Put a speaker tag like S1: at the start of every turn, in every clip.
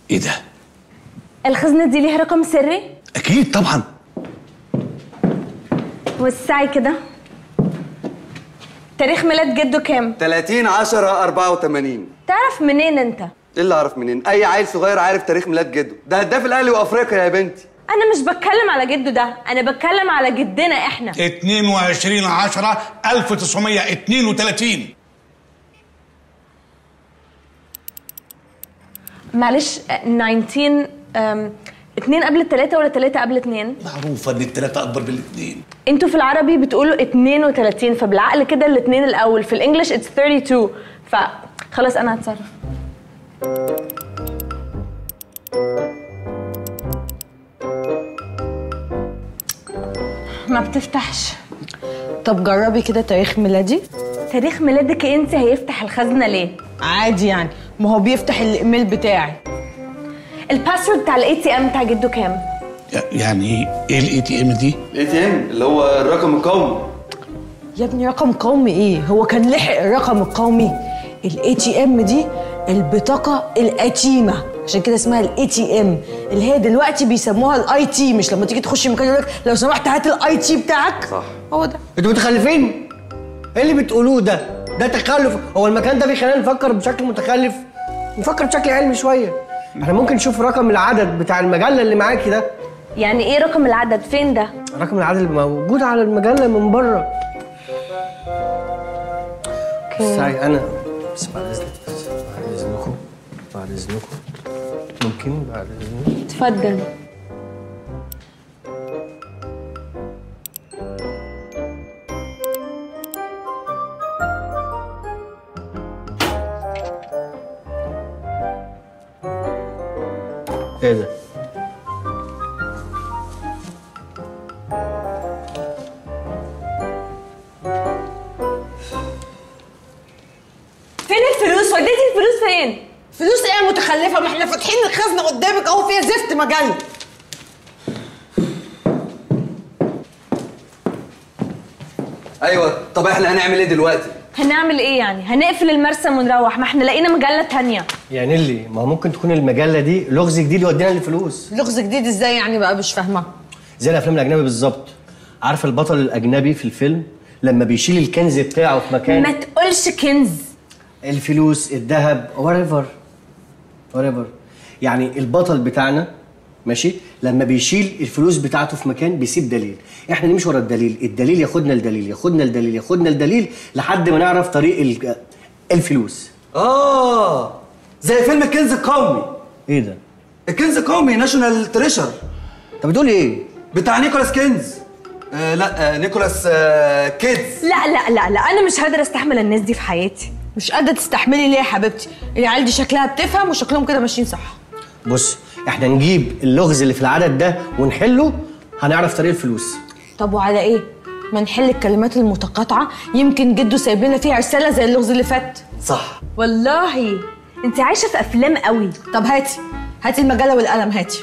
S1: ايه ده
S2: الخزنة دي ليها رقم سري
S1: اكيد طبعا
S2: وسعي كده تاريخ ميلاد جده كام
S3: 30 10 84
S2: تعرف منين انت
S3: ايه اللي اعرف منين اي عيل صغير عارف تاريخ ميلاد جده ده هداف الاهلي وافريقيا يا بنتي
S2: انا مش بتكلم على جده ده انا بتكلم على جدنا احنا
S1: 22 10 1932
S2: معلش آه، 19 أم، اتنين قبل التلاتة ولا تلاتة قبل اتنين
S1: معروفه ان الثلاثه اكبر من الاثنين
S2: انتوا في العربي بتقولوا 32 فبالعقل كده الاتنين الاول في الانجليش اتس 32 فخلاص انا هتصرف ما بتفتحش
S4: طب جربي كده تاريخ ميلادي
S2: تاريخ ميلادك انت هيفتح الخزنه ليه
S4: عادي يعني ما هو بيفتح الايميل بتاعي
S2: الباسورد بتاع الاي تي ام بتاع جده كام
S1: يعني ايه الاي تي ام دي
S3: الاي تي ام اللي هو الرقم القومي
S4: يا ابني رقم قومي ايه هو كان لحق الرقم القومي الاي تي ام دي البطاقه القديمه عشان كده اسمها الاي تي ام اللي هي دلوقتي بيسموها الاي تي مش لما تيجي تخش مكان يقول لك لو سمحت هات الاي تي بتاعك
S3: صح
S4: هو ده
S5: انتوا متخلفين؟ ايه اللي بتقولوه ده؟ ده تخلف هو المكان ده بيخلينا نفكر بشكل متخلف نفكر بشكل علمي شويه احنا ممكن نشوف رقم العدد بتاع المجله اللي معاكي ده
S2: يعني ايه رقم العدد فين ده
S5: رقم العدد اللي موجود على المجله من بره ساي انا بس بعد اذنك بعد اذنكم بعد اذنكم ممكن بعد اذنكم
S2: اتفضل
S5: ايه ده؟
S2: فين الفلوس وديتي الفلوس فين
S4: فلوس ايه يا متخلفه ما احنا فاتحين الخزنه قدامك اهو فيها زفت مجله
S3: ايوه طب احنا هنعمل ايه دلوقتي
S2: هنعمل ايه يعني هنقفل المرسم ونروح ما احنا لقينا مجله تانية
S5: يعني اللي ما هو ممكن تكون المجله دي لغز جديد يودينا للفلوس
S4: لغز جديد ازاي يعني بقى مش فاهمه
S5: زي الافلام الاجنبي بالظبط عارف البطل الاجنبي في الفيلم لما بيشيل الكنز بتاعه في مكان
S2: ما تقولش كنز
S5: الفلوس الذهب whatever whatever يعني البطل بتاعنا ماشي لما بيشيل الفلوس بتاعته في مكان بيسيب دليل احنا نمشي ورا الدليل الدليل ياخدنا لدليل ياخدنا لدليل ياخدنا لدليل لحد ما نعرف طريق ال- الفلوس
S3: اه زي فيلم الكنز القومي
S5: ايه ده
S3: الكنز القومي ناشونال تريشر
S5: انت بتقول ايه
S3: بتاع نيكولاس كينز آه لا آه نيكولاس آه كيدز
S2: لا لا لا لا انا مش قادره استحمل الناس دي في حياتي
S4: مش قادره تستحملي ليه يا حبيبتي العيال دي شكلها بتفهم وشكلهم كده ماشيين صح
S5: بص احنا نجيب اللغز اللي في العدد ده ونحله هنعرف طريق الفلوس
S4: طب وعلى ايه ما نحل الكلمات المتقاطعه يمكن جده سايب لنا فيها رساله زي اللغز اللي فات
S3: صح
S2: والله انت عايشه في افلام قوي
S4: طب هاتي هاتي المجله والقلم هاتي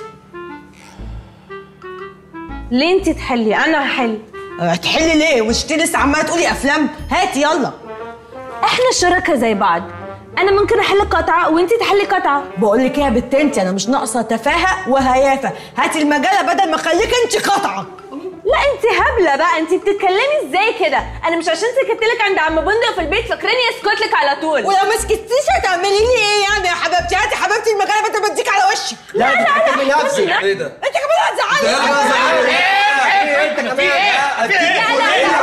S2: ليه انت تحلي انا هحل
S4: هتحلي ليه وانت لسه عماله تقولي افلام هاتي يلا
S2: احنا شركاء زي بعض انا ممكن احل قطعه وانت تحلي قطعه
S4: بقول لك ايه يا بت انت انا مش ناقصه تفاهه وهيافه هاتي المجله بدل ما اخليك انت قطعه
S2: لا انت هبله بقى انت بتتكلمي ازاي كده انا مش عشان سكت لك عند عم بندق في البيت فاكراني اسكت لك على طول
S4: ولو ما سكتيش هتعملي لي ايه يعني يا حبيبتي هاتي حبيبتي المجله بدل ما اديك على وشي
S5: لا لا لا لا نفسي
S3: ايه ده
S4: انت كمان هتزعلي
S5: انت كمان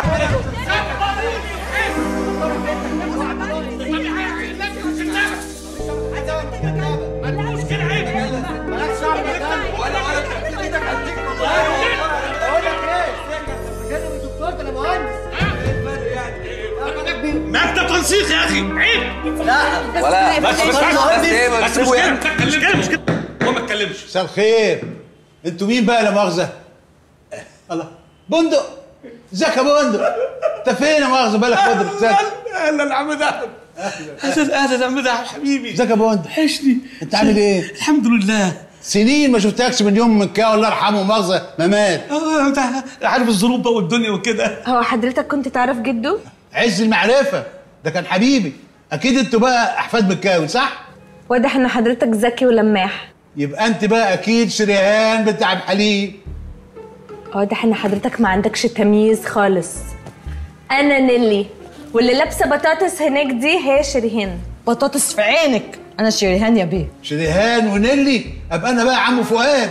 S1: مكتب تنسيق يا اخي عيب
S3: ولا
S1: بس بس
S3: بس ايه ما
S1: بس مش
S3: تسيبه
S1: كده
S3: يعني.
S1: مش كده مش كده هو ما اتكلمش
S6: مساء الخير انتوا مين بقى لا مؤاخذه الله بندق ازيك يا بندق انت فين يا مؤاخذه بالك فتره ازيك
S1: اهلا يا عم دهب اهلا اهلا يا عم دهب حبيبي
S6: ازيك يا بندق
S1: وحشني
S6: انت عامل ايه
S1: الحمد لله
S6: سنين ما شفتكش من يوم من كده الله يرحمه مؤاخذه ما مات
S1: اه انت عارف الظروف بقى والدنيا وكده
S2: هو حضرتك كنت تعرف جده
S6: عز المعرفه ده كان حبيبي اكيد انتوا بقى احفاد مكاوي صح
S2: واضح ان حضرتك ذكي ولماح
S6: يبقى انت بقى اكيد شريهان بتاع حليب
S2: واضح ان حضرتك ما عندكش تمييز خالص انا نيلي واللي لابسه بطاطس هناك دي هي شيرين
S4: بطاطس في عينك انا شريهان يا بيه
S6: شريهان ونيلي ابقى انا بقى عمو فؤاد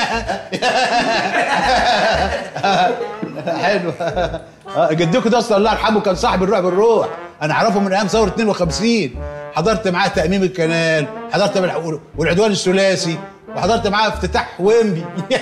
S6: حلو آه، جدكم ده اصلا الله يرحمه كان صاحب الروح بالروح انا اعرفه من ايام ثوره 52 حضرت معاه تاميم الكنال حضرت بالح- والعدوان الثلاثي وحضرت معاه افتتاح ويمبي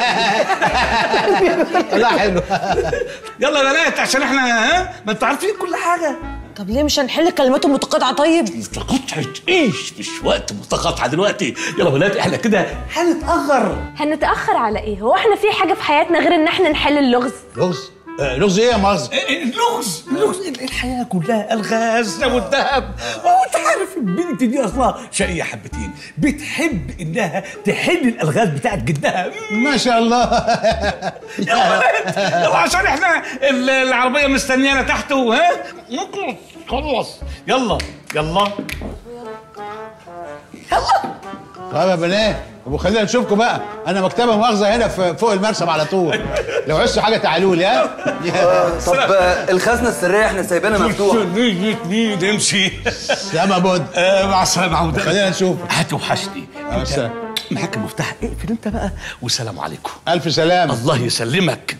S6: لا حلو
S1: يلا يا بنات عشان احنا ها ما انتوا عارفين كل حاجه
S4: طب ليه مش هنحل كلماته متقاطعه طيب
S1: متقاطعة ايش مش وقت متقاطعة دلوقتي يلا يا بنات احنا كده هنتأخر
S2: هنتاخر على ايه هو احنا في حاجه في حياتنا غير ان احنا نحل اللغز
S6: لغز آه، لغز ايه يا مؤاخذة
S1: اللغز اللغز الحياة كلها الغاز والذهب وانت عارف البنت دي اصلا شقية حبتين بتحب انها تحل الالغاز بتاعت جدها
S6: ما شاء الله
S1: يلا بنات يلا عشان احنا ال- العربية مستنيانا تحت ها نخلص خلص يلا يلا
S6: طيب يا بنات طب خلينا نشوفكم بقى انا مكتبه مؤاخذه هنا في فوق المرسم على طول لو عايزوا حاجه تعالوا لي ها
S3: طب آه، الخزنه السريه احنا سايبينها مفتوحه
S1: نيجي نمشي
S6: سلام بود
S1: آه، مع السلامة عودة
S6: خلينا نشوف
S1: هتوحشني
S6: مع السلامة.
S1: معاك المفتاح اقفل انت بقى والسلام عليكم
S6: الف سلامه
S1: الله يسلمك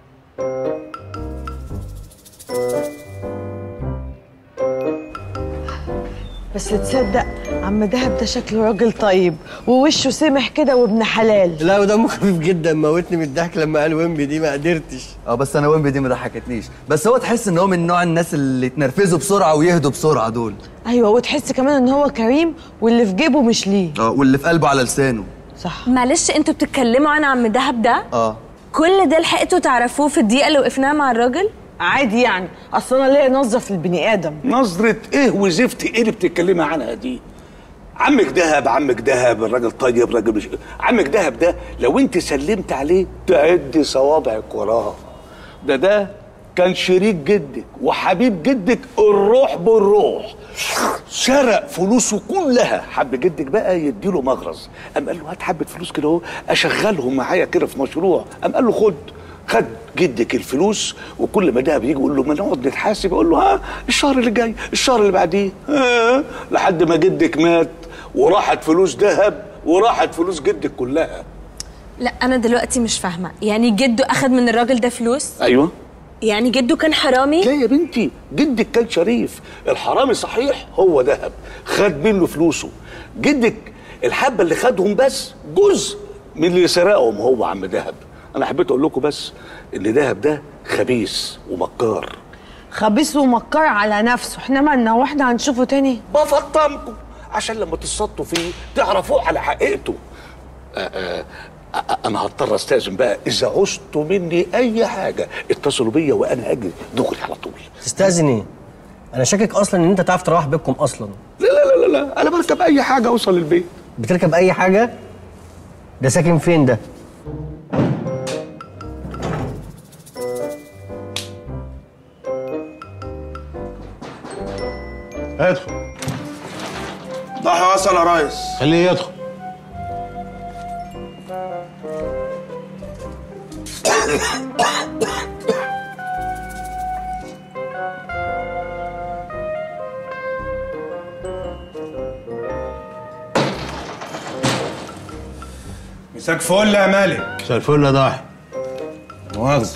S4: بس تصدق عم دهب ده شكله راجل طيب ووشه سمح كده وابن حلال
S5: لا ودمه خفيف جدا موتني من الضحك لما قال ويمبي دي ما قدرتش
S3: اه بس انا ويمبي دي ما ضحكتنيش بس هو تحس ان هو من نوع الناس اللي يتنرفزوا بسرعه ويهدوا بسرعه دول
S4: ايوه وتحس كمان ان هو كريم واللي في جيبه مش ليه
S3: اه واللي في قلبه على لسانه
S4: صح
S2: معلش انتوا بتتكلموا عن عم دهب ده
S3: اه
S2: كل ده لحقتوا تعرفوه في الدقيقه اللي وقفناها مع الراجل
S4: عادي يعني اصل انا ليا نظره في البني ادم
S1: نظرة ايه وزفت ايه اللي بتتكلمي عنها دي عمك دهب عمك دهب الراجل طيب راجل مش عمك دهب ده لو انت سلمت عليه تعد صوابعك وراه ده ده كان شريك جدك وحبيب جدك الروح بالروح سرق فلوسه كلها حب جدك بقى يديله مغرز قام قال له هات حبه فلوس كده اهو اشغلهم معايا كده في مشروع قام قال له خد خد جدك الفلوس وكل ما دهب يجي يقول له ما نقعد نتحاسب يقول له ها الشهر اللي جاي الشهر اللي بعديه ها لحد ما جدك مات وراحت فلوس دهب وراحت فلوس جدك كلها
S2: لا انا دلوقتي مش فاهمه يعني جده اخد من الراجل ده فلوس
S1: ايوه
S2: يعني جده كان حرامي
S1: لا يا بنتي جدك كان شريف الحرامي صحيح هو دهب خد منه فلوسه جدك الحبه اللي خدهم بس جزء من اللي سرقهم هو عم دهب انا حبيت اقول لكم بس ان دهب ده خبيث ومكار
S4: خبيث ومكار على نفسه احنا مالنا واحنا هنشوفه تاني
S1: بفطمكم عشان لما تصطوا فيه تعرفوه على حقيقته آه، آه، آه، انا هضطر استاذن بقى اذا عوزتوا مني اي حاجه اتصلوا بيا وانا اجي دغري على طول
S5: تستاذن ايه انا شاكك اصلا ان انت تعرف تروح بيتكم اصلا
S1: لا لا لا لا لا انا بركب اي حاجه اوصل البيت
S5: بتركب اي حاجه ده ساكن فين ده
S6: ادخل
S7: ضحى وصل يا ريس
S6: خليه يدخل
S7: مساك فل يا مالك
S6: مساء الفل يا ضاحي
S7: مؤاخذة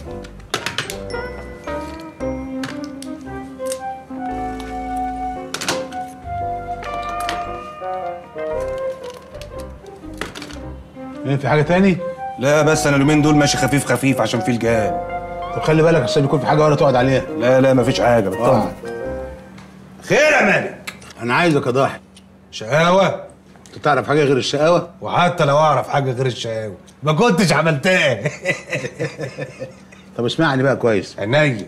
S6: ايه في حاجه تاني
S7: لا بس انا اليومين دول ماشي خفيف خفيف عشان في الجهاد
S6: طب خلي بالك عشان يكون في حاجه ولا تقعد عليها
S7: لا لا مفيش حاجة بطمن
S6: آه.
S7: خير يا مالك
S6: انا عايزك يا ضاحي
S7: شقاوة
S6: انت تعرف حاجه غير الشقاوه
S7: وحتى لو اعرف حاجة غير الشقاوة ما كنتش عملتها
S6: طب اسمعني بقى كويس
S7: عينيا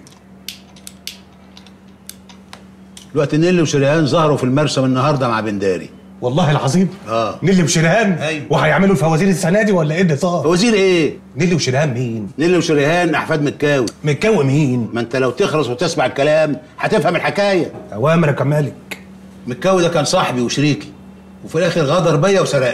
S6: دلوقتي نيلي وشريهان ظهروا في المرسم النهارده مع بنداري
S7: والله العظيم
S6: آه.
S7: نيلي وشريهان
S6: أيوة.
S7: وهيعملوا الفوازير السنة دي ولا ايه اللي صار؟
S6: وزير ايه
S7: نيلي وشريهان مين؟
S6: نيلي وشريهان احفاد متكاوي
S7: متكوي مين؟
S6: ما انت لو تخرس وتسمع الكلام هتفهم الحكايه
S7: اوامرك يا مالك
S6: متكاوي ده كان صاحبي وشريكي وفي الاخر غدر بيا وسرقني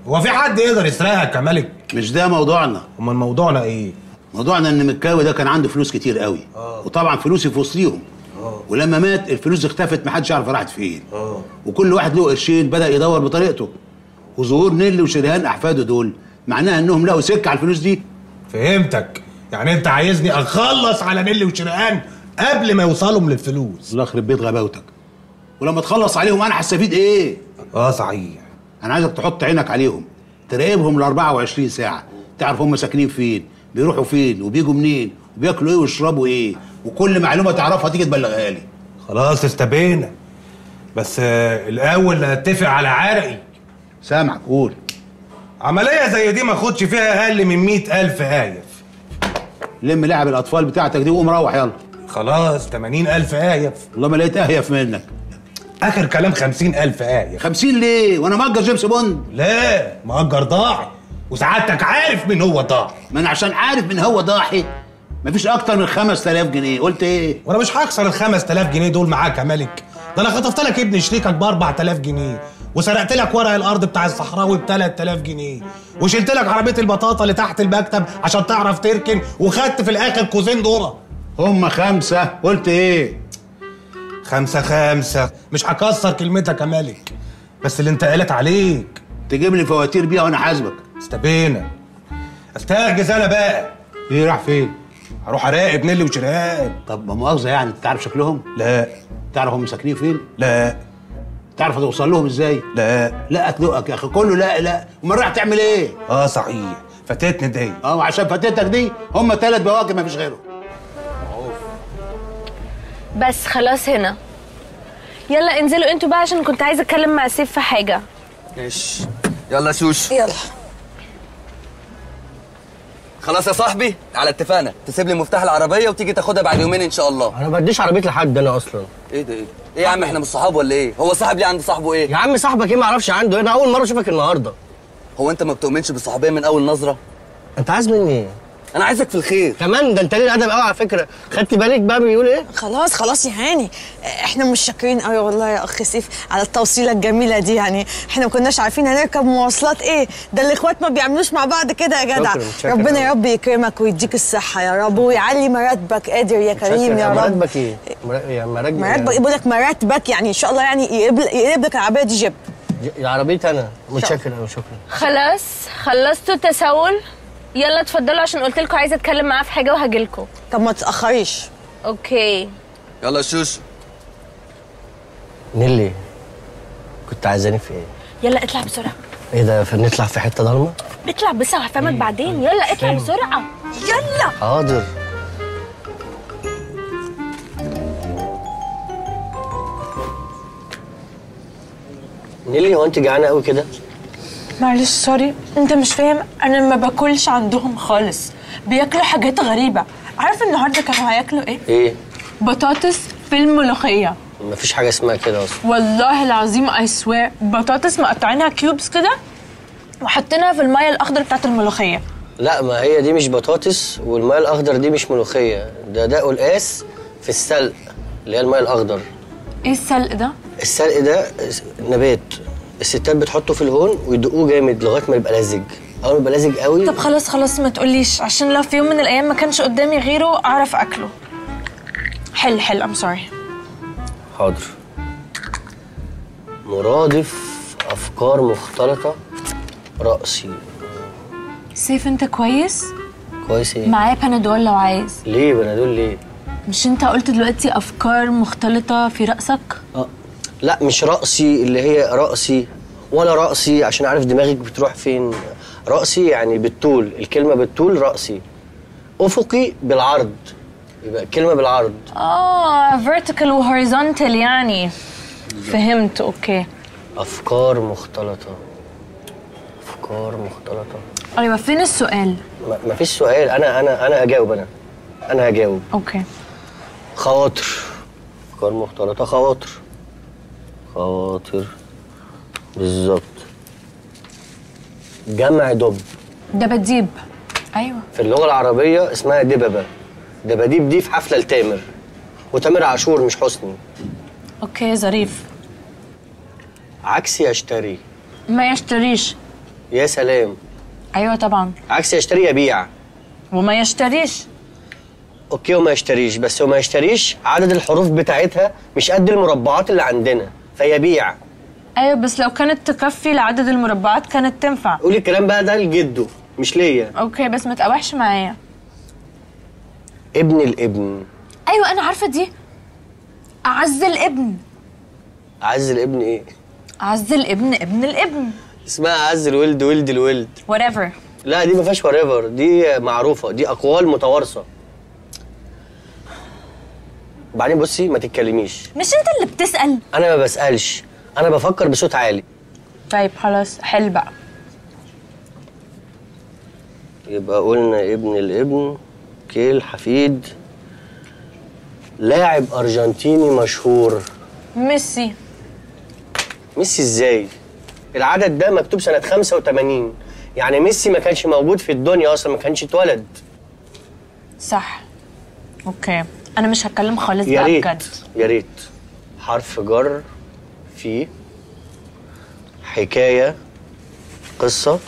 S7: هو في حد يقدر يسرقك يا ملك
S6: مش ده موضوعنا
S7: امال موضوعنا ايه
S6: موضوعنا ان مكاوي ده كان عنده فلوس كتير قوي وطبعا فلوسي في وسطيهم ولما مات الفلوس اختفت محدش يعرف راحت فين وكل واحد له قرشين بدا يدور بطريقته وظهور نيلي وشريهان احفاده دول معناها انهم لقوا سكه على الفلوس دي
S7: فهمتك يعني انت عايزني اخلص على نيلي وشرقان قبل ما يوصلهم للفلوس
S6: الله يخرب بيت غباوتك ولما تخلص عليهم انا هستفيد ايه
S7: اه صحيح
S6: انا عايزك تحط عينك عليهم تراقبهم ال 24 ساعه تعرف هم ساكنين فين بيروحوا فين وبيجوا منين وبياكلوا ايه ويشربوا ايه وكل معلومه تعرفها تيجي تبلغها لي
S7: خلاص استبينا بس آه الاول اتفق على عرقي
S6: سامعك قول
S7: عمليه زي دي ما اخدش فيها اقل من مئة الف هايف
S6: لم لعب الاطفال بتاعتك دي وقوم روح يلا
S7: خلاص 80 الف هايف
S6: والله ما لقيت اهيف منك
S7: اخر كلام 50 الف هايف
S6: 50 ليه وانا مأجر جيمس بوند
S7: لا مأجر ضاعي وسعادتك عارف مين هو ضاعي
S6: ما انا عشان عارف من هو ضاحي مفيش اكتر من 5000 جنيه قلت ايه
S7: وانا مش هكسر ال 5000 جنيه دول معاك يا ملك ده انا خطفت لك ابن شريكك ب 4000 جنيه وسرقت لك ورق الارض بتاع الصحراوي ب 3000 جنيه وشلت لك عربيه البطاطا اللي تحت المكتب عشان تعرف تركن وخدت في الاخر كوزين دورة
S6: هم خمسة قلت ايه
S7: خمسة خمسة مش هكسر كلمتك يا ملك بس اللي انت قالت عليك
S6: تجيب لي فواتير بيها وانا حاسبك
S7: استبينا استهجز انا بقى
S6: ايه راح فين
S7: هروح اراقب نيلي وشرقان
S6: طب ما مؤاخذه يعني انت تعرف شكلهم
S7: لا
S6: تعرف هم ساكنين فين
S7: لا
S6: تعرف هتوصل لهم ازاي
S7: لا
S6: لا اتلقك يا اخي كله لا لا امال رايح تعمل ايه
S7: اه صحيح فاتتني دي
S6: اه عشان فاتتك دي هم ثلاث بواكب مفيش غيرهم
S2: بس خلاص هنا يلا انزلوا انتوا بقى عشان كنت عايزه اتكلم مع سيف في حاجه
S3: ماشي يلا شوش
S4: يلا
S3: خلاص يا صاحبي على اتفاقنا تسيب لي مفتاح العربيه وتيجي تاخدها بعد يومين ان شاء الله
S5: انا ما بديش عربيه لحد انا اصلا
S3: ايه ده ايه ايه يا عم احنا مش صحاب ولا ايه هو صاحب ليه عند صاحبه ايه
S5: يا عم صاحبك ايه ما اعرفش عنده إيه؟ انا اول مره اشوفك النهارده
S3: هو انت ما بتؤمنش بالصحوبيه من اول نظره
S5: انت عايز مني ايه
S3: انا عايزك في الخير
S5: كمان ده انت ليه ادب قوي على فكره خدت بالك بقى بيقول ايه
S4: خلاص خلاص يا هاني احنا مش شاكرين قوي والله يا اخ سيف على التوصيله الجميله دي يعني احنا ما كناش عارفين هنركب مواصلات ايه ده الاخوات ما بيعملوش مع بعض كده يا جدع
S5: شكراً، شكراً
S4: ربنا
S5: أوي.
S4: يا رب يكرمك ويديك الصحه يا رب ويعلي مراتبك قادر يا كريم يا رب
S5: مراتبك ايه مرا- يا مراتبك
S4: مراتبك يقول لك مراتبك يعني ان شاء الله يعني يقلب يقلب لك العربيه دي جيب
S5: يا عربيتي انا متشكر قوي شكرا
S2: خلاص خلصتوا تسول يلا اتفضلوا عشان قلت لكم عايزه اتكلم معاه في حاجه وهجيلكوا
S4: طب ما تتاخريش
S2: اوكي
S3: يلا يا شوش
S5: نيلي كنت عايزاني في ايه
S2: يلا اطلع بسرعه
S5: ايه ده نطلع في حته ضلمه
S2: اطلع بسرعه هفهمك بعدين يلا اطلع بسرعه يلا
S5: حاضر نيلي هو انت جعانه قوي كده
S8: معلش سوري انت مش فاهم انا ما باكلش عندهم خالص بياكلوا حاجات غريبه عارف النهارده كانوا هياكلوا ايه
S5: ايه
S8: بطاطس في الملوخيه
S5: مفيش حاجه اسمها كده اصلا
S8: والله العظيم اي سوير بطاطس مقطعينها كيوبس كده وحاطينها في الميه الاخضر بتاعت الملوخيه
S5: لا ما هي دي مش بطاطس والماء الاخضر دي مش ملوخيه ده ده قلقاس في السلق اللي هي الماء الاخضر
S8: ايه السلق ده
S5: السلق ده نبات الستات بتحطه في الهون ويدقوه جامد لغايه ما يبقى لزج اول ما يبقى لزج قوي
S8: طب خلاص خلاص ما تقوليش عشان لو في يوم من الايام ما كانش قدامي غيره اعرف اكله حل حل ام سوري
S5: حاضر مرادف افكار مختلطه راسي
S8: سيف انت كويس
S5: كويس ايه
S8: معايا بنادول لو عايز
S5: ليه بنادول ليه
S8: مش انت قلت دلوقتي افكار مختلطه في راسك
S5: اه لا مش رأسي اللي هي رأسي ولا رأسي عشان عارف دماغك بتروح فين رأسي يعني بالطول الكلمة بالطول رأسي أفقي بالعرض يبقى كلمة بالعرض
S2: اه vertical و horizontal يعني فهمت اوكي
S5: أفكار مختلطة أفكار مختلطة
S2: ايوه فين السؤال
S5: ما مفيش سؤال أنا أنا أنا أجاوب أنا أنا هجاوب
S2: اوكي
S5: خواطر أفكار مختلطة خواطر خواطر بالظبط جمع دب
S2: دباديب ايوه
S5: في اللغة العربية اسمها دببة دباديب دي في حفلة لتامر وتامر عاشور مش حسني
S2: اوكي ظريف
S5: عكسي يشتري
S2: ما يشتريش
S5: يا سلام
S8: ايوه طبعا
S5: عكس يشتري يبيع
S8: وما يشتريش
S5: اوكي وما يشتريش بس وما يشتريش عدد الحروف بتاعتها مش قد المربعات اللي عندنا فيبيع
S8: ايوه بس لو كانت تكفي لعدد المربعات كانت تنفع
S5: قولي الكلام بقى ده لجده مش ليا
S8: اوكي بس ما تقاوحش معايا
S5: ابن الابن
S8: ايوه انا عارفه دي اعز الابن
S5: عز الابن ايه
S8: اعز الابن ابن الابن
S5: اسمها عز الولد ولد الولد
S8: whatever
S5: لا دي ما فيهاش وريفر دي معروفه دي اقوال متوارثه وبعدين بصي ما تتكلميش
S8: مش انت اللي بتسال
S5: انا ما بسالش انا بفكر بصوت عالي
S8: طيب خلاص حل بقى
S5: يبقى قلنا ابن الابن كيل حفيد لاعب ارجنتيني مشهور
S8: ميسي
S5: ميسي ازاي العدد ده مكتوب سنه 85 يعني ميسي ما كانش موجود في الدنيا اصلا ما كانش اتولد
S8: صح اوكي انا مش هتكلم خالص
S5: يا
S8: بقى
S5: ريت
S8: بجد
S5: يا ريت حرف جر في حكايه قصه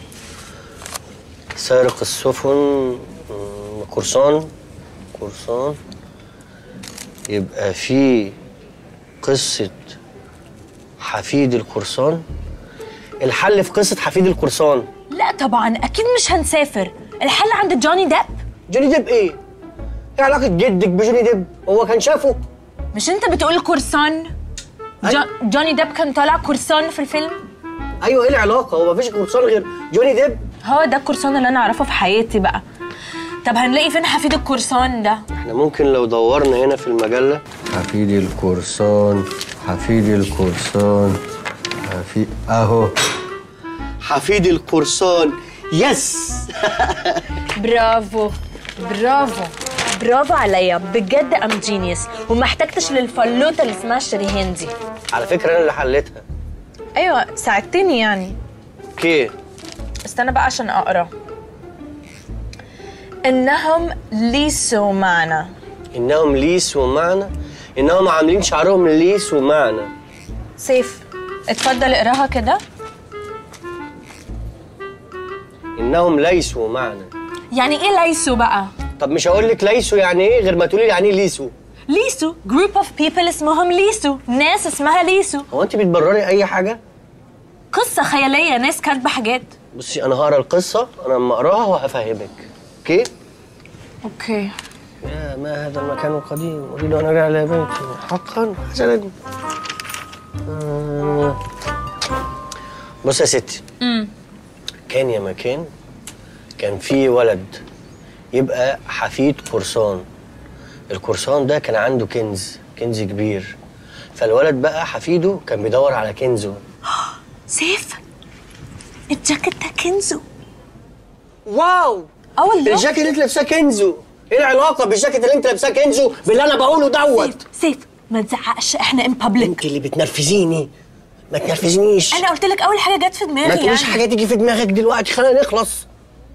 S5: سارق السفن مم، قرصان قرصان يبقى في قصه حفيد القرصان الحل في قصه حفيد القرصان
S8: لا طبعا اكيد مش هنسافر الحل عند جوني ديب
S5: جوني ديب ايه؟ ايه علاقة جدك بجوني ديب؟ هو كان شافه؟
S8: مش انت بتقول قرصان جو جوني ديب كان طالع قرصان في الفيلم
S5: ايوه ايه العلاقة؟ هو مفيش قرصان غير جوني ديب؟
S8: هو ده القرصان اللي انا اعرفه في حياتي بقى طب هنلاقي فين حفيد القرصان ده
S5: احنا ممكن لو دورنا هنا في المجلة حفيد القرصان حفيد القرصان حفيد اهو حفيد القرصان يس
S2: برافو برافو برافو عليا بجد ام جينيوس وما احتجتش للفلوته اللي اسمها شريهان دي
S5: على فكرة انا اللي حليتها
S2: ايوه ساعدتني يعني
S5: اوكي
S2: استنى بقى عشان اقرا انهم ليسوا معنا
S5: انهم ليس ومعنى انهم عاملين شعرهم ليس ومعنى
S2: سيف اتفضل اقراها كده
S5: انهم ليسوا معنى
S8: يعني ايه ليسوا بقى
S5: طب مش هقول لك ليسوا يعني ايه غير ما تقولي يعني ايه ليسوا
S8: ليسوا جروب اوف بيبل اسمهم ليسوا ناس اسمها ليسوا
S5: هو انت بتبرري اي حاجه
S8: قصه خياليه ناس كاتبه حاجات
S5: بصي انا هقرا القصه انا لما اقراها وهفهمك اوكي
S8: اوكي
S5: يا ما هذا المكان القديم اريد ان ارجع الى بيتي حقا حسنا آه. بص يا ستي كان يا مكان كان في ولد يبقى حفيد قرصان القرصان ده كان عنده كنز كنز كبير فالولد بقى حفيده كان بيدور على كنزه
S8: سيف الجاكيت ده كنزو
S5: واو
S8: اه والله
S5: الجاكيت اللي انت لابساه كنزو ايه العلاقه بالجاكيت اللي انت لابساه كنزو باللي انا بقوله دوت
S8: سيف ما تزعقش احنا ان بابليك
S5: انت اللي بتنرفزيني ما تنرفزنيش
S8: انا قلت لك اول حاجه جت في دماغي
S5: ما تقوليش
S8: يعني.
S5: حاجه تيجي في دماغك دلوقتي خلينا نخلص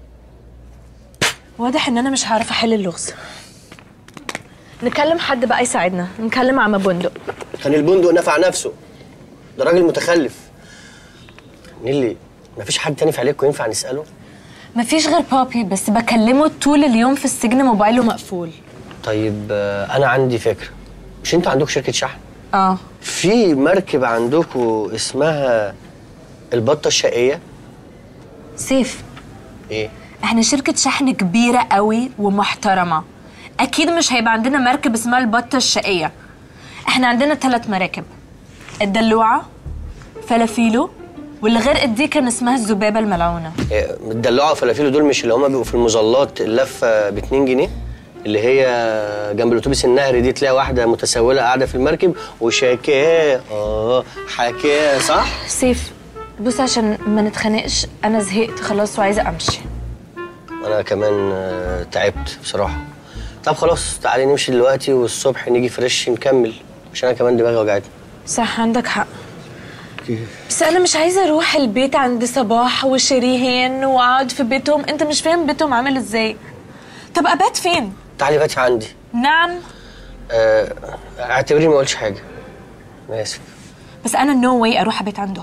S2: واضح ان انا مش هعرف احل اللغز نكلم حد بقى يساعدنا نكلم عم بندق
S5: كان البندق نفع نفسه ده راجل متخلف نيلي مفيش حد تاني في عليكم ينفع نساله
S8: مفيش غير بابي بس بكلمه طول اليوم في السجن موبايله مقفول
S5: طيب آه، انا عندي فكره مش انتوا عندكم شركه شحن
S8: اه
S5: في مركب عندكم اسمها البطه الشقيه
S8: سيف
S5: ايه
S8: احنا شركة شحن كبيرة قوي ومحترمة اكيد مش هيبقى عندنا مركب اسمها البطة الشقية احنا عندنا ثلاث مراكب الدلوعة فلافيلو واللي غرقت دي كان اسمها الذبابة الملعونة
S5: إيه، الدلوعه وفلافيلو دول مش اللي هما بيبقوا في المظلات اللفه ب 2 جنيه اللي هي جنب الاتوبيس النهري دي تلاقي واحده متسوله قاعده في المركب وشاكاه اه حكاه صح؟
S2: سيف بص عشان ما نتخانقش انا زهقت خلاص وعايزه امشي
S5: انا كمان آه، تعبت بصراحه طب خلاص تعالي نمشي دلوقتي والصبح نيجي فريش نكمل عشان انا كمان دماغي وجعتني
S2: صح عندك حق بس انا مش عايزه اروح البيت عند صباح وشريهان واقعد في بيتهم انت مش فاهم بيتهم عامل ازاي
S8: طب ابات فين؟
S5: تعالي باتي عندي
S8: نعم
S5: آه، اعتبريني ما قلتش حاجه انا اسف
S8: بس انا نو واي اروح ابات عندهم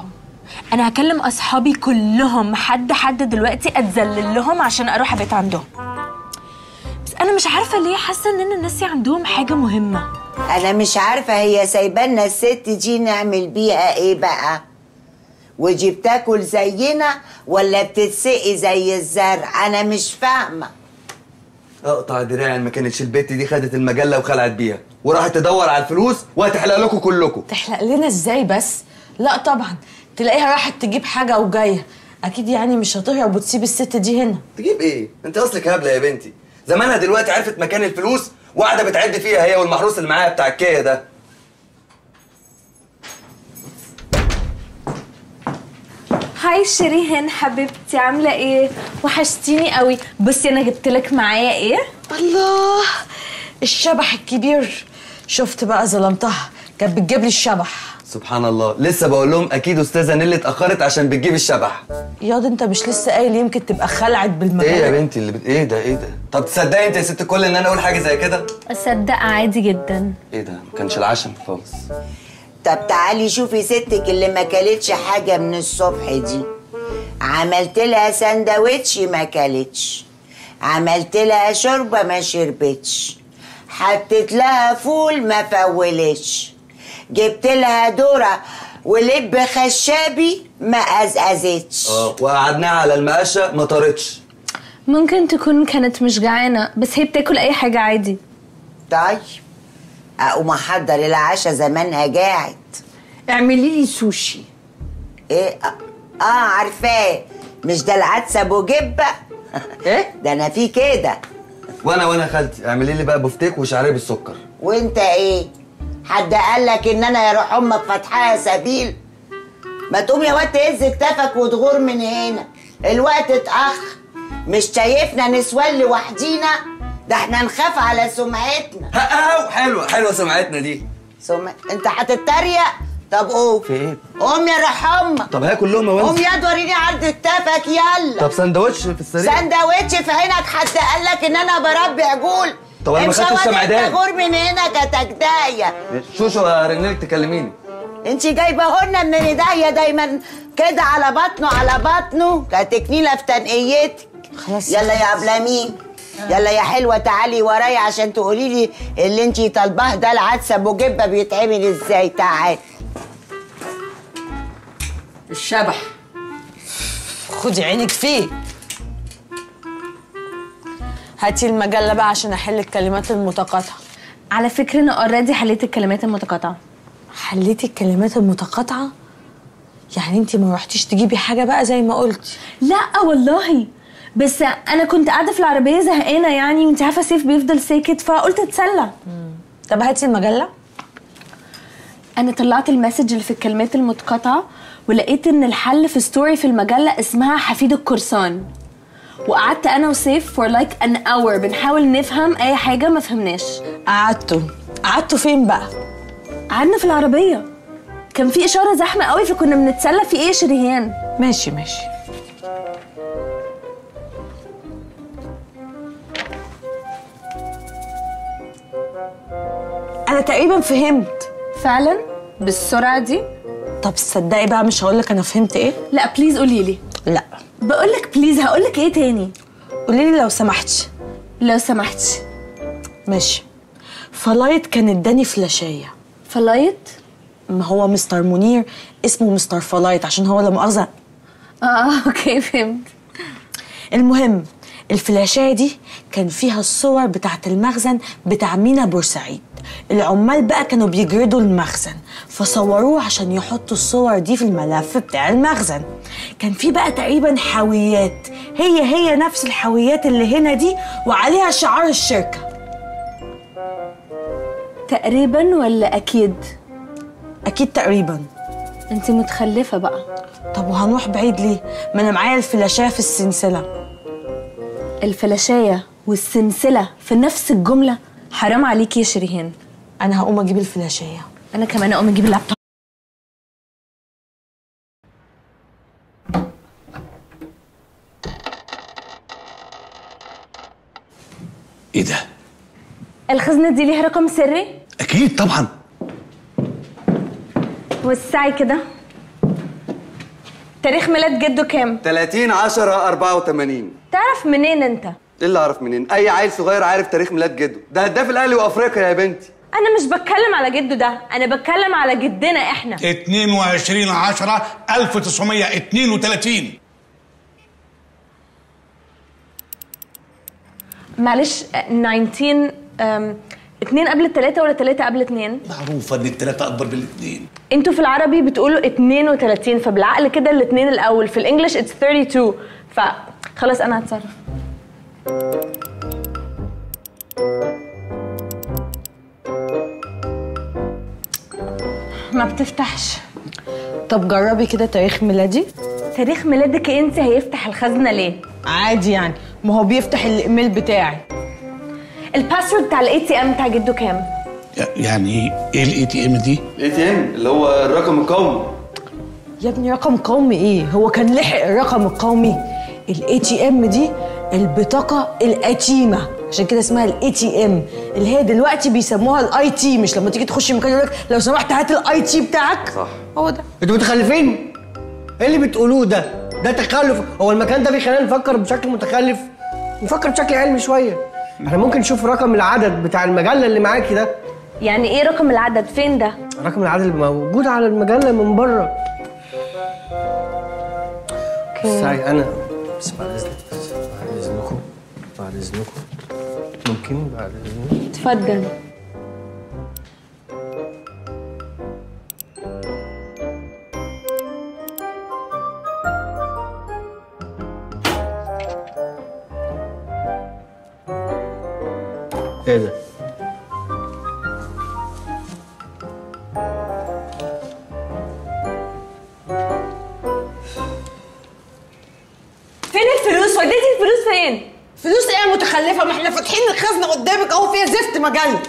S8: انا هكلم اصحابي كلهم حد حد دلوقتي اتذلل لهم عشان اروح ابيت عندهم بس انا مش عارفه ليه حاسه ان انا ناسي عندهم حاجه مهمه
S9: انا مش عارفه هي سايبانا الست دي نعمل بيها ايه بقى ودي بتاكل زينا ولا بتتسقي زي الزرع انا مش فاهمه
S3: اقطع دراعي ما كانتش البت دي خدت المجله وخلعت بيها وراحت تدور على الفلوس وهتحلق لكم كلكم
S4: تحلق لنا ازاي بس لا طبعا تلاقيها راحت تجيب حاجه وجايه اكيد يعني مش هتهرب وتسيب الست دي هنا
S3: تجيب ايه انت اصلك هبله يا بنتي زمانها دلوقتي عرفت مكان الفلوس وقاعده بتعد فيها هي والمحروس اللي معاها بتاع الكيه ده
S2: هاي شيرين حبيبتي عامله ايه وحشتيني قوي بصي انا جبت لك معايا ايه
S4: الله الشبح الكبير شفت بقى ظلمتها كانت بتجيب لي الشبح
S3: سبحان الله لسه بقول لهم اكيد استاذه نيلي اتاخرت عشان بتجيب الشبح
S4: ياض انت مش لسه قايل يمكن تبقى خلعت بالمجال
S3: ايه يا بنتي اللي بت... ايه ده ايه ده طب تصدقي انت يا ست الكل ان انا اقول حاجه زي كده
S2: اصدق عادي جدا
S3: ايه ده ما كانش العشم خالص
S9: طب تعالي شوفي ستك اللي ما كلتش حاجه من الصبح دي عملت لها سندوتش ما كلتش عملت لها شوربه ما شربتش حطيت لها فول ما فولتش جبت لها ذره ولب خشابي ما ازازتش
S3: اه وقعدناها على المقشه ما طارتش
S2: ممكن تكون كانت مش جعانه بس هي بتاكل اي حاجه عادي
S9: طيب اقوم احضر العشاء زمانها جاعت
S4: اعملي لي سوشي
S9: ايه اه عارفاه مش ده العدس ابو جبه
S4: ايه
S9: ده انا في كده
S3: وانا وانا خالتي اعملي لي بقى بفتيك وشعريه بالسكر
S9: وانت ايه حد قال لك ان انا يا روح امك فاتحاها سبيل ما تقوم يا واد تهز كتافك وتغور من هنا الوقت اتاخر مش شايفنا نسوان لوحدينا ده احنا نخاف على سمعتنا
S3: ها حلوه حلوه سمعتنا دي
S9: سمع... انت هتتريق طب قوم
S3: في ايه
S9: قوم يا روح امك
S3: طب هاكل لقمه
S9: قوم
S3: وانزل
S9: يا وريني عرض كتافك يلا
S3: طب سندوتش في السريع
S9: سندوتش في عينك حد قال لك ان انا بربي عجول
S3: طب أنا ما
S9: امشي
S3: خدتش
S9: واد
S3: سمعدان.
S9: انت غور من هنا كتجدايه
S3: شوشو هرنلك تكلميني
S9: انت جايبه لنا من ايديا دايما كده على بطنه على بطنه كتكنيله في تنقيتك
S4: خلاص
S9: يلا يا ابلامين يلا يا حلوه تعالي ورايا عشان تقولي لي اللي انت طالباه ده العدس ابو جبه بيتعمل ازاي تعالي
S4: الشبح خدي عينك فيه هاتي المجله بقى عشان احل الكلمات المتقاطعه
S2: على فكره انا اوريدي حليت الكلمات المتقاطعه
S4: حليتي الكلمات المتقاطعه يعني انت ما رحتيش تجيبي حاجه بقى زي ما قلتي
S2: لا والله بس انا كنت قاعده في العربيه زهقانه يعني وانت عارفه سيف بيفضل ساكت فقلت اتسلى
S4: طب هاتي المجله
S2: انا طلعت المسج اللي في الكلمات المتقاطعه ولقيت ان الحل في ستوري في المجله اسمها حفيد القرصان وقعدت انا وسيف فور لايك ان اور بنحاول نفهم اي حاجه ما فهمناش
S4: قعدتوا قعدتوا فين بقى
S2: قعدنا في العربيه كان في اشاره زحمه قوي فكنا بنتسلى في ايه يا شريهان
S4: ماشي ماشي انا تقريبا فهمت
S2: فعلا بالسرعه دي
S4: طب تصدقي بقى مش هقولك انا فهمت ايه
S2: لا بليز قولي لي
S4: لا
S2: بقول لك بليز هقول لك ايه تاني
S4: قولي لي لو سمحتي
S2: لو سمحتي
S4: ماشي فلايت كان اداني فلاشيه
S2: فلايت
S4: ما هو مستر منير اسمه مستر فلايت عشان هو لا مؤاخذه
S2: اه اوكي فهمت
S4: المهم الفلاشايه دي كان فيها الصور بتاعت المخزن بتاع مينا بورسعيد العمال بقى كانوا بيجردوا المخزن فصوروه عشان يحطوا الصور دي في الملف بتاع المخزن كان في بقى تقريبا حاويات هي هي نفس الحاويات اللي هنا دي وعليها شعار الشركه
S2: تقريبا ولا اكيد
S4: اكيد تقريبا
S2: انت متخلفه بقى
S4: طب وهنروح بعيد ليه ما انا معايا الفلاشايه في السلسله
S2: الفلاشايه والسلسله في نفس الجمله حرام عليكي يا شريهان
S4: انا هقوم اجيب الفلاشايه
S2: انا كمان اقوم اجيب اللابتوب
S1: ايه ده
S2: الخزنه دي ليها رقم سري
S1: اكيد طبعا
S2: وسعي كده تاريخ ميلاد جده كام
S3: 30 10 84
S2: تعرف منين انت
S3: ايه اللي اعرف منين اي عيل صغير عارف تاريخ ميلاد جده ده هداف الاهلي وافريقيا يا بنتي
S2: انا مش بتكلم على جده ده انا بتكلم على جدنا احنا
S6: 22 10 1932
S2: معلش آه، 19 أم، اتنين قبل التلاتة ولا تلاتة قبل اتنين؟
S6: معروفه ان الثلاثه اكبر من الاثنين
S2: انتوا في العربي بتقولوا 32 فبالعقل كده الاتنين الاول في الانجليش اتس 32 فخلاص انا هتصرف ما بتفتحش
S4: طب جربي كده تاريخ ميلادي
S2: تاريخ ميلادك انت هيفتح الخزنه ليه؟
S4: عادي يعني ما هو بيفتح الايميل بتاعي
S2: الباسورد بتاع الاي تي ام بتاع جده كام؟
S6: يعني ايه الاي تي ام دي؟
S3: الاي تي ام اللي هو الرقم القومي
S4: يا ابني رقم قومي ايه هو كان لحق الرقم القومي الاي تي ام دي البطاقه القديمه عشان كده اسمها الاي تي ام اللي هي دلوقتي بيسموها الاي تي مش لما تيجي تخش مكان يقول لك لو سمحت هات الاي تي بتاعك
S3: صح
S4: هو ده
S5: انتوا متخلفين ايه اللي بتقولوه ده ده تخلف هو المكان ده بيخلينا نفكر بشكل متخلف نفكر بشكل علمي شويه احنا ممكن نشوف رقم العدد بتاع المجله اللي معاكي ده
S2: يعني ايه رقم العدد فين ده؟
S5: رقم العدد اللي موجود على المجله من بره ساي انا بس بعد اذنك بعد اذنكم بعد اذنكم ممكن بعد اذنكم
S2: اتفضل
S5: ايه ده
S2: فين الفلوس؟ وديتي الفلوس فين؟
S4: فلوس ايه يا متخلفه ما احنا فاتحين الخزنه قدامك اهو فيها زفت مجله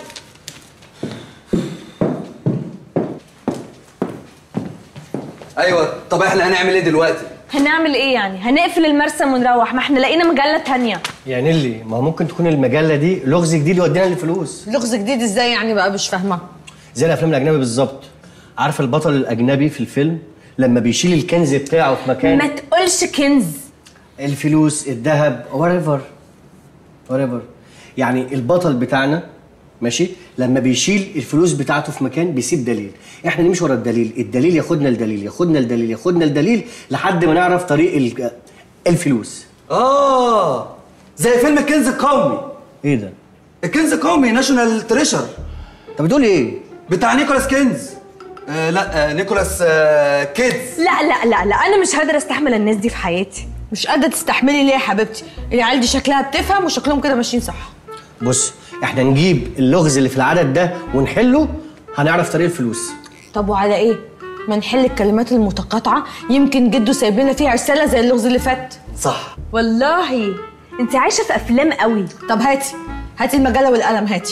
S3: ايوه طب احنا هنعمل ايه دلوقتي
S2: هنعمل ايه يعني؟ هنقفل المرسم ونروح ما احنا لقينا مجلة تانية
S5: يا نيلي ما ممكن تكون المجله دي لغز جديد يودينا للفلوس
S4: لغز جديد ازاي يعني بقى مش فاهمه
S5: زي الافلام الاجنبي بالظبط عارف البطل الاجنبي في الفيلم لما بيشيل الكنز بتاعه في مكان
S2: ما تقولش كنز
S5: الفلوس الذهب whatever whatever يعني البطل بتاعنا ماشي لما بيشيل الفلوس بتاعته في مكان بيسيب دليل احنا نمشي ورا الدليل الدليل ياخدنا لدليل ياخدنا لدليل ياخدنا لدليل لحد ما نعرف طريق ال- الفلوس
S3: اه زي فيلم الكنز القومي
S5: ايه ده
S3: الكنز القومي ناشونال تريشر
S5: انت بتقول ايه
S3: بتاع نيكولاس كينز آه لا آه نيكولاس آه كيدز
S2: لا لا لا لا انا مش قادرة استحمل الناس دي في حياتي
S4: مش قادره تستحملي ليه يا حبيبتي العيال دي شكلها بتفهم وشكلهم كده ماشيين صح
S5: بص احنا نجيب اللغز اللي في العدد ده ونحله هنعرف طريق الفلوس
S4: طب وعلى ايه ما نحل الكلمات المتقاطعه يمكن جده سايب لنا فيها رساله زي اللغز اللي فات
S3: صح
S2: والله انت عايشة في افلام قوي
S4: طب هاتي هاتي المجله والقلم هاتي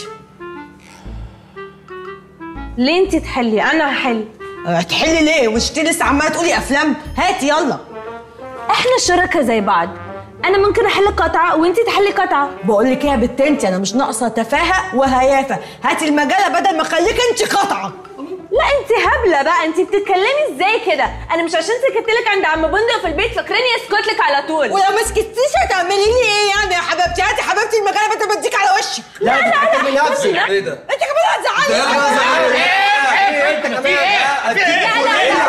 S2: ليه انت تحلي انا هحل
S4: هتحلي ليه مش انتي لسه عماله تقولي افلام هاتي يلا
S2: احنا شركاء زي بعض انا ممكن احل قطعة وانت تحلي قطعة
S4: بقول لك ايه يا بت انت انا مش ناقصه تفاهه وهيافه هاتي المجله بدل ما اخليك انت قطعه
S2: لا انت هبله بقى انت بتتكلمي ازاي كده انا مش عشان سكت لك عند عم بندق في البيت فاكراني اسكت لك على طول
S4: ولو ما سكتيش هتعملي لي ايه يعني يا حبيبتي هاتي حبيبتي المجله بدل ما اديك على وشي
S5: لا لا لا من نفسي
S3: ايه ده
S4: انت كمان هتزعلي
S5: ايه انت كمان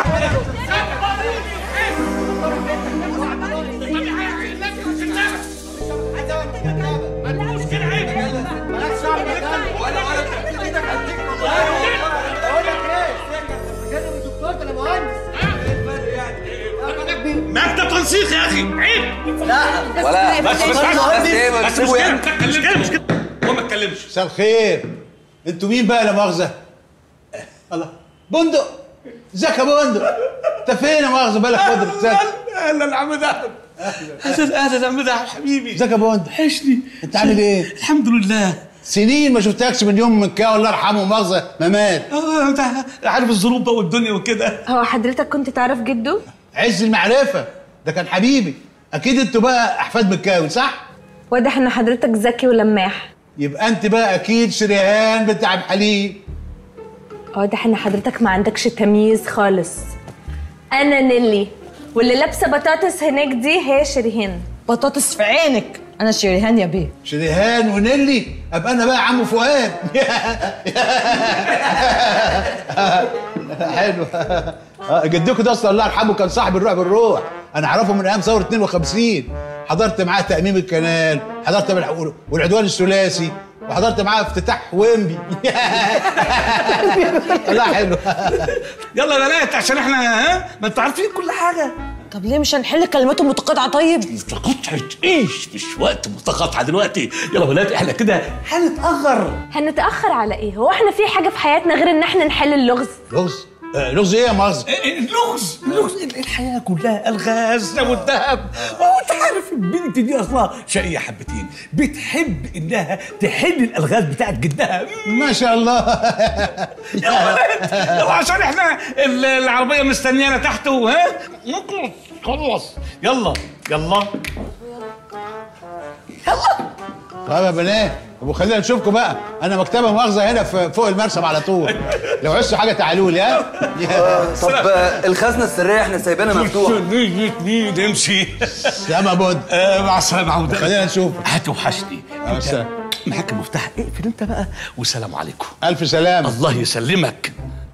S6: مكتب تنسيق يا اخي عيب
S3: ولا
S6: بس بس
S3: بس ايه ما
S6: بس مش
S3: تسيبه
S6: كده
S3: يعني
S6: مش كده مش كده هو ما اتكلمش مساء الخير انتوا مين بقى لا مؤاخذه الله بندق ازيك يا بندق انت فين يا مؤاخذه بالك مدرك ازيك
S1: اهلا يا عم دهب اهلا اهلا يا عم دهب حبيبي
S6: ازيك يا بندق
S1: وحشني
S6: انت عامل ايه
S1: الحمد لله
S6: سنين ما شفتكش من يوم من كده الله يرحمه مؤاخذه ما مات
S1: اه ده عارف الظروف بقى والدنيا وكده
S2: هو حضرتك كنت تعرف جده
S6: عز المعرفه ده كان حبيبي اكيد انتوا بقى احفاد مكاوي صح
S2: واضح ان حضرتك ذكي ولماح
S6: يبقى انت بقى اكيد شريهان بنت عبد الحليم
S2: واضح ان حضرتك ما عندكش تمييز خالص انا نيلي
S8: واللي لابسه بطاطس هناك دي هي شيرين
S4: بطاطس في عينك انا شريهان يا بيه
S6: شريهان ونيلي ابقى انا بقى عمو فؤاد حلو آه، جدكم ده اصلا الله يرحمه كان صاحب الروح بالروح انا اعرفه من ايام ثوره 52 حضرت معاه تاميم الكنال حضرت بالح- والعدوان الثلاثي وحضرت معاه افتتاح ويمبي لا حلو
S1: يلا يا بنات عشان احنا ها ما انتوا عارفين كل حاجه
S4: طب ليه مش هنحل كلماته متقاطعه طيب
S1: متقاطعة ايش مش وقت متقاطعة دلوقتي يلا يا بنات احنا كده هنتأخر
S8: هنتاخر على ايه هو احنا في حاجه في حياتنا غير ان احنا نحل اللغز
S6: لغز آه، لغز ايه يا مؤاخذة
S1: اللغز اللغز الحياة كلها الغاز والذهب وانت عارف البنت دي اصلا شقية حبتين بتحب انها تحل الالغاز بتاعت جدها
S6: ما شاء الله
S1: يلا بنات يلا عشان احنا ال- العربية مستنيانا تحت ها نخلص خلص يلا يلا
S6: طيب يا بنات طب خلينا نشوفكم بقى انا مكتبه مؤاخذه هنا في فوق المرسم على طول لو عشتوا حاجه تعالوا لي ها
S3: طب آه، الخزنه السريه احنا سايبينها مفتوحه
S1: نيجي نمشي
S6: سلام بود
S1: آه، مع السلامة عودة
S6: خلينا نشوف
S1: هتوحشني
S6: مع السلامة.
S1: معاك المفتاح اقفل انت بقى والسلام عليكم
S6: الف سلامه
S1: الله يسلمك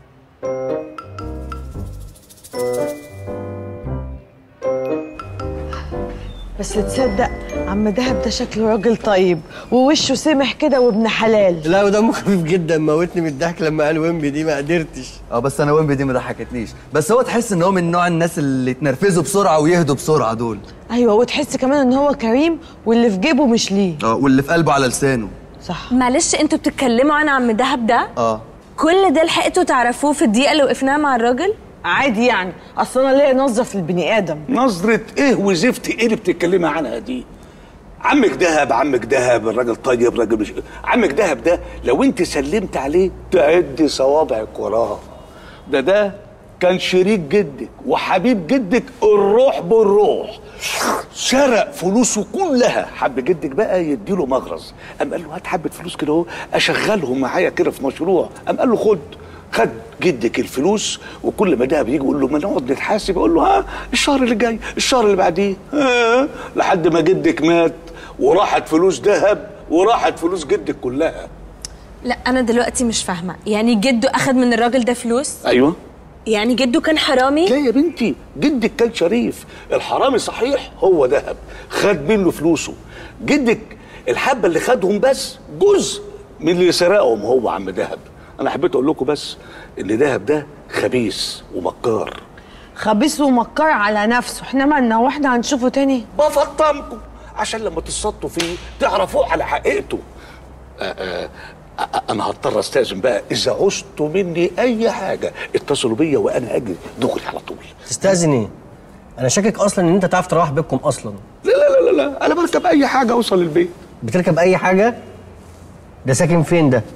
S4: بس تصدق عم دهب ده شكله راجل طيب ووشه سمح كده وابن حلال
S5: لا ودمه خفيف جدا موتني من الضحك لما قال ويمبي دي ما قدرتش
S3: اه بس انا ويمبي دي ما ضحكتنيش بس هو تحس ان هو من نوع الناس اللي يتنرفزوا بسرعه ويهدوا بسرعه دول
S4: ايوه وتحس كمان ان هو كريم واللي في جيبه مش ليه
S3: اه واللي في قلبه على لسانه
S4: صح
S8: معلش انتوا بتتكلموا عن عم دهب ده
S3: اه
S8: كل ده لحقتوا تعرفوه في الدقيقه اللي وقفناها مع الراجل
S4: عادي يعني اصل انا ليا نظره في البني ادم
S1: نظرة ايه وزفت ايه اللي بتتكلمي عنها دي عمك دهب عمك دهب الراجل طيب راجل مش عمك دهب ده لو انت سلمت عليه تعد صوابعك وراه ده ده كان شريك جدك وحبيب جدك الروح بالروح سرق فلوسه كلها حب جدك بقى يديله مغرز قام قال له هات حبه فلوس كده اهو اشغلهم معايا كده في مشروع قام قال له خد خد جدك الفلوس وكل ما دهب يجي يقول له ما نقعد نتحاسب يقول له ها الشهر اللي جاي الشهر اللي بعديه ها لحد ما جدك مات وراحت فلوس دهب وراحت فلوس جدك كلها
S8: لا انا دلوقتي مش فاهمه يعني جده اخد من الراجل ده فلوس
S1: ايوه
S8: يعني جده كان حرامي
S1: لا يا بنتي جدك كان شريف الحرامي صحيح هو دهب خد منه فلوسه جدك الحبه اللي خدهم بس جزء من اللي سرقهم هو عم دهب انا حبيت اقول لكم بس ان دهب ده خبيث ومكار
S4: خبيث ومكار على نفسه احنا مالنا واحنا هنشوفه تاني
S1: بفطمكم عشان لما تصطوا فيه تعرفوه على حقيقته آآ آآ آآ انا هضطر استاذن بقى اذا عوزتوا مني اي حاجه اتصلوا بيا وانا اجي دغري على طول
S5: تستاذن ايه انا شاكك اصلا ان انت تعرف تروح بيتكم اصلا
S1: لا لا لا لا, لا. انا بركب اي حاجه اوصل البيت
S5: بتركب اي حاجه ده ساكن فين ده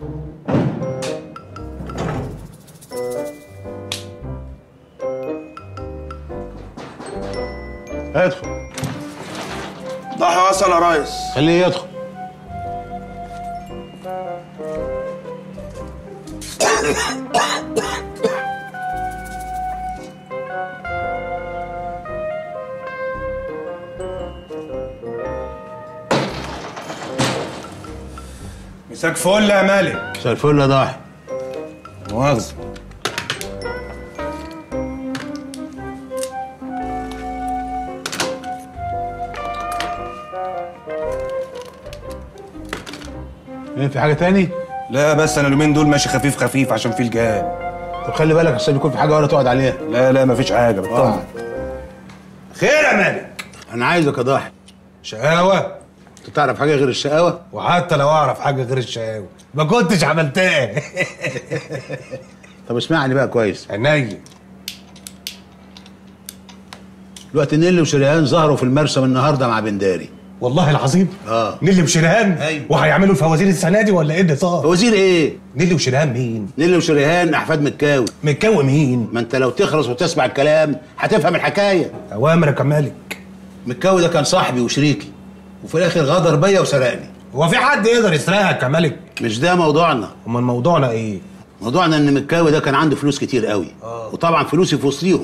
S6: ادخل
S10: ضحى وصل يا ريس
S6: خليه يدخل
S7: مساك فل يا مالك
S6: مساء الفل يا ضاحي
S7: مؤاخذة
S6: ايه في حاجه تاني
S7: لا بس انا اليومين دول ماشي خفيف خفيف عشان في الجهاد
S6: طب خلي بالك عشان يكون في حاجه ولا تقعد عليها
S7: لا لا مفيش حاجه بطمن
S6: آه.
S7: خير يا مالك
S6: انا عايزك يا ضاحي
S7: شقاوة
S6: انت تعرف حاجه غير الشقاوه
S7: وحتى لو اعرف حاجه غير الشقاوة ما كنتش عملتها
S6: طب اسمعني بقى كويس
S7: عينيا
S6: دلوقتي نيلي وشريهان ظهروا في المرسم النهارده مع بنداري
S7: والله العظيم
S6: اه
S7: نيلي وشريهان
S6: أيوة.
S7: وهيعملوا الفوازير السنه دي ولا ايه اللي صار
S6: وزير ايه
S7: نيلي وشريهان مين
S6: نيلي وشريهان احفاد متكاوي
S7: متكوي مين
S6: ما انت لو تخرس وتسمع الكلام هتفهم الحكايه
S7: اوامرك يا مالك
S6: متكاوي ده كان صاحبي وشريكي وفي الاخر غدر بيا وسرقني
S7: هو في حد يقدر يسرقك يا مالك
S6: مش ده موضوعنا
S7: امال موضوعنا ايه
S6: موضوعنا ان متكاوي ده كان عنده فلوس كتير قوي وطبعا فلوسي في وسطيهم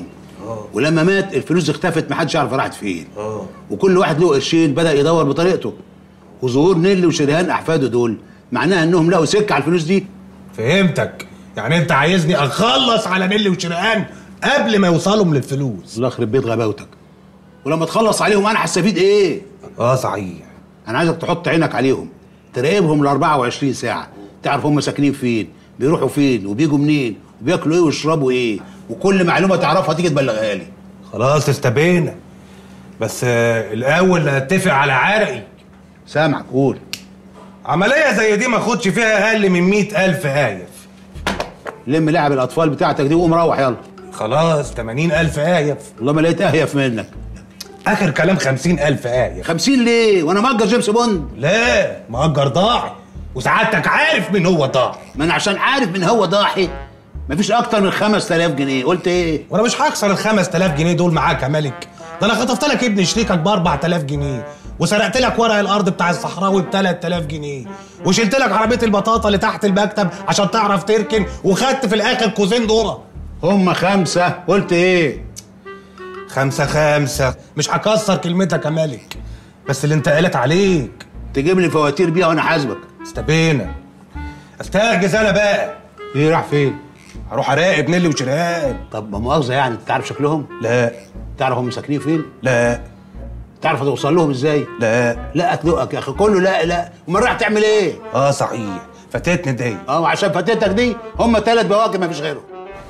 S6: ولما مات الفلوس اختفت محدش يعرف راحت فين وكل واحد له قرشين بدا يدور بطريقته وظهور نيلي وشريهان احفاده دول معناها انهم لقوا سكه على الفلوس دي
S7: فهمتك يعني انت عايزني اخلص على نيلي وشرقان قبل ما يوصلوا للفلوس
S6: الله يخرب بيت غباوتك ولما تخلص عليهم انا هستفيد ايه
S7: اه صحيح
S6: انا عايزك تحط عينك عليهم تراقبهم ال 24 ساعه تعرف هم ساكنين فين بيروحوا فين وبيجوا منين وبياكلوا ايه ويشربوا ايه وكل معلومه تعرفها تيجي تبلغها لي
S7: خلاص استبينا بس آه، الاول اتفق على عرقي
S6: سامعك قول
S7: عمليه زي دي ما اخدش فيها اقل من مئة الف هايف
S6: لم لعب الاطفال بتاعتك دي وقوم روح يلا
S7: خلاص 80 الف هايف
S6: والله ما لقيت اهيف منك
S7: اخر كلام 50 الف هايف
S6: 50 ليه وانا مأجر جيمس بوند
S7: لا مأجر ضاعي وسعادتك عارف مين هو ضاعي
S6: ما انا عشان عارف من هو ضاحي مفيش اكتر من 5000 جنيه قلت ايه
S7: وانا مش هكسر ال 5000 جنيه دول معاك يا ملك ده انا خطفت لك ابن شريكك ب 4000 جنيه وسرقت لك ورق الارض بتاع الصحراوي ب 3000 جنيه وشلت لك عربيه البطاطا اللي تحت المكتب عشان تعرف تركن وخدت في الاخر كوزين دورة
S6: هم خمسة قلت ايه
S7: خمسة خمسة مش هكسر كلمتك يا ملك بس اللي انت قالت عليك
S6: تجيب لي فواتير بيها وانا حاسبك
S7: استبينا استهجز انا بقى
S6: ايه راح فين
S7: هروح اراقب نيلي وشرقان
S6: طب ما مؤاخذه يعني انت تعرف شكلهم
S7: لا
S6: تعرف هم ساكنين فين
S7: لا
S6: تعرف هتوصل لهم ازاي
S7: لا
S6: لا اتلقك يا اخي كله لا لا امال رايح تعمل ايه
S7: اه صحيح فاتتني دي
S6: اه عشان فاتتك دي هم ثلاث بواكب مفيش غيرهم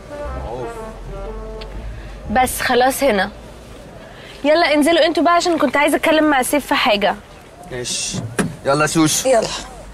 S2: بس خلاص هنا يلا انزلوا انتوا بقى عشان كنت عايزه اتكلم مع سيف في حاجه
S3: ماشي يلا شوش
S4: يلا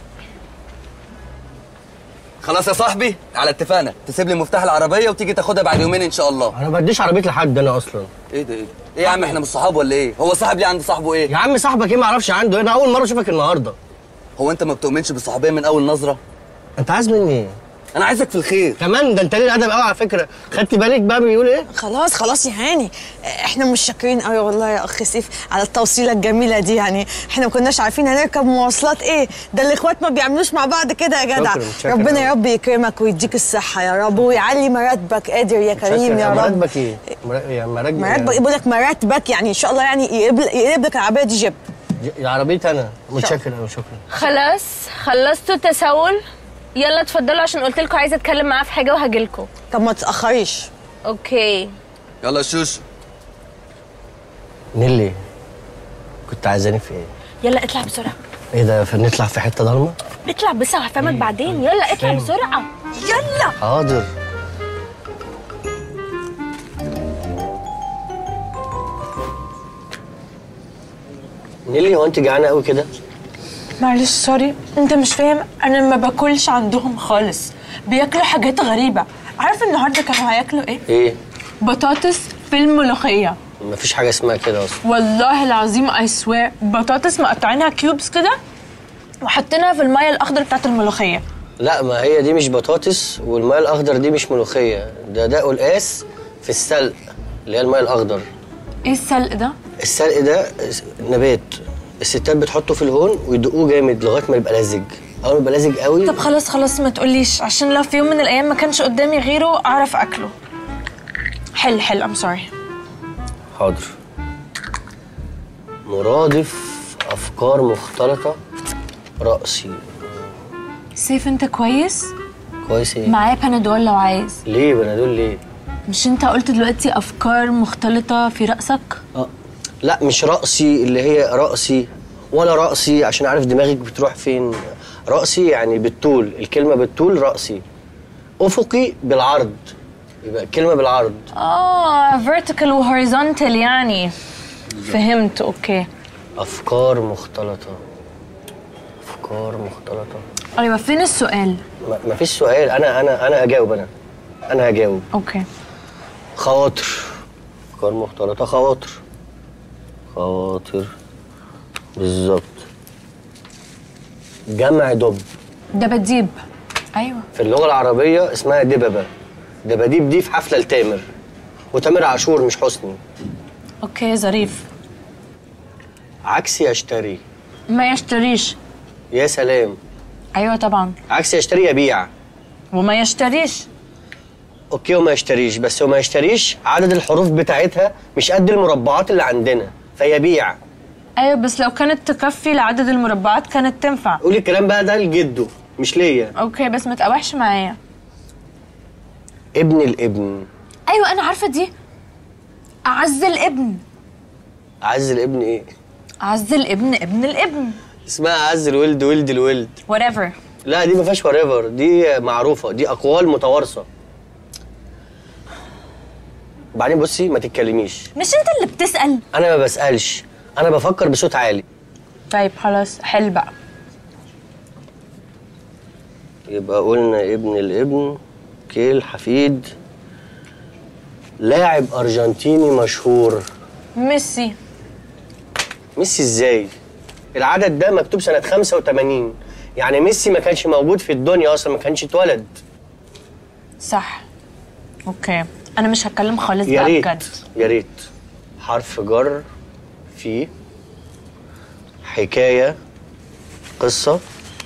S3: خلاص يا صاحبي على اتفاقنا تسيب لي مفتاح العربيه وتيجي تاخدها بعد يومين ان شاء الله
S5: انا ما بديش عربيتي لحد انا اصلا
S3: ايه ده ايه ايه يا عم احنا مش صحاب ولا ايه هو صاحب ليه عند صاحبه ايه
S5: يا عم صاحبك ايه ما اعرفش عنده انا اول مره اشوفك النهارده
S3: هو انت ما بتؤمنش بالصحوبيه من اول نظره
S5: انت عايز مني ايه
S3: انا عايزك في الخير
S5: كمان ده انت ليه ادب قوي على فكره خدت بالك بقى بيقول ايه
S4: خلاص خلاص يا هاني احنا مش شاكرين قوي والله يا اخ سيف على التوصيله الجميله دي يعني احنا ما كناش عارفين هنركب مواصلات ايه ده الاخوات ما بيعملوش مع بعض كده يا جدع
S5: شكراً، شكراً
S4: ربنا
S5: أوي.
S4: يا رب يكرمك ويديك الصحه يا رب ويعلي مراتبك قادر يا كريم يا رب
S5: مراتبك ايه مرا- يا مراتبك
S4: مراتبك يقول لك مراتبك يعني ان شاء الله يعني يقلب يقلب لك العربيه دي جيب
S5: يا عربيتي انا متشكر قوي شكرا
S2: خلاص خلصتوا التسول يلا اتفضلوا عشان قلت لكم عايزه اتكلم معاه في حاجه وهجيلكوا
S4: طب ما تتاخريش
S2: اوكي
S3: يلا يا شوش
S5: نيلي كنت عايزاني في ايه
S2: يلا اطلع بسرعه
S5: ايه ده فنطلع في حته ضلمه
S2: اطلع بسرعه هفهمك بعدين يلا اطلع بسرعه يلا
S5: حاضر نيلي هو انت جعانه قوي كده
S8: معلش سوري انت مش فاهم انا ما باكلش عندهم خالص بياكلوا حاجات غريبه عارف النهارده كانوا هياكلوا ايه
S5: ايه
S8: بطاطس في الملوخيه
S5: مفيش حاجه اسمها كده اصلا
S8: والله العظيم اي سوير بطاطس مقطعينها كيوبس كده وحاطينها في الميه الاخضر بتاعت الملوخيه
S5: لا ما هي دي مش بطاطس والماء الاخضر دي مش ملوخيه ده ده قلقاس في السلق اللي هي الماء الاخضر
S8: ايه السلق ده
S5: السلق ده نبات الستات بتحطه في الهون ويدقوه جامد لغايه ما يبقى لزج اول ما يبقى لزج قوي
S8: طب خلاص خلاص ما تقوليش عشان لو في يوم من الايام ما كانش قدامي غيره اعرف اكله حل حل ام سوري
S5: حاضر مرادف افكار مختلطه راسي
S8: سيف انت كويس
S5: كويس ايه
S8: معايا بنادول لو عايز
S5: ليه بنادول ليه
S8: مش انت قلت دلوقتي افكار مختلطه في راسك
S5: اه لا مش رأسي اللي هي رأسي ولا رأسي عشان عارف دماغك بتروح فين رأسي يعني بالطول الكلمة بالطول رأسي أفقي بالعرض يبقى الكلمة بالعرض
S8: اه vertical و horizontal يعني فهمت اوكي
S5: أفكار مختلطة أفكار مختلطة
S8: ايوه فين السؤال
S5: ما- مفيش سؤال أنا أنا أنا أجاوب أنا أنا هجاوب
S8: اوكي
S5: خواطر أفكار مختلطة خواطر خواطر بالظبط جمع دب
S8: دباديب ايوه
S5: في اللغة العربية اسمها دببة دباديب دي في حفلة لتامر وتامر عاشور مش حسني
S8: اوكي ظريف
S5: عكس يشتري
S8: ما يشتريش
S5: يا سلام
S8: ايوه طبعا
S5: عكس يشتري يبيع
S8: وما يشتريش
S5: اوكي وما يشتريش بس وما يشتريش عدد الحروف بتاعتها مش قد المربعات اللي عندنا فيبيع
S8: ايوه بس لو كانت تكفي لعدد المربعات كانت تنفع
S5: قولي الكلام بقى ده لجده مش ليا
S8: اوكي بس ما تقاوحش معايا
S5: ابن الابن
S8: ايوه انا عارفه دي اعز الابن
S5: عز الابن ايه
S8: اعز الابن ابن الابن
S5: اسمها عز الولد ولد الولد
S8: whatever
S5: لا دي ما فيهاش وريفر دي معروفه دي اقوال متوارثه وبعدين بصي ما تتكلميش
S8: مش انت اللي بتسال
S5: انا ما بسالش انا بفكر بصوت عالي
S8: طيب خلاص حل بقى
S5: يبقى قلنا ابن الابن كيل حفيد لاعب ارجنتيني مشهور
S8: ميسي
S5: ميسي ازاي العدد ده مكتوب سنه 85 يعني ميسي ما كانش موجود في الدنيا اصلا ما كانش اتولد
S8: صح اوكي انا مش هتكلم خالص
S5: يا
S8: بقى
S5: ريت
S8: بجد
S5: يا ريت حرف جر في حكايه قصه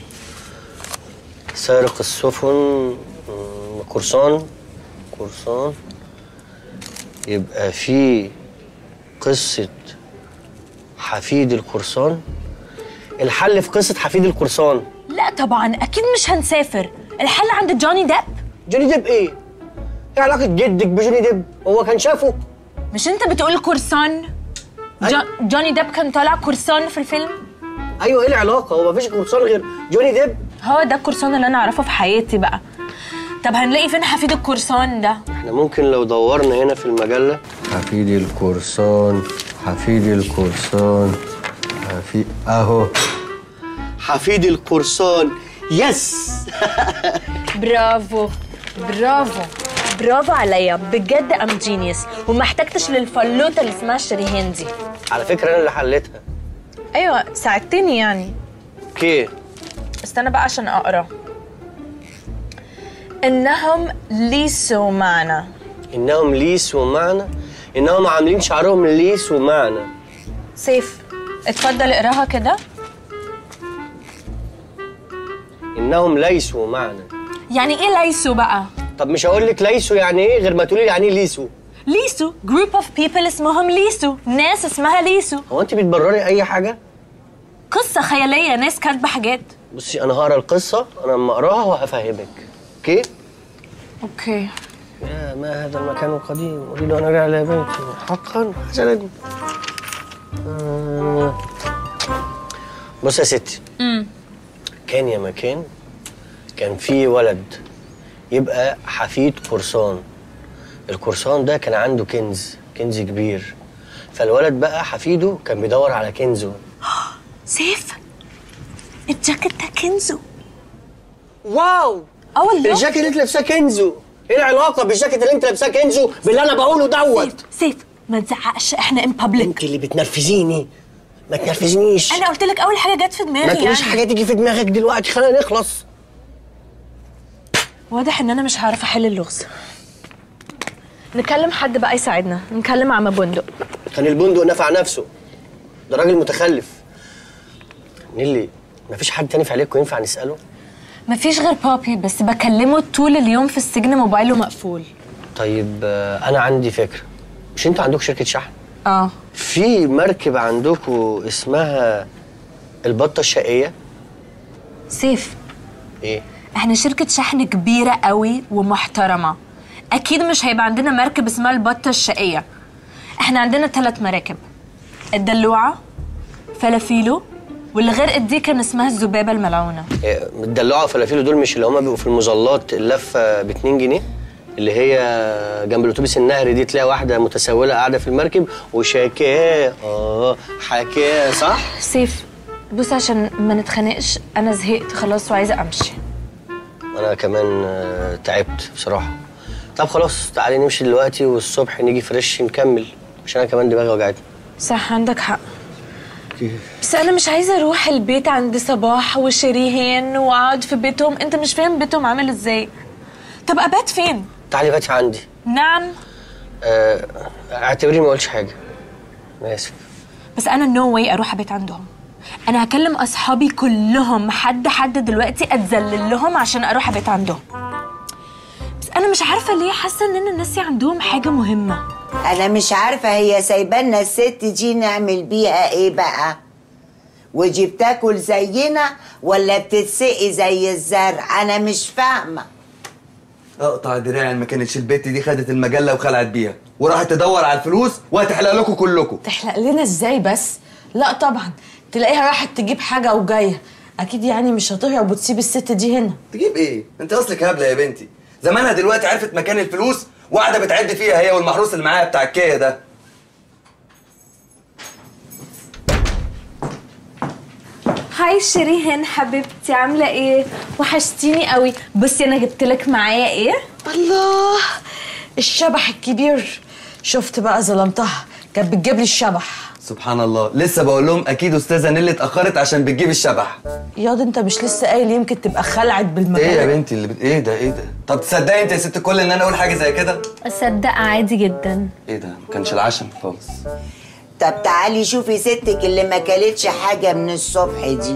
S5: سارق السفن مم، قرصان قرصان يبقى في قصه حفيد القرصان الحل في قصه حفيد القرصان
S8: لا طبعا اكيد مش هنسافر الحل عند جوني ديب
S5: جوني ديب ايه ايه علاقه جدك بجوني ديب هو كان شافه
S8: مش انت بتقول قرصان جو جوني ديب كان طالع قرصان في الفيلم
S5: ايوه ايه العلاقه هو مفيش قرصان غير جوني ديب
S8: هو ده القرصان اللي انا اعرفه في حياتي بقى طب هنلاقي فين حفيد القرصان ده
S5: احنا ممكن لو دورنا هنا في المجله حفيد القرصان حفيد القرصان حفيد اهو حفيد القرصان يس
S8: برافو برافو برافو عليا بجد ام جينيوس وما احتجتش للفلوته اللي اسمها شريهان دي
S5: على فكره انا اللي حليتها
S8: ايوه ساعدتني يعني
S5: اوكي
S8: استنى بقى عشان اقرا انهم ليسوا معنا
S5: انهم ليس ومعنى انهم عاملين شعرهم ليس ومعنى
S8: سيف اتفضل اقراها كده
S5: انهم ليسوا معنى
S8: يعني ايه ليسوا بقى
S5: طب مش هقول لك ليسوا يعني ايه غير ما تقولي لي يعني ايه ليسوا
S8: ليسوا جروب اوف بيبل اسمهم ليسوا ناس اسمها ليسوا
S5: هو انت بتبرري اي حاجه
S8: قصه خياليه ناس كاتبه حاجات
S5: بصي انا هقرا القصه انا لما اقراها وهفهمك اوكي
S8: اوكي
S5: يا ما هذا المكان القديم اريد ان ارجع الى بيتي حقا حسنا آه. بص يا ستي
S8: امم
S5: كان يا مكان كان في ولد يبقى حفيد قرصان القرصان ده كان عنده كنز كنز كبير فالولد بقى حفيده كان بيدور على كنزه
S8: سيف الجاكيت ده كنزو
S5: واو
S8: اه والله
S5: الجاكيت اللي انت لابساه كنزو ايه العلاقه بالجاكيت اللي انت لابساه كنزو باللي انا بقوله دوت
S8: سيف ما تزعقش احنا ان بابليك
S5: انت اللي بتنرفزيني ما تنرفزنيش
S8: انا قلت لك اول حاجه جت في دماغي
S5: ما تقوليش
S8: يعني.
S5: حاجه تيجي في دماغك دلوقتي خلينا نخلص
S8: واضح ان انا مش هعرف احل اللغز نكلم حد بقى يساعدنا نكلم عم بندق
S5: كان البندق نفع نفسه ده راجل متخلف نيلي مفيش حد تاني في عليكم ينفع نساله
S8: مفيش غير بابي بس بكلمه طول اليوم في السجن موبايله مقفول
S5: طيب آه، انا عندي فكره مش انتوا عندكم شركه شحن
S8: اه
S5: في مركب عندكم اسمها البطه الشقيه
S8: سيف
S5: ايه
S8: احنا شركة شحن كبيرة قوي ومحترمة اكيد مش هيبقى عندنا مركب اسمها البطة الشقية احنا عندنا ثلاث مراكب الدلوعة فلافيلو واللي غرقت دي كان اسمها الذبابة الملعونة
S5: إيه، الدلوعه وفلافيلو دول مش اللي هما بيبقوا في المظلات اللفه ب 2 جنيه اللي هي جنب الاتوبيس النهري دي تلاقي واحده متسوله قاعده في المركب وشاكاه اه حكاه صح
S8: سيف بص عشان ما نتخانقش انا زهقت خلاص وعايزة امشي
S5: انا كمان آه، تعبت بصراحه طب خلاص تعالي نمشي دلوقتي والصبح نيجي فريش نكمل عشان انا كمان دماغي وجعتني
S8: صح عندك حق بس انا مش عايزه اروح البيت عند صباح وشريهان واقعد في بيتهم انت مش فاهم بيتهم عامل ازاي طب ابات فين
S5: تعالي باتي عندي
S8: نعم
S5: آه، اعتبريني ما قلتش حاجه انا اسف
S8: بس انا نو واي اروح ابيت عندهم انا هكلم اصحابي كلهم حد حد دلوقتي اتذلل لهم عشان اروح ابيت عندهم بس انا مش عارفه ليه حاسه اننا ناسي عندهم حاجه مهمه
S9: انا مش عارفه هي سايبانا الست دي نعمل بيها ايه بقى ودي بتاكل زينا ولا بتتسقي زي الزرع انا مش فاهمه
S3: اقطع دراعي ما كانتش البت دي خدت المجله وخلعت بيها وراحت تدور على الفلوس وهتحلق لكم كلكم
S4: تحلق لنا ازاي بس لا طبعا تلاقيها راحت تجيب حاجه وجايه اكيد يعني مش هتهرب وتسيب الست دي هنا
S3: تجيب ايه انت اصلك هبله يا بنتي زمانها دلوقتي عرفت مكان الفلوس وقاعده بتعد فيها هي والمحروس اللي معاها بتاع الكيا ده
S2: هاي شيرين حبيبتي عامله ايه وحشتيني قوي بصي انا جبت لك معايا ايه
S4: الله الشبح الكبير شفت بقى ظلمتها كانت بتجيب لي الشبح
S3: سبحان الله لسه بقول لهم اكيد استاذه نيلي اتاخرت عشان بتجيب الشبح
S4: ياض انت مش لسه قايل يمكن تبقى خلعت بالمجال
S3: ايه يا بنتي اللي بت... ايه ده ايه ده طب تصدقي انت يا ست الكل ان انا اقول حاجه زي كده
S2: اصدق عادي جدا
S3: ايه ده ما كانش العشم خالص
S9: طب تعالي شوفي ستك اللي ما كلتش حاجه من الصبح دي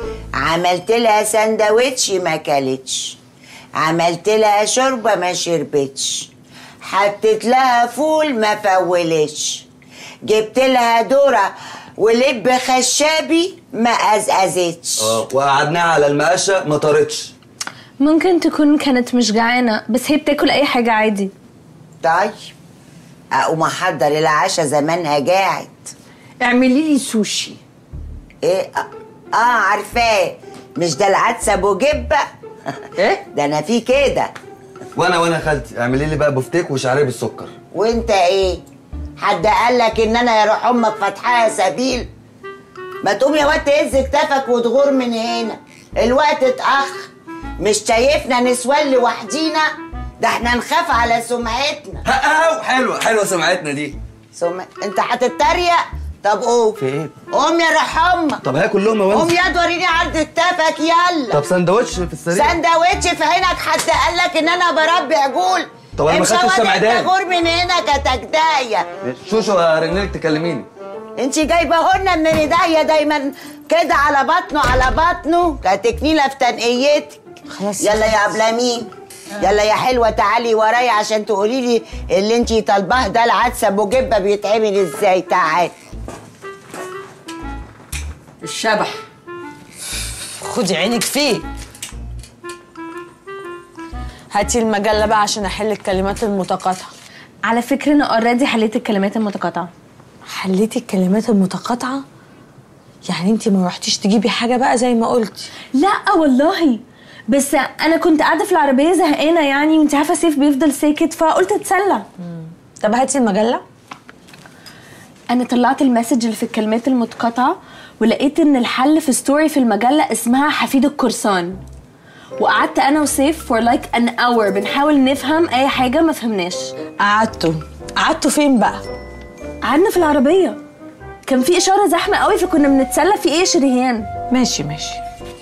S9: عملت لها سندوتش ما كلتش عملت لها شوربه ما شربتش حطيت لها فول ما فولتش جبت لها ذره ولب خشابي ما ازازتش
S3: اه وقعدناها على المقشه ما طارتش
S2: ممكن تكون كانت مش جعانه بس هي بتاكل اي حاجه عادي
S9: طيب اقوم احضر العشاء زمانها جاعت
S4: اعملي لي سوشي
S9: ايه اه عارفاه مش ده العدس ابو جبه
S4: ايه
S9: ده انا في كده
S3: وانا وانا خالتي اعملي لي بقى بفتيك وشعريه بالسكر
S9: وانت ايه حد قال لك ان انا يا روح امك فاتحاها سبيل ما تقوم يا واد تهز كتافك وتغور من هنا الوقت اتاخر مش شايفنا نسوان لوحدينا ده احنا نخاف على سمعتنا
S3: ها حلوه حلوه سمعتنا دي
S9: سم... انت هتتريق طب قوم
S3: في ايه
S9: قوم يا روح امك
S3: طب هاكل لقمه
S9: قوم
S3: وانزل
S9: يا وريني عرض كتافك يلا
S3: طب سندوتش في السريع
S9: سندوتش في عينك حد قال لك ان انا بربي عجول
S3: طب أنا ما
S9: امشي
S3: خدتش
S9: واد
S3: سمعدان.
S9: انت غور من هنا كتجدايه
S3: شوشو هرنلك تكلميني
S9: انت جايبه لنا من ايديا دايما كده على بطنه على بطنه كتكنيله في تنقيتك
S4: خلاص
S9: يلا يا ابلامين يلا يا حلوه تعالي ورايا عشان تقولي لي اللي انت طالباه ده العدس ابو جبه بيتعمل ازاي تعالي
S4: الشبح خدي عينك فيه هاتي المجله بقى عشان احل الكلمات المتقاطعه
S2: على فكره انا اوريدي حليت الكلمات المتقاطعه
S4: حليتي الكلمات المتقاطعه يعني انت ما رحتيش تجيبي حاجه بقى زي ما قلتي
S2: لا والله بس انا كنت قاعده في العربيه زهقانه يعني وانت عارفه سيف بيفضل ساكت فقلت اتسلى
S4: طب هاتي المجله
S2: انا طلعت المسج اللي في الكلمات المتقاطعه ولقيت ان الحل في ستوري في المجله اسمها حفيد القرصان وقعدت انا وسيف فور لايك ان اور بنحاول نفهم اي حاجه ما فهمناش
S4: قعدتوا قعدتوا فين بقى
S2: قعدنا في العربيه كان في اشاره زحمه قوي فكنا بنتسلى في ايه يا شريهان
S4: ماشي ماشي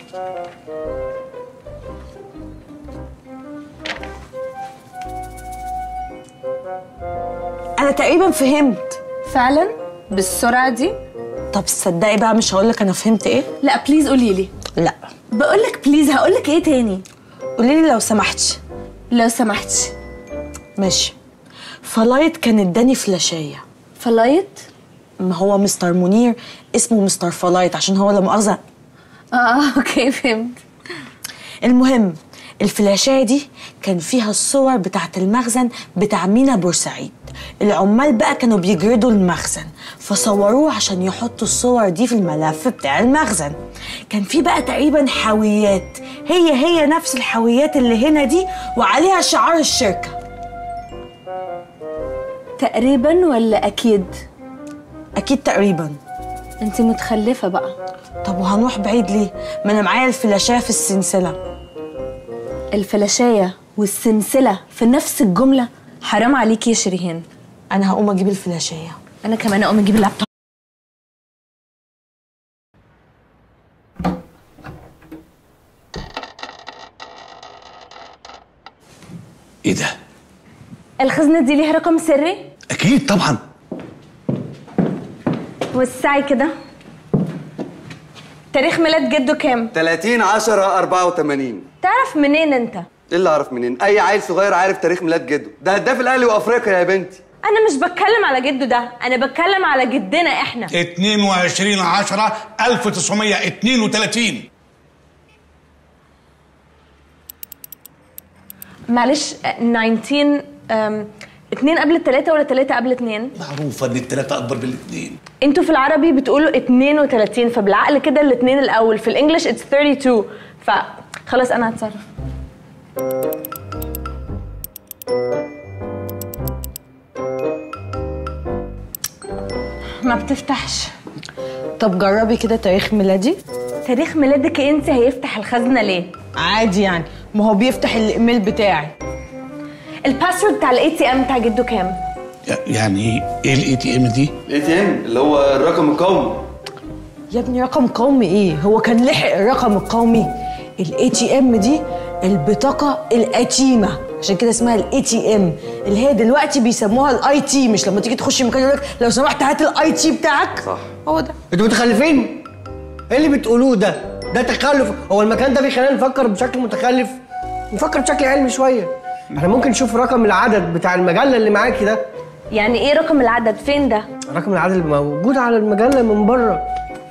S4: انا تقريبا فهمت
S2: فعلا بالسرعه دي
S4: طب تصدقي بقى مش هقولك انا فهمت ايه
S2: لا بليز قولي لي
S4: لا
S2: بقول لك بليز هقول لك ايه تاني
S4: قولي لي لو سمحتي
S2: لو سمحتي
S4: ماشي فلايت كان اداني فلاشيه
S2: فلايت
S4: ما هو مستر منير اسمه مستر فلايت عشان هو لا مؤاخذه
S2: اه اوكي فهمت
S4: المهم الفلاشايه دي كان فيها الصور بتاعت المخزن بتاع مينا بورسعيد العمال بقى كانوا بيجردوا المخزن فصوروه عشان يحطوا الصور دي في الملف بتاع المخزن كان في بقى تقريبا حاويات هي هي نفس الحاويات اللي هنا دي وعليها شعار الشركه
S2: تقريبا ولا اكيد
S4: اكيد تقريبا
S2: انت متخلفه بقى
S4: طب وهنروح بعيد ليه ما انا معايا الفلاشايه في السلسله
S2: الفلاشايه والسلسله في نفس الجمله حرام عليكي يا شريهان
S4: انا هقوم اجيب الفلاشايه
S2: انا كمان اقوم اجيب اللابتوب
S1: ايه ده
S2: الخزنه دي ليها رقم سري
S1: اكيد طبعا
S2: وسعي كده تاريخ ميلاد جده كام
S3: 30 10 84
S2: تعرف منين انت
S3: ايه اللي اعرف منين اي عيل صغير عارف تاريخ ميلاد جده ده هداف الاهلي وافريقيا يا بنتي
S8: انا مش بتكلم على جده ده انا بتكلم على جدنا احنا
S6: 22 10 1932
S2: معلش آه، 19 أم، اتنين قبل التلاتة ولا تلاتة قبل اتنين؟
S6: معروفه ان الثلاثه اكبر من الاثنين
S2: انتوا في العربي بتقولوا 32 فبالعقل كده الاتنين الاول في الانجليش اتس 32 فخلاص انا هتصرف ما بتفتحش
S4: طب جربي كده تاريخ ميلادي
S2: تاريخ ميلادك انت هيفتح الخزنه ليه؟
S4: عادي يعني ما هو بيفتح الايميل بتاعي
S2: الباسورد بتاع الاي تي ام بتاع جده كام؟
S6: يعني ايه الاي تي ام دي؟
S3: الاي تي ام اللي هو الرقم القومي
S4: يا ابني رقم قومي ايه هو كان لحق الرقم القومي الاي تي ام دي البطاقه القديمه عشان كده اسمها الاي تي ام اللي هي دلوقتي بيسموها الاي تي مش لما تيجي تخش مكان يقول لك لو سمحت هات الاي تي بتاعك
S3: صح
S4: هو ده
S5: انتوا متخلفين ايه اللي بتقولوه ده ده تخلف هو المكان ده بيخلينا نفكر بشكل متخلف نفكر بشكل علمي شويه احنا ممكن نشوف رقم العدد بتاع المجله اللي معاكي ده
S2: يعني ايه رقم العدد فين ده؟
S5: رقم العدد اللي موجود على المجله من بره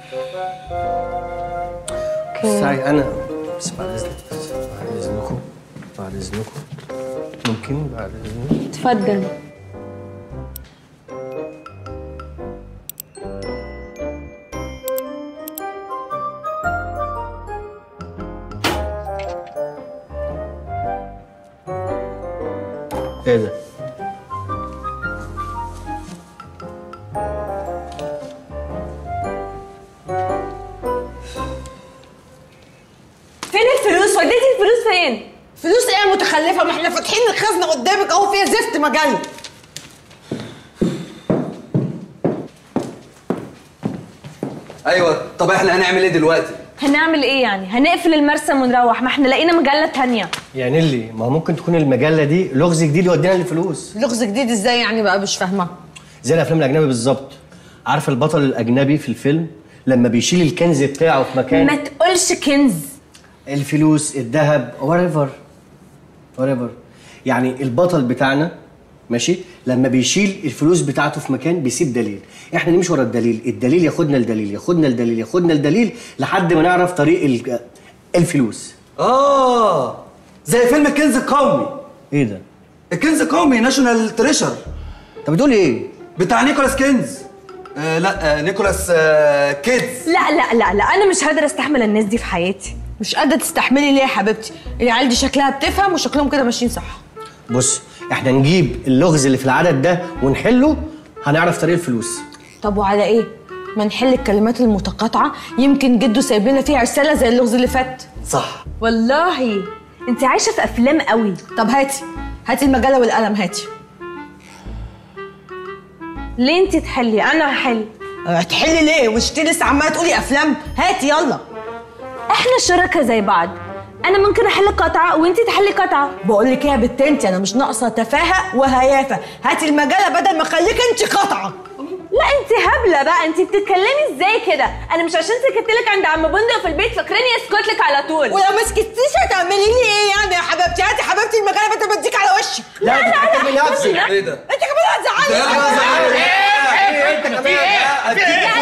S5: ساي انا بس بعد اذنك بس بعد اذنكم بعد اذنكم ممكن بعد اذنكم
S2: اتفضل
S5: ايه ده
S2: فين الفلوس؟ وديتي الفلوس فين؟
S4: فلوس ايه يا متخلفه ما احنا فاتحين الخزنه قدامك اهو فيها زفت مجله
S3: ايوه طب احنا هنعمل ايه دلوقتي
S2: هنعمل ايه يعني؟ هنقفل المرسم ونروح ما احنا لقينا مجلة تانية
S5: يا نيلي ما ممكن تكون المجله دي لغز جديد يودينا للفلوس
S4: لغز جديد ازاي يعني بقى مش فاهمه
S5: زي الافلام الاجنبي بالظبط عارف البطل الاجنبي في الفيلم لما بيشيل الكنز بتاعه في مكان
S2: ما تقولش كنز
S5: الفلوس الذهب whatever whatever يعني البطل بتاعنا ماشي لما بيشيل الفلوس بتاعته في مكان بيسيب دليل احنا نمشي ورا الدليل الدليل ياخدنا الدليل ياخدنا الدليل ياخدنا الدليل لحد ما نعرف طريق ال- الفلوس
S3: اه زي فيلم الكنز القومي
S5: ايه ده
S3: الكنز القومي ناشونال تريشر
S5: انت بتقول ايه
S3: بتاع نيكولاس كينز آه لا آه نيكولاس آه كيدز
S2: لا لا لا لا انا مش قادرة استحمل الناس دي في حياتي
S4: مش قادره تستحملي ليه يا حبيبتي العيال دي شكلها بتفهم وشكلهم كده ماشيين صح
S5: بص احنا نجيب اللغز اللي في العدد ده ونحله هنعرف طريق الفلوس
S4: طب وعلى ايه ما نحل الكلمات المتقاطعه يمكن جده سايب لنا فيها رساله زي اللغز اللي فات
S3: صح
S2: والله انت عايشة في افلام قوي
S4: طب هاتي هاتي المجله والقلم هاتي
S2: ليه انت تحلي انا هحل
S4: هتحلي ليه مش انتي لسه عماله تقولي افلام هاتي يلا
S2: احنا شركاء زي بعض انا ممكن احل قطعة وانت تحلي قطعة
S4: بقول لك ايه يا بت انت انا مش ناقصه تفاهه وهيافه هاتي المجله بدل ما اخليك انت قطعه
S2: لا انت هبلة بقى انت بتتكلمي ازاي كده انا مش عشان سكت لك عند عم بندق في البيت فاكراني اسكت لك على طول
S4: ولو ما سكتيش هتعملي لي ايه يعني يا حبيبتي هاتي حبيبتي المجله بدل ما اديك على وشي
S5: لا لا لا
S2: لا
S5: نفسي
S2: لا
S3: ايه ده
S4: انت كمان هتزعلي
S5: انت كمان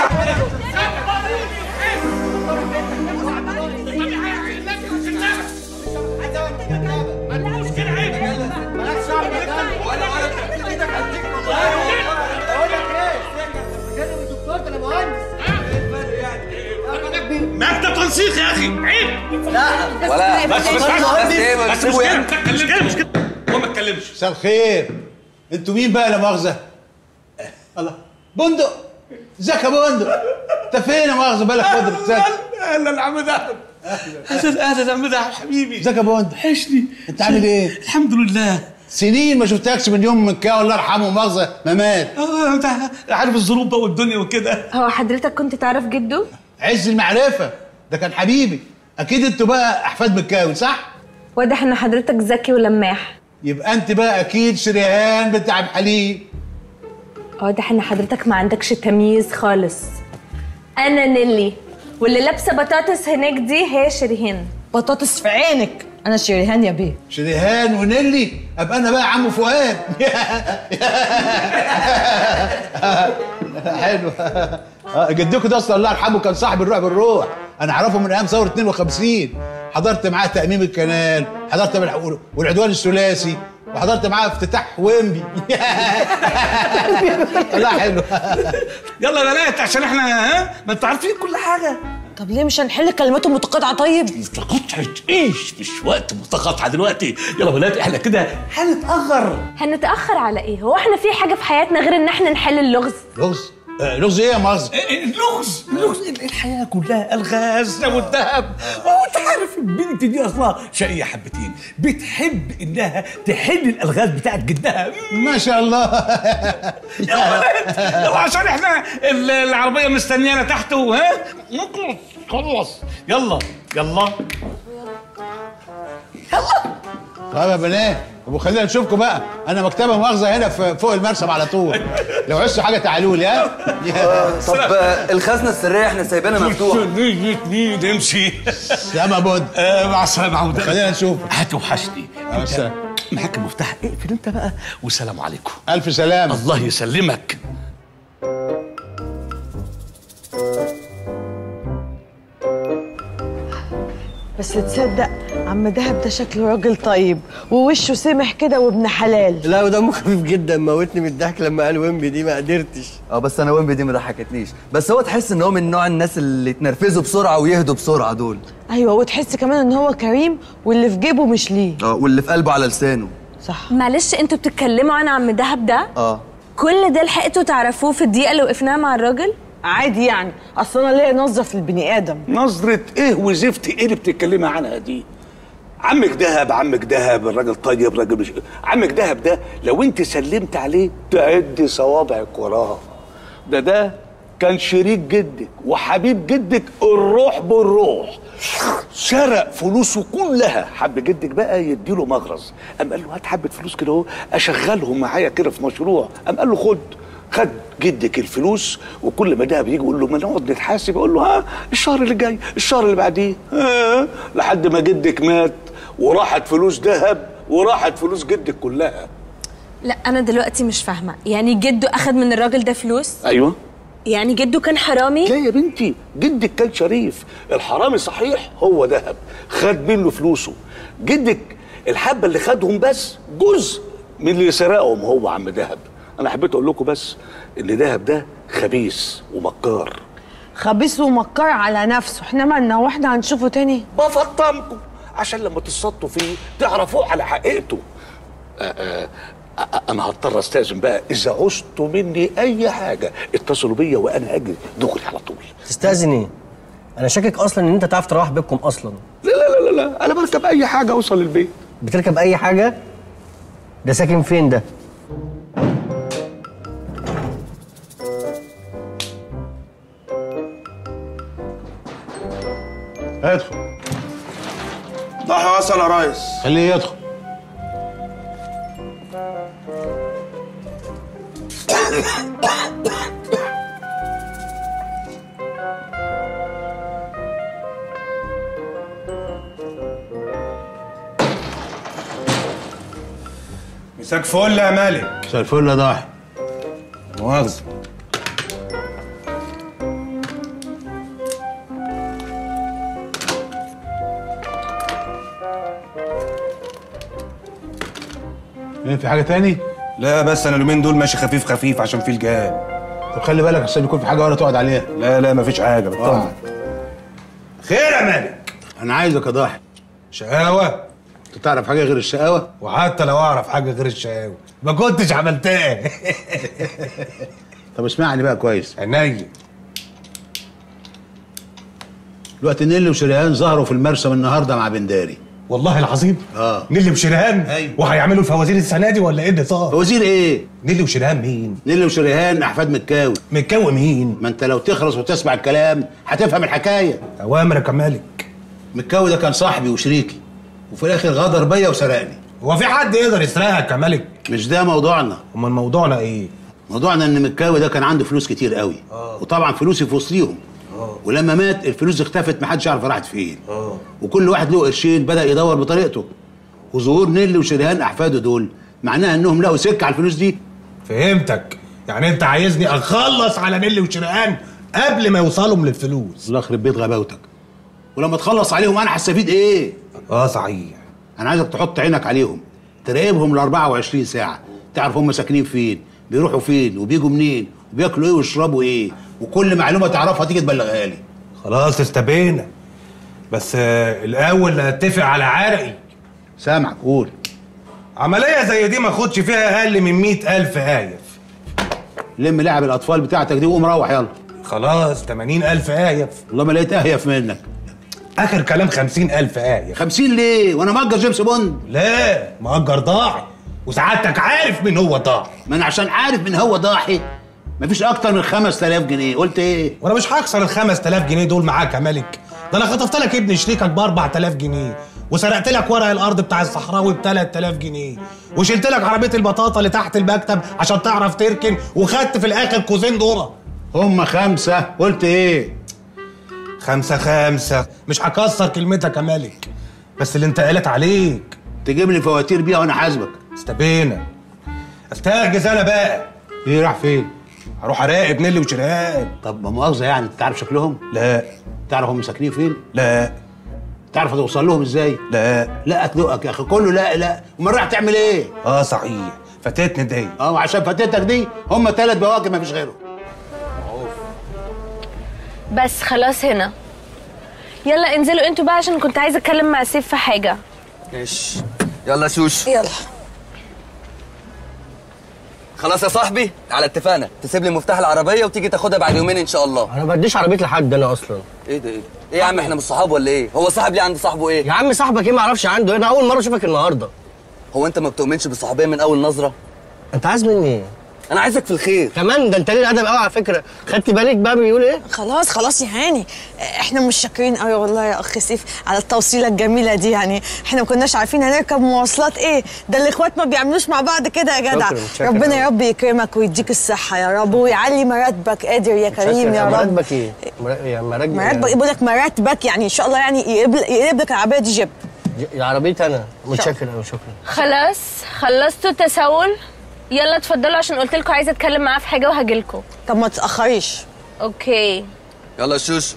S6: مكتب تنسيق يا اخي عيب
S3: ولا
S6: بس بس
S3: بس ايه
S6: بس
S3: بس
S6: مش
S3: سيبه
S6: كده
S3: يعني.
S6: مش كده مش كده هو ما اتكلمش مساء الخير انتوا مين بقى لا مؤاخذه الله بندق ازيك يا بندق انت فين يا مؤاخذه بالك مدرك ازيك
S1: اهلا يا عم دهب اهلا اهلا يا عم دهب حبيبي
S6: ازيك يا بندق
S1: وحشني
S6: انت عامل ايه
S1: الحمد لله
S6: سنين ما شفتكش من يوم من كده الله يرحمه مؤاخذه ما مات
S1: اه انت عارف الظروف بقى والدنيا وكده
S2: هو حضرتك كنت تعرف جده؟
S6: عز المعرفه ده كان حبيبي اكيد انتوا بقى احفاد مكاوي صح
S2: واضح ان حضرتك ذكي ولماح
S6: يبقى انت بقى اكيد شريهان بتاع عبد الحليم
S2: واضح ان حضرتك ما عندكش تمييز خالص انا نيلي واللي لابسه بطاطس هناك دي هي شيرين
S4: بطاطس في عينك انا شريهان يا بيه
S6: شريهان ونيلي ابقى انا بقى عمو فؤاد حلو آه، جدكم ده اصلا الله يرحمه كان صاحب الروح بالروح انا اعرفه من ايام ثوره 52 حضرت معاه تاميم الكنال حضرت بالح- والعدوان الثلاثي وحضرت معاه افتتاح ويمبي لا حلو
S1: يلا يا بنات عشان احنا ها ما انتوا عارفين كل حاجه
S4: طب ليه مش هنحل كلماته متقاطعه طيب
S1: متقاطعة ايش مش وقت متقاطعة دلوقتي يلا بنات احنا كده هنتأخر
S2: هنتاخر على ايه هو احنا في حاجه في حياتنا غير ان احنا نحل اللغز
S6: لغز آه، لغز ايه يا مؤاخذة
S1: اللغز اللغز الحياة كلها الغاز والذهب وانت عارف البنت دي اصلا شقية حبتين بتحب انها تحل الالغاز بتاعت جدها
S6: ما شاء الله
S1: يلا بنات يلا عشان احنا ال- العربية مستنيانا تحت ها نخلص خلص يلا يلا
S6: طيب يا بنات طب خلينا نشوفكم بقى انا مكتبه مؤاخذه هنا في فوق المرسم على طول لو عشتوا حاجه تعالوا لي ها
S3: طب آه، الخزنه السريه احنا سايبينها مفتوحه
S1: نيجي نيجي نمشي
S6: سلام بود
S1: آه، مع السلامة عودة
S6: خلينا نشوف
S1: هتوحشني
S6: مع السلامة.
S1: معاك المفتاح اقفل انت بقى والسلام عليكم
S6: الف سلامه
S1: الله يسلمك
S4: بس تصدق عم دهب ده شكله راجل طيب ووشه سمح كده وابن حلال
S5: لا ودمه خفيف جدا موتني من الضحك لما قال ويمبي دي ما قدرتش
S3: اه بس انا ويمبي دي ما ضحكتنيش بس هو تحس ان هو من نوع الناس اللي يتنرفزوا بسرعه ويهدوا بسرعه دول
S4: ايوه وتحس كمان ان هو كريم واللي في جيبه مش ليه
S3: اه واللي في قلبه على لسانه
S4: صح
S2: معلش انتوا بتتكلموا عن عم دهب ده
S3: اه
S2: كل ده لحقتوا تعرفوه في الدقيقه اللي وقفناها مع الراجل
S4: عادي يعني اصل انا ليا نظره في البني ادم
S1: نظرة ايه وزفت ايه اللي بتتكلمي عنها دي عمك دهب عمك دهب الراجل طيب راجل مش عمك دهب ده لو انت سلمت عليه تعد صوابعك وراه ده ده كان شريك جدك وحبيب جدك الروح بالروح سرق فلوسه كلها حب جدك بقى يديله مغرز قام قال له هات حبه فلوس كده اهو اشغلهم معايا كده في مشروع قام قال له خد خد جدك الفلوس وكل ما دهب يجي يقول له ما نقعد نتحاسب يقول له ها الشهر اللي جاي الشهر اللي بعديه ها لحد ما جدك مات وراحت فلوس دهب وراحت فلوس جدك كلها
S2: لا انا دلوقتي مش فاهمه يعني جده اخد من الراجل ده فلوس
S1: ايوه
S2: يعني جده كان حرامي
S1: لا يا بنتي جدك كان شريف الحرامي صحيح هو دهب خد منه فلوسه جدك الحبه اللي خدهم بس جزء من اللي سرقهم هو عم دهب انا حبيت اقول لكم بس ان دهب ده خبيث ومكار
S4: خبيث ومكار على نفسه احنا مالنا واحنا هنشوفه تاني
S1: بفطمكم عشان لما تصطوا فيه تعرفوه على حقيقته آآ آآ آآ انا هضطر استاذن بقى اذا عوزتوا مني اي حاجه اتصلوا بيا وانا اجي دغري على طول
S5: تستاذن ايه انا شاكك اصلا ان انت تعرف تروح بيتكم اصلا
S1: لا لا لا لا, لا. انا بركب اي حاجه اوصل البيت
S5: بتركب اي حاجه ده ساكن فين ده
S6: ادخل
S10: ضحى وصل يا ريس
S6: خليه يدخل
S7: مساك فل يا مالك
S6: مساء الفل يا ضاحي
S7: مؤاخذة
S6: ايه في حاجه تاني
S7: لا بس انا اليومين دول ماشي خفيف خفيف عشان في الجهاد
S6: طب خلي بالك عشان يكون في حاجه ولا تقعد عليها
S7: لا لا مفيش حاجه بطمن
S6: آه.
S7: خير يا مالك
S6: انا عايزك يا ضاحي
S7: شقاوة
S6: انت تعرف حاجه غير الشقاوه
S7: وحتى لو اعرف حاجه غير الشقاوة ما كنتش عملتها
S6: طب اسمعني بقى كويس
S7: عينيا
S6: دلوقتي نيلي وشريهان ظهروا في المرسم النهارده مع بنداري
S7: والله العظيم
S6: اه
S7: نيلي وشريهان
S6: أيوة.
S7: وهيعملوا الفوازير السنه دي ولا ايه اللي صار
S6: وزير ايه
S7: نيلي وشريهان مين
S6: نيلي وشريهان احفاد مكاوي
S7: متكوي مين
S6: ما انت لو تخرس وتسمع الكلام هتفهم الحكايه
S7: اوامرك يا مالك
S6: مكاوي ده كان صاحبي وشريكي وفي الاخر غدر بيا وسرقني
S7: هو في حد يقدر يسرقك يا مالك
S6: مش ده موضوعنا
S7: امال موضوعنا ايه
S6: موضوعنا ان مكاوي ده كان عنده فلوس كتير قوي وطبعا فلوسي في وسطيهم ولما مات الفلوس اختفت محدش يعرف راحت فين وكل واحد له قرشين بدا يدور بطريقته وظهور نيلي وشريهان احفاده دول معناها انهم لقوا سكه على الفلوس دي
S7: فهمتك يعني انت عايزني اخلص على نيلي وشرقان قبل ما يوصلوا للفلوس
S6: الله يخرب بيت غباوتك ولما تخلص عليهم انا هستفيد ايه
S7: اه صحيح
S6: انا عايزك تحط عينك عليهم تراقبهم ال 24 ساعه تعرف هم ساكنين فين بيروحوا فين وبيجوا منين وبياكلوا ايه ويشربوا ايه وكل معلومه تعرفها تيجي تبلغها لي
S7: خلاص استبينا بس آه، الاول اتفق على عرقي
S6: سامعك قول
S7: عمليه زي دي ما اخدش فيها اقل من مئة الف هايف
S6: لم لعب الاطفال بتاعتك دي وقوم روح يلا
S7: خلاص 80 الف هايف
S6: والله ما لقيت اهيف منك
S7: اخر كلام 50 الف هايف
S6: 50 ليه وانا مأجر جيمس بوند
S7: لا مأجر ضاعي وسعادتك عارف مين هو ضاعي
S6: ما انا عشان عارف من هو ضاحي مفيش اكتر من 5000 جنيه قلت ايه
S7: وانا مش هكسر ال 5000 جنيه دول معاك يا ملك ده انا خطفت لك ابن شريكك ب 4000 جنيه وسرقت لك ورق الارض بتاع الصحراوي ب 3000 جنيه وشلت لك عربيه البطاطا اللي تحت المكتب عشان تعرف تركن وخدت في الاخر كوزين ذره
S6: هم خمسة قلت ايه
S7: خمسة خمسة مش هكسر كلمتك يا ملك بس اللي انت قالت عليك
S6: تجيب لي فواتير بيها وانا حاسبك
S7: استبينا استهجز انا بقى
S6: ايه راح فين
S7: هروح اراقب نيلي وشرهان
S6: طب ما مؤاخذه يعني انت تعرف شكلهم
S7: لا
S6: تعرف هم ساكنين فين
S7: لا
S6: تعرف توصل لهم ازاي
S7: لا
S6: لا اتلقك يا اخي كله لا لا امال راح تعمل ايه
S7: اه صحيح فاتتني دي
S6: اه عشان فاتتك دي هم ثلاث بواكب ما فيش غيرهم
S2: بس خلاص هنا يلا انزلوا انتوا بقى عشان كنت عايزه اتكلم مع سيف في حاجه
S3: ماشي يلا شوش
S4: يلا
S3: خلاص يا صاحبي على اتفاقنا تسيب لي مفتاح العربيه وتيجي تاخدها بعد يومين ان شاء الله
S5: انا ما بديش عربيه لحد انا اصلا
S3: ايه ده ايه ده؟ ايه يا عم احنا مش صحاب ولا ايه هو صاحب ليه عند صاحبه ايه
S5: يا عم صاحبك ايه ما اعرفش عنده انا اول مره اشوفك النهارده
S3: هو انت ما بتؤمنش بالصحوبيه من اول نظره
S5: انت عايز مني ايه
S3: انا عايزك في الخير
S5: كمان ده انت ليه ادب قوي على فكره خدت بالك بقى بيقول ايه
S4: خلاص خلاص يا هاني احنا مش شاكرين قوي والله يا اخ سيف على التوصيله الجميله دي يعني احنا ما كناش عارفين هنركب مواصلات ايه ده الاخوات ما بيعملوش مع بعض كده يا جدع
S5: شكراً، شكراً
S4: ربنا
S5: أوي.
S4: يا رب يكرمك ويديك الصحه يا رب ويعلي مراتبك قادر يا كريم يا رب
S5: مراتبك ايه مر- يا مراتبك
S4: مراتبك يقول لك مراتبك يعني ان شاء الله يعني يقلب يقلب لك العربيه دي جيب
S5: يا عربيتي انا متشكر قوي شكرا
S2: خلاص خلصتوا التسول يلا اتفضلوا عشان قلت لكم عايزه اتكلم معاه في حاجه وهجيلكوا
S4: طب ما تتاخريش
S2: اوكي
S3: يلا يا شوش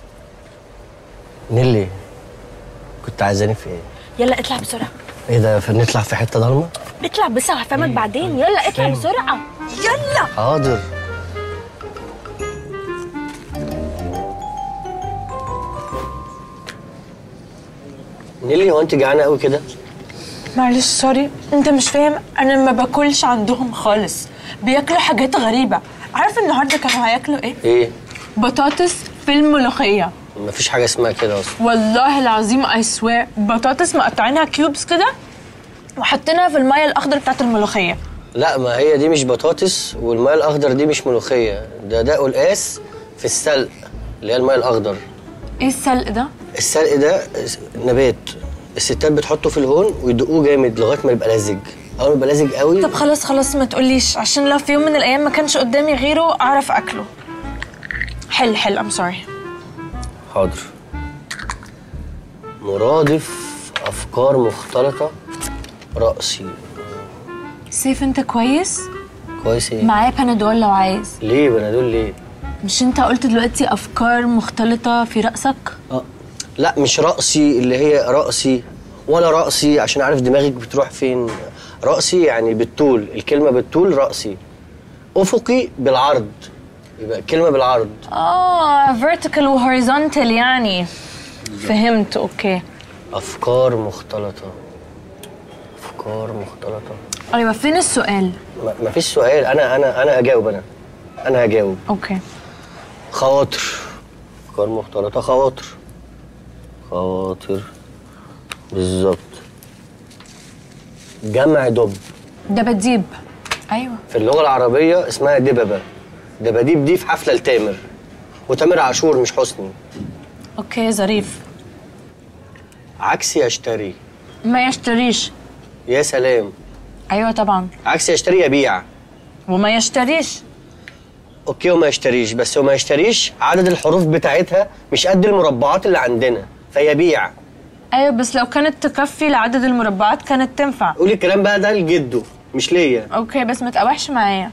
S5: نيلي كنت عايزاني في ايه
S2: يلا اطلع بسرعه
S5: ايه ده فنطلع في حته ضلمه
S2: اطلع بسرعه هفهمك بعدين يلا اطلع بسرعه يلا
S5: حاضر نيلي هو انت جعانه قوي كده
S8: معلش سوري انت مش فاهم انا ما باكلش عندهم خالص بياكلوا حاجات غريبه عارف النهارده كانوا هياكلوا ايه
S5: ايه
S8: بطاطس في الملوخيه
S5: مفيش حاجه اسمها كده اصلا
S8: والله العظيم اي سوير بطاطس مقطعينها كيوبس كده وحاطينها في الميه الاخضر بتاعت الملوخيه
S5: لا ما هي دي مش بطاطس والماء الاخضر دي مش ملوخيه ده ده قلقاس في السلق اللي هي الماء الاخضر
S8: ايه السلق ده
S5: السلق ده نبات الستات بتحطه في الهون ويدقوه جامد لغايه ما يبقى لزج اول ما يبقى لزج قوي
S8: طب خلاص خلاص ما تقوليش عشان لو في يوم من الايام ما كانش قدامي غيره اعرف اكله حل حل ام سوري
S5: حاضر مرادف افكار مختلطه راسي
S8: سيف انت كويس
S5: كويس ايه
S8: معايا بنادول لو عايز
S5: ليه بنادول ليه
S8: مش انت قلت دلوقتي افكار مختلطه في راسك
S5: اه لا مش رأسي اللي هي رأسي ولا رأسي عشان عارف دماغك بتروح فين رأسي يعني بالطول الكلمة بالطول رأسي أفقي بالعرض يبقى الكلمة بالعرض
S8: اه vertical و horizontal يعني فهمت اوكي
S5: أفكار مختلطة أفكار مختلطة
S8: ايوه فين السؤال
S5: ما- مفيش سؤال أنا أنا أنا أجاوب أنا أنا هجاوب
S8: اوكي
S5: خواطر أفكار مختلطة خواطر خواطر بالظبط جمع دب
S8: دباديب ايوه
S5: في اللغة العربية اسمها دببة دباديب دي في حفلة لتامر وتامر عاشور مش حسني
S8: اوكي ظريف
S5: عكس يشتري
S8: ما يشتريش
S5: يا سلام
S8: ايوه طبعا
S5: عكس يشتري يبيع
S8: وما يشتريش
S5: اوكي وما يشتريش بس وما يشتريش عدد الحروف بتاعتها مش قد المربعات اللي عندنا فيبيع
S8: ايوه بس لو كانت تكفي لعدد المربعات كانت تنفع
S5: قولي الكلام بقى ده لجده مش ليا
S8: اوكي بس ما تقاوحش معايا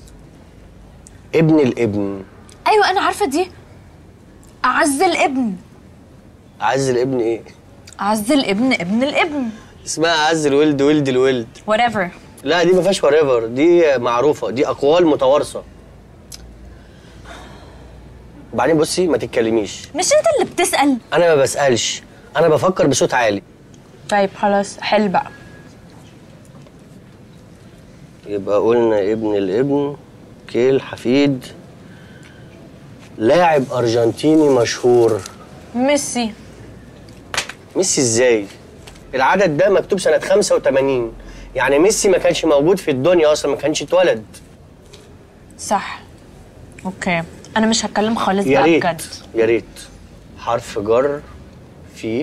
S5: ابن الابن
S8: ايوه انا عارفه دي اعز الابن
S5: عز الابن ايه
S8: اعز الابن ابن الابن
S5: اسمها عز الولد ولد الولد
S8: whatever
S5: لا دي ما فيهاش وريفر دي معروفه دي اقوال متوارثه وبعدين بصي ما تتكلميش
S8: مش انت اللي بتسال
S5: انا ما بسالش انا بفكر بصوت عالي
S8: طيب خلاص حل بقى
S5: يبقى قلنا ابن الابن كيل حفيد لاعب ارجنتيني مشهور
S8: ميسي
S5: ميسي ازاي العدد ده مكتوب سنه 85 يعني ميسي ما كانش موجود في الدنيا اصلا ما كانش اتولد
S8: صح اوكي انا مش هتكلم خالص
S5: يا
S8: بقى
S5: ريت
S8: بجد
S5: يا ريت حرف جر في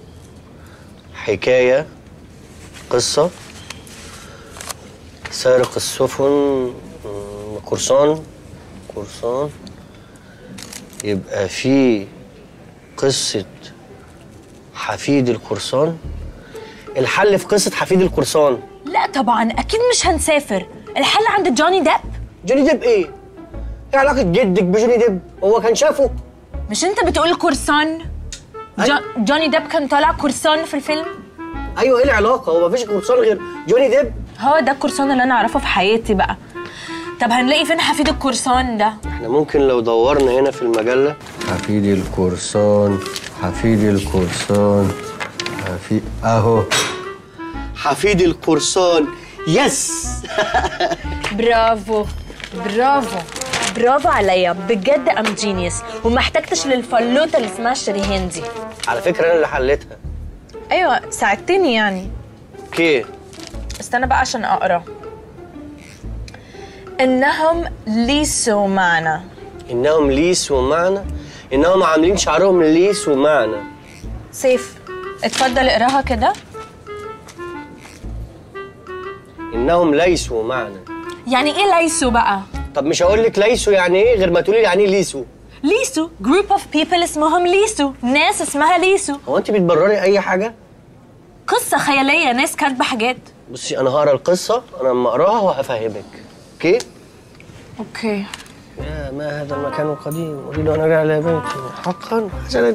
S5: حكايه قصه سارق السفن مم، قرصان قرصان يبقى في قصه حفيد القرصان الحل في قصه حفيد القرصان
S8: لا طبعا اكيد مش هنسافر الحل عند جوني ديب
S5: جوني ديب ايه؟ ايه علاقه جدك بجوني ديب؟ هو كان شافه؟
S8: مش انت بتقول قرصان جو جوني ديب كان طالع قرصان في الفيلم
S5: ايوه ايه العلاقه؟ هو مفيش قرصان غير جوني ديب؟
S8: هو ده القرصان اللي انا اعرفه في حياتي بقى طب هنلاقي فين حفيد القرصان ده
S5: احنا ممكن لو دورنا هنا في المجله حفيد القرصان حفيد القرصان حفيد اهو حفيد القرصان يس
S8: برافو برافو برافو عليا بجد ام جينيوس وما احتجتش للفلوته اللي اسمها شريهان دي
S5: على فكره انا اللي حليتها
S8: ايوه ساعدتني يعني
S5: اوكي
S8: استنى بقى عشان اقرا انهم ليسوا معنا
S5: انهم ليس ومعنى انهم عاملين شعرهم ليس ومعنى
S8: سيف اتفضل اقراها كده
S5: انهم ليسوا معنى
S8: يعني ايه ليسوا بقى
S5: طب مش هقول لك ليسوا يعني ايه غير ما تقولي يعني ايه ليسوا
S8: ليسوا جروب اوف بيبل اسمهم ليسوا ناس اسمها ليسوا
S5: هو انت بتبرري اي حاجه
S8: قصه خياليه ناس كاتبه حاجات
S5: بصي انا هقرا القصه انا لما اقراها وهفهمك اوكي
S8: اوكي
S5: يا ما هذا المكان القديم اريد ان ارجع الى بيتي حقا حسنا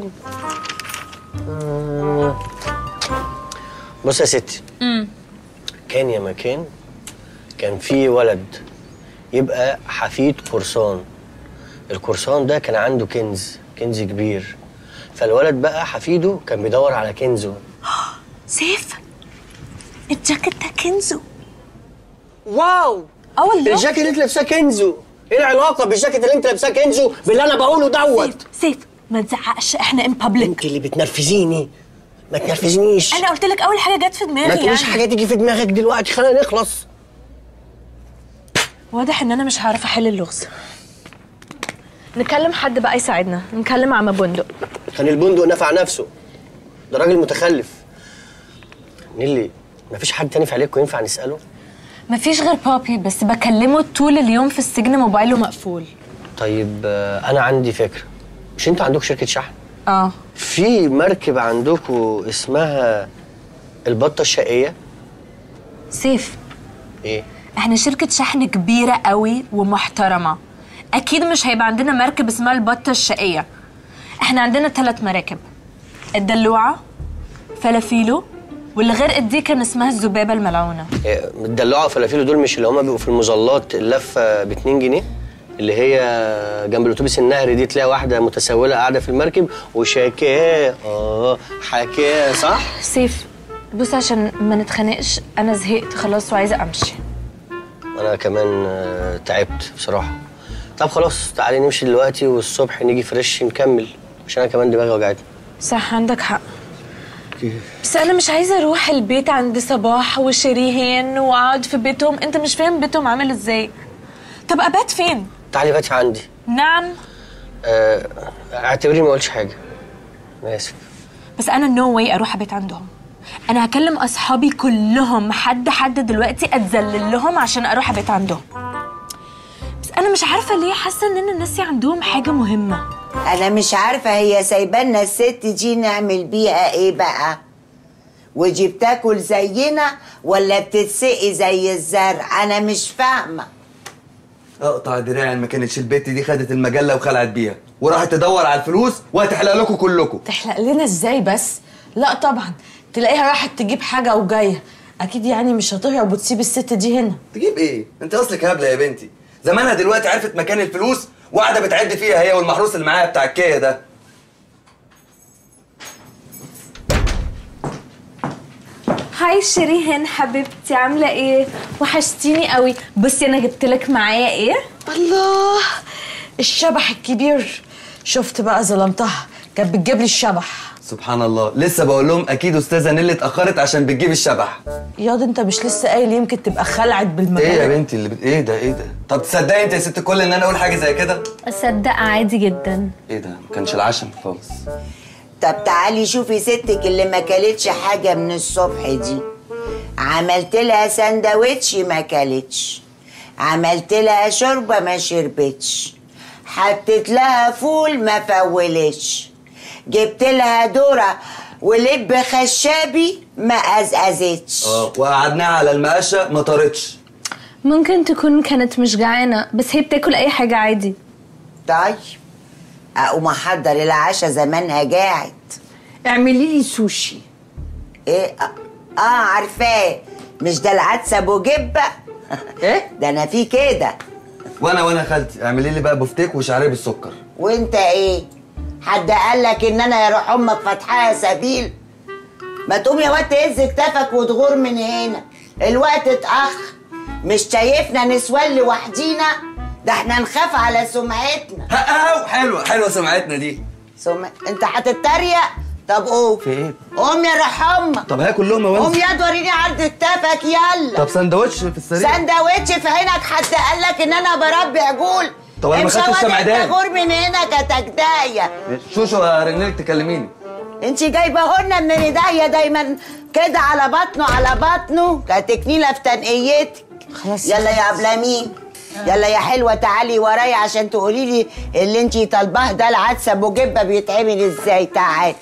S5: آه. بص يا ستي
S8: امم
S5: كان يا مكان كان في ولد يبقى حفيد قرصان القرصان ده كان عنده كنز كنز كبير فالولد بقى حفيده كان بيدور على كنزه
S8: سيف الجاكيت ده كنزو
S5: واو
S8: اه والله
S5: الجاكيت اللي انت لابساه كنزو ايه العلاقه بالجاكيت اللي انت لابساه كنزو باللي انا بقوله دوت
S8: سيف ما تزعقش احنا ان بابليك
S5: انت اللي بتنرفزيني ما تنرفزنيش
S8: انا قلت لك اول حاجه جت في دماغي
S5: ما تقوليش
S8: يعني.
S5: حاجه تيجي في دماغك دلوقتي خلينا نخلص
S8: واضح ان انا مش هعرف احل اللغز نكلم حد بقى يساعدنا نكلم عم بندق
S5: كان البندق نفع نفسه ده راجل متخلف نيلي مفيش حد تاني في عليكم ينفع نساله
S8: مفيش غير بابي بس بكلمه طول اليوم في السجن موبايله مقفول
S5: طيب آه، انا عندي فكره مش انتوا عندكم شركه شحن
S8: اه
S5: في مركب عندكم اسمها البطه الشقيه
S8: سيف
S5: ايه
S8: احنا شركة شحن كبيرة قوي ومحترمة اكيد مش هيبقى عندنا مركب اسمها البطة الشقية احنا عندنا ثلاث مراكب الدلوعة فلافيلو واللي غرقت دي كان اسمها الذبابة الملعونة
S5: إيه، الدلوعه وفلافيلو دول مش اللي هما بيبقوا في المظلات اللفه ب 2 جنيه اللي هي جنب الاتوبيس النهري دي تلاقي واحده متسوله قاعده في المركب وشاكاه اه حكاه صح
S8: سيف بص عشان ما نتخانقش انا زهقت خلاص وعايزة امشي
S5: انا كمان آه، تعبت بصراحه طب خلاص تعالي نمشي دلوقتي والصبح نيجي فريش نكمل عشان انا كمان دماغي وجعتني
S8: صح عندك حق بس انا مش عايزه اروح البيت عند صباح وشريهان واقعد في بيتهم انت مش فاهم بيتهم عامل ازاي طب ابات فين
S5: تعالي باتي عندي
S8: نعم
S5: آه، اعتبريني ما قلتش حاجه انا اسف
S8: بس انا نو واي اروح ابيت عندهم انا هكلم اصحابي كلهم حد حد دلوقتي اتذلل لهم عشان اروح ابيت عندهم بس انا مش عارفه ليه حاسه اننا ناسي عندهم حاجه مهمه
S9: انا مش عارفه هي سايبانا الست دي نعمل بيها ايه بقى ودي بتاكل زينا ولا بتتسقي زي الزرع انا مش فاهمه
S3: اقطع دراعي ما كانتش البت دي خدت المجله وخلعت بيها وراحت تدور على الفلوس وهتحلق لكم كلكم
S4: تحلق لنا ازاي بس لا طبعا تلاقيها راحت تجيب حاجه وجايه اكيد يعني مش هتهرب وتسيب الست دي هنا
S3: تجيب ايه انت اصلك هبله يا بنتي زمانها دلوقتي عرفت مكان الفلوس وقاعده بتعد فيها هي والمحروس اللي معاها بتاع الكيا ده
S2: هاي شيرين حبيبتي عامله ايه وحشتيني قوي بصي انا جبت لك معايا ايه
S4: الله الشبح الكبير شفت بقى ظلمتها كانت بتجيب لي الشبح
S3: سبحان الله لسه بقول لهم اكيد استاذه نيلي اتاخرت عشان بتجيب الشبح
S4: ياض انت مش لسه قايل يمكن تبقى خلعت بالمجال
S3: ايه يا بنتي اللي بت... ايه ده ايه ده طب تصدقي انت يا ست الكل ان انا اقول حاجه زي كده
S2: اصدق عادي جدا
S3: ايه ده ما كانش العشم خالص
S9: طب تعالي شوفي ستك اللي ما كلتش حاجه من الصبح دي عملت لها سندوتش ما كلتش عملت لها شوربه ما شربتش حطيت لها فول ما فولتش جبت لها ذره ولب خشابي ما ازازتش
S3: اه وقعدناها على المقشه ما طارتش
S2: ممكن تكون كانت مش جعانه بس هي بتاكل اي حاجه عادي
S9: طيب اقوم احضر العشاء زمانها جاعت
S4: اعملي لي سوشي
S9: ايه اه آه، عارفاه مش ده العدس ابو جبه
S4: ايه
S9: ده انا في كده
S3: وانا وانا خالتي اعملي لي بقى بفتيك وشعريه بالسكر
S9: وانت ايه حد قال لك ان انا يا روح امك فاتحاها سبيل ما تقوم يا واد تهز كتافك وتغور من هنا الوقت اتاخر مش شايفنا نسوان لوحدينا ده احنا نخاف على سمعتنا
S3: ها حلوه حلوه سمعتنا دي
S9: سمع... انت هتتريق طب قوم
S3: في ايه
S9: قوم يا روح امك
S3: طب هاكل لقمه
S9: قوم
S3: وانزل
S9: يا وريني عرض كتافك يلا
S3: طب سندوتش في السريع
S9: سندوتش في عينك حد قال لك ان انا بربي عجول
S3: طب أنا ما
S9: امشي
S3: خدتش
S9: واد
S3: سمعدان.
S9: انت غور من هنا كتجدايه
S3: شوشو هرنلك تكلميني
S9: انت جايبه لنا من ايديا دايما كده على بطنه على بطنه كتكنيله في تنقيتك
S4: خلاص
S9: يلا يا عبلامين يلا يا حلوه تعالي ورايا عشان تقولي لي اللي انت طالباه ده العدس ابو جبه بيتعمل ازاي تعالي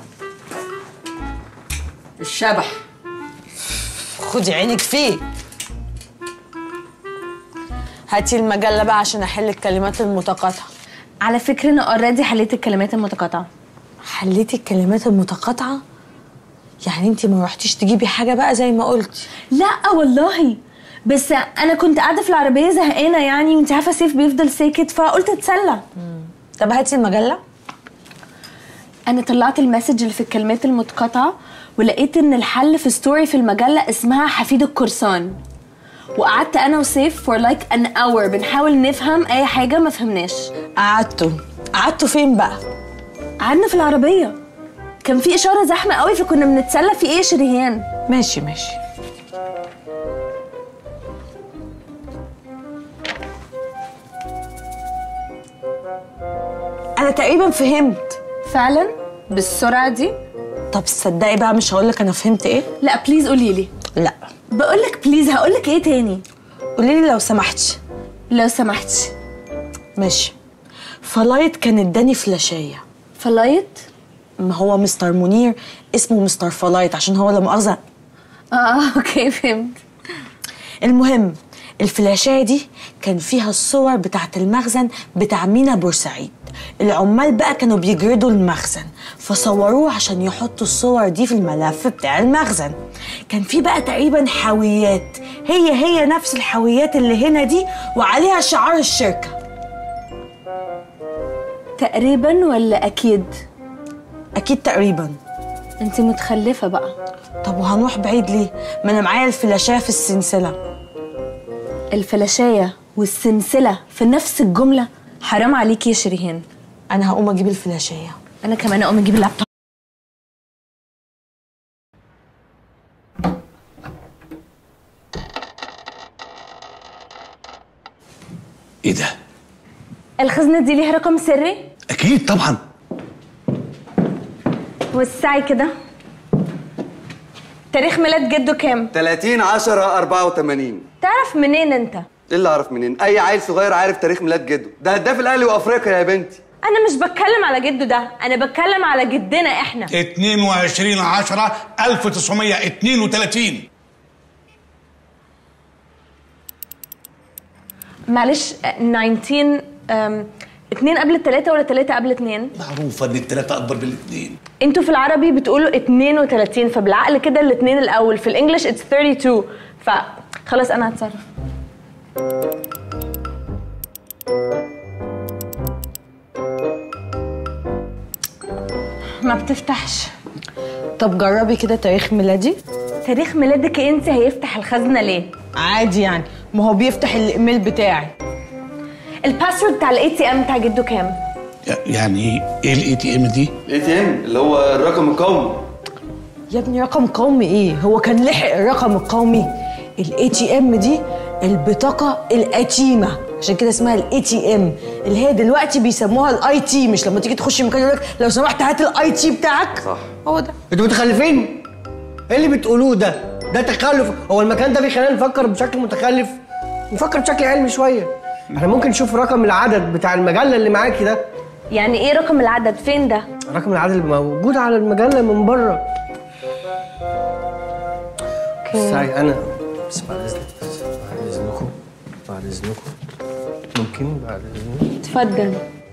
S4: الشبح خدي عينك فيه هاتي المجله بقى عشان احل الكلمات المتقاطعه
S2: على فكره انا اوريدي حليت الكلمات المتقاطعه
S4: حليتي الكلمات المتقاطعه يعني انت ما رحتيش تجيبي حاجه بقى زي ما قلتي
S2: لا والله بس انا كنت قاعده في العربيه زهقانه يعني وانت عارفه سيف بيفضل ساكت فقلت اتسلى
S4: طب هاتي المجله
S2: انا طلعت المسج اللي في الكلمات المتقاطعه ولقيت ان الحل في ستوري في المجله اسمها حفيد القرصان وقعدت انا وسيف فور لايك ان اور بنحاول نفهم اي حاجه ما فهمناش
S4: قعدتوا قعدتوا فين بقى
S2: قعدنا في العربيه كان في اشاره زحمه قوي فكنا بنتسلى في ايه يا شريهان
S4: ماشي ماشي انا تقريبا فهمت
S2: فعلا بالسرعه دي
S4: طب تصدقي بقى مش هقولك انا فهمت ايه
S2: لا بليز قولي لي
S4: لا
S2: بقول لك بليز هقول لك ايه تاني
S4: قولي لي لو سمحتي
S2: لو سمحتي
S4: ماشي فلايت كان اداني فلاشيه
S2: فلايت
S4: ما هو مستر منير اسمه مستر فلايت عشان هو لا مؤاخذه
S2: اه اوكي فهمت
S4: المهم الفلاشايه دي كان فيها الصور بتاعت المخزن بتاع مينا بورسعيد العمال بقى كانوا بيجردوا المخزن فصوروه عشان يحطوا الصور دي في الملف بتاع المخزن كان في بقى تقريبا حاويات هي هي نفس الحاويات اللي هنا دي وعليها شعار الشركه
S2: تقريبا ولا اكيد
S4: اكيد تقريبا
S2: انت متخلفه بقى
S4: طب وهنروح بعيد ليه ما انا معايا الفلاشايه في السلسله
S2: الفلاشايه والسلسله في نفس الجمله حرام عليكي يا شريهان
S4: انا هقوم اجيب الفلاشايه
S2: انا كمان اقوم اجيب اللابتوب
S1: ايه ده
S2: الخزنه دي ليها رقم سري
S1: اكيد طبعا
S2: وسعي كده تاريخ ميلاد جده كام
S3: 30 10 84
S2: تعرف منين انت
S3: ايه اللي اعرف منين اي عيل صغير عارف تاريخ ميلاد جده ده هداف الاهلي وافريقيا يا بنتي
S8: انا مش بتكلم على جده ده انا بتكلم على جدنا احنا
S6: 22 10 1932
S2: معلش آه، 19 أم، اتنين قبل التلاتة ولا تلاتة قبل اتنين؟
S6: معروفه ان الثلاثه اكبر من الاثنين
S2: انتوا في العربي بتقولوا 32 فبالعقل كده الاتنين الاول في الانجليش اتس 32 فخلاص انا هتصرف ما بتفتحش
S4: طب جربي كده تاريخ ميلادي
S2: تاريخ ميلادك انت هيفتح الخزنه ليه
S4: عادي يعني ما هو بيفتح الايميل بتاعي
S2: الباسورد بتاع الاي تي ام بتاع جده كام
S6: يعني ايه الاي تي ام دي
S3: الاي تي ام اللي هو الرقم القومي
S4: يا ابني رقم قومي ايه هو كان لحق الرقم القومي الاي تي ام دي البطاقه القديمه عشان كده اسمها الاي تي ام اللي هي دلوقتي بيسموها الاي تي مش لما تيجي تخش مكان يقول لك لو سمحت هات الاي تي بتاعك
S3: صح
S4: هو ده
S5: انتوا متخلفين ايه اللي بتقولوه ده ده تخلف هو المكان ده بيخلينا نفكر بشكل متخلف نفكر بشكل علمي شويه احنا ممكن نشوف رقم العدد بتاع المجله اللي معاكي ده
S2: يعني ايه رقم العدد فين ده
S5: رقم العدد اللي موجود على المجله من بره ساي انا بس بعد اذنك بس بعد اذنكم بعد اذنكم ممكن بعد اذنكم
S2: اتفضل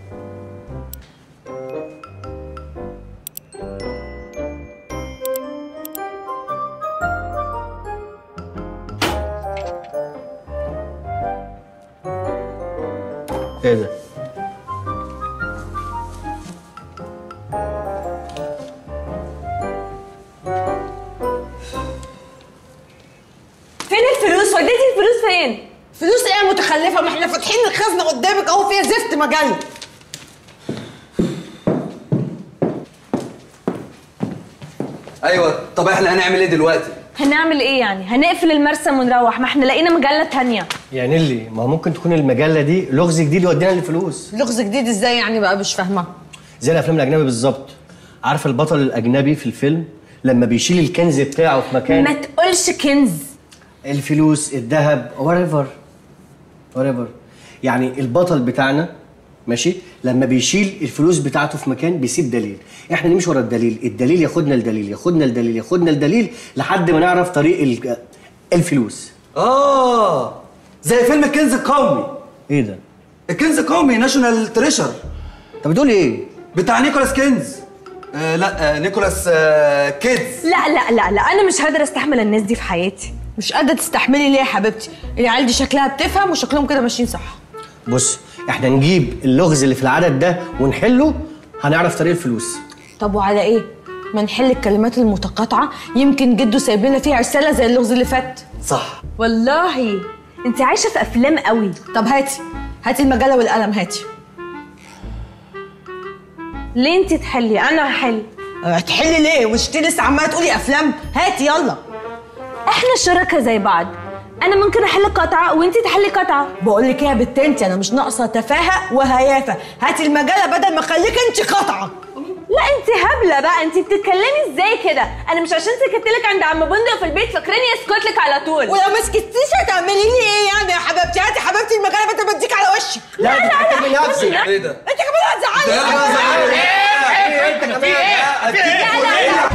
S5: ايه ده
S2: فين الفلوس وديتي الفلوس فين
S4: فلوس ايه يا متخلفه ما احنا فاتحين الخزنه قدامك اهو فيها زفت مجله
S3: ايوه طب احنا هنعمل ايه دلوقتي
S2: هنعمل ايه يعني هنقفل المرسم ونروح ما احنا لقينا مجله تانية
S5: يا نيلي ما ممكن تكون المجله دي لغز جديد يودينا للفلوس
S4: لغز جديد ازاي يعني بقى مش فاهمه
S5: زي الافلام الاجنبي بالظبط عارف البطل الاجنبي في الفيلم لما بيشيل الكنز بتاعه في مكان
S2: ما تقولش كنز
S5: الفلوس الذهب whatever whatever يعني البطل بتاعنا ماشي لما بيشيل الفلوس بتاعته في مكان بيسيب دليل احنا نمشي ورا الدليل الدليل ياخدنا الدليل ياخدنا الدليل ياخدنا الدليل لحد ما نعرف طريق ال- الفلوس
S3: اه زي فيلم الكنز القومي
S5: ايه ده
S3: الكنز القومي ناشونال تريشر
S5: انت بتقول ايه
S3: بتاع نيكولاس كينز آه لا آه نيكولاس آه كيدز
S2: لا لا لا لا انا مش قادره استحمل الناس دي في حياتي
S4: مش قادره تستحملي ليه يا حبيبتي العيال دي شكلها بتفهم وشكلهم كده ماشيين صح
S5: بص احنا نجيب اللغز اللي في العدد ده ونحله هنعرف طريق الفلوس
S4: طب وعلى ايه ما نحل الكلمات المتقاطعه يمكن جده سايب لنا فيها رساله زي اللغز اللي فات
S3: صح
S2: والله انت عايشه في افلام قوي
S4: طب هاتي هاتي المجله والقلم هاتي
S2: ليه انت تحلي انا هحل
S4: هتحلي ليه مش انتي لسه عماله تقولي افلام هاتي يلا
S2: احنا شركاء زي بعض انا ممكن احل قطعه وانت تحلي قطعه
S4: بقول لك ايه يا بت انت انا مش ناقصه تفاهه وهيافه هاتي المجله بدل ما اخليك انت قطعه
S2: لا انت هبله بقى انت بتتكلمي ازاي كده انا مش عشان سكت لك عند عم بندق في البيت فاكراني اسكت لك على طول
S4: ولو ما سكتيش هتعملي لي ايه يعني يا حبيبتي هاتي حبيبتي المجله بدل ما اديك على وشي
S5: لا لا لا نفسي
S3: ايه ده
S4: انت كمان هتزعلي
S5: ايه انت كمان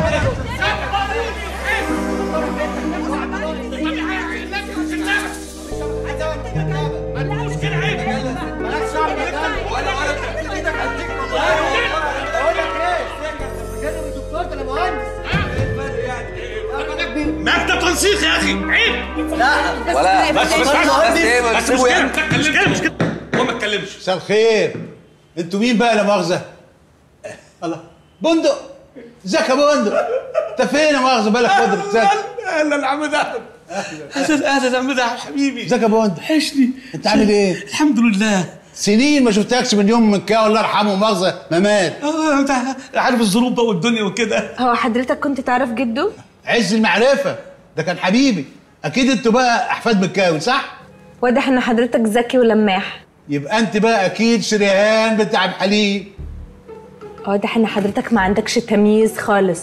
S6: مكتب تنسيق يا اخي عيب
S3: ولا
S6: بس بس
S3: بس ايه ما
S6: بس
S3: تسيبه
S6: مش
S3: يعني
S6: كده مش كده مش كده هو ما اتكلمش مساء الخير انتوا مين بقى لا مؤاخذه الله بندق ازيك يا بندق انت فين يا مؤاخذه بالك مدرك ازيك
S1: اهلا يا عم دهب اهلا اهلا يا عم دهب حبيبي
S6: ازيك يا بندق
S1: وحشني
S6: انت عامل ايه
S1: الحمد لله
S6: سنين ما شفتكش من يوم من كده الله يرحمه مؤاخذه ما مات
S1: اه انت عارف الظروف بقى والدنيا وكده
S2: هو حضرتك كنت تعرف جده
S6: عز المعرفه ده كان حبيبي اكيد انتوا بقى احفاد مكاوي صح
S2: واضح ان حضرتك ذكي ولماح
S6: يبقى انت بقى اكيد شريهان بتاع عبد الحليم
S2: واضح ان حضرتك ما عندكش تمييز خالص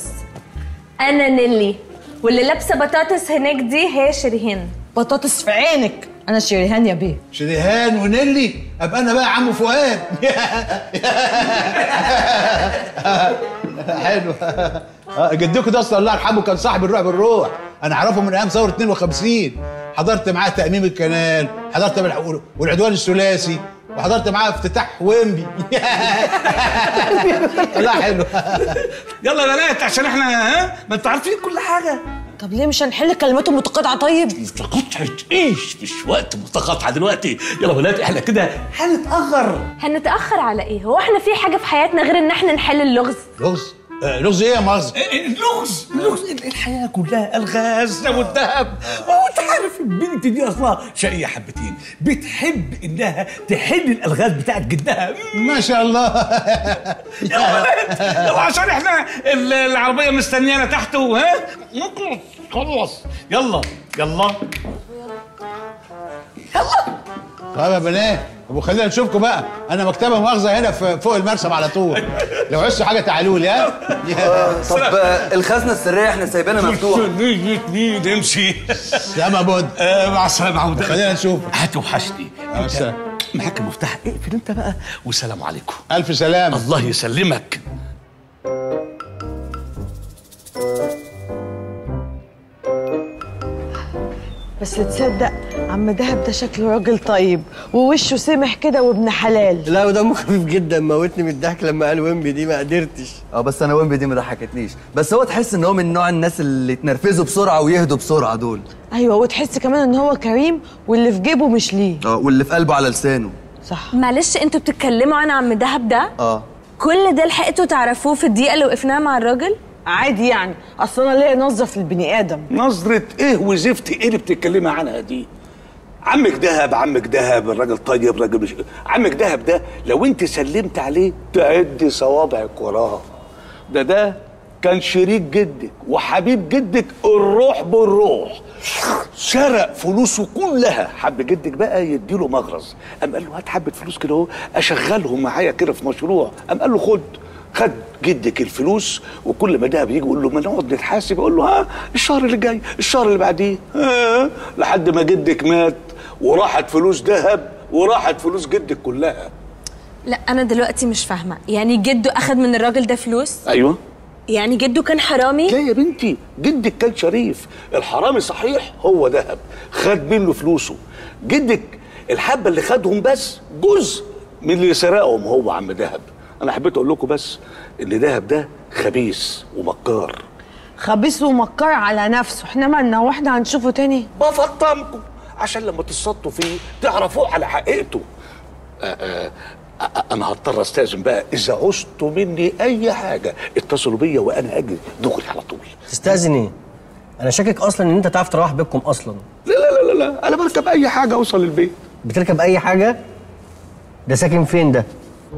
S2: انا نيلي واللي لابسه بطاطس هناك دي هي شيرين
S4: بطاطس في عينك انا شريهان يا بيه
S6: شريهان ونيلي ابقى انا بقى عمو فؤاد حلو آه، جدكم ده اصلا الله يرحمه كان صاحب الروح بالروح انا اعرفه من ايام ثوره 52 حضرت معاه تاميم الكنال حضرت بالح- والعدوان الثلاثي وحضرت معاه افتتاح ويمبي لا حلو
S1: يلا يا بنات عشان احنا ها ما انتوا عارفين كل حاجه
S4: طب ليه مش هنحل كلماته متقاطعه طيب
S1: متقاطعة ايش مش وقت متقاطعة دلوقتي يلا بنات احنا كده هنتأخر
S2: هنتاخر على ايه هو احنا في حاجه في حياتنا غير ان احنا نحل اللغز
S6: لغز آه، لغز ايه يا مؤاخذة
S1: اللغز اللغز الحياة كلها الغاز والذهب وانت عارف البنت دي اصلا شقية حبتين بتحب انها تحل الالغاز بتاعت جدها
S6: ما شاء الله
S1: يلا بنات يلا عشان احنا ال- العربية مستنيانا تحت ها نخلص خلص يلا يلا
S6: طيب يا بنات طب وخلينا نشوفكم بقى انا مكتبه مؤاخذه هنا في فوق المرسم على طول لو عوزتوا حاجه تعالوا لي ها
S3: طب آه، الخزنه السريه احنا سايبينها مفتوحه
S1: نيجي نيجي نمشي
S6: سلام بود
S1: آه، مع السلامة عودة
S6: خلينا نشوف
S1: هتوحشني
S6: مع السلامة.
S1: معاك المفتاح اقفل انت بقى والسلام عليكم
S6: الف سلامه
S1: الله يسلمك
S4: بس تصدق عم دهب ده شكله راجل طيب ووشه سمح كده وابن حلال
S5: لا ودمه خفيف جدا موتني من الضحك لما قال ويمبي دي ما قدرتش
S3: اه بس انا ويمبي دي ما ضحكتنيش بس هو تحس ان هو من نوع الناس اللي يتنرفزوا بسرعه ويهدوا بسرعه دول
S4: ايوه وتحس كمان ان هو كريم واللي في جيبه مش ليه
S3: اه واللي في قلبه على لسانه
S4: صح
S2: معلش انتوا بتتكلموا عن عم دهب ده
S3: اه
S2: كل ده لحقتوا تعرفوه في الدقيقه اللي وقفناها مع الراجل
S4: عادي يعني اصل انا ليا نظره في البني ادم
S1: نظرة ايه وزفت ايه اللي بتتكلمي عنها دي عمك دهب عمك دهب الراجل طيب راجل مش عمك دهب ده لو انت سلمت عليه تعد صوابعك وراه ده ده كان شريك جدك وحبيب جدك الروح بالروح سرق فلوسه كلها حب جدك بقى يديله مغرز قام قال له هات حبه فلوس كده اهو اشغلهم معايا كده في مشروع قام قال له خد خد جدك الفلوس وكل ما دهب يجي يقول له ما نقعد نتحاسب يقول له ها الشهر اللي جاي الشهر اللي بعديه ها لحد ما جدك مات وراحت فلوس دهب وراحت فلوس جدك كلها
S2: لا انا دلوقتي مش فاهمه يعني جده اخد من الراجل ده فلوس
S1: ايوه
S2: يعني جده كان حرامي
S1: لا يا بنتي جدك كان شريف الحرامي صحيح هو دهب خد منه فلوسه جدك الحبه اللي خدهم بس جزء من اللي سرقهم هو عم دهب انا حبيت اقول لكم بس ان دهب ده خبيث ومكار
S4: خبيث ومكار على نفسه احنا مالنا واحنا هنشوفه تاني
S1: بفطمكم عشان لما تصطوا فيه تعرفوه على حقيقته آآ آآ آآ انا هضطر استاذن بقى اذا عوزتوا مني اي حاجه اتصلوا بيا وانا اجي دغري على طول
S5: تستأذن ايه؟ انا شاكك اصلا ان انت تعرف تروح بيتكم اصلا
S1: لا لا لا لا, لا. انا بركب اي حاجه اوصل البيت
S5: بتركب اي حاجه ده ساكن فين ده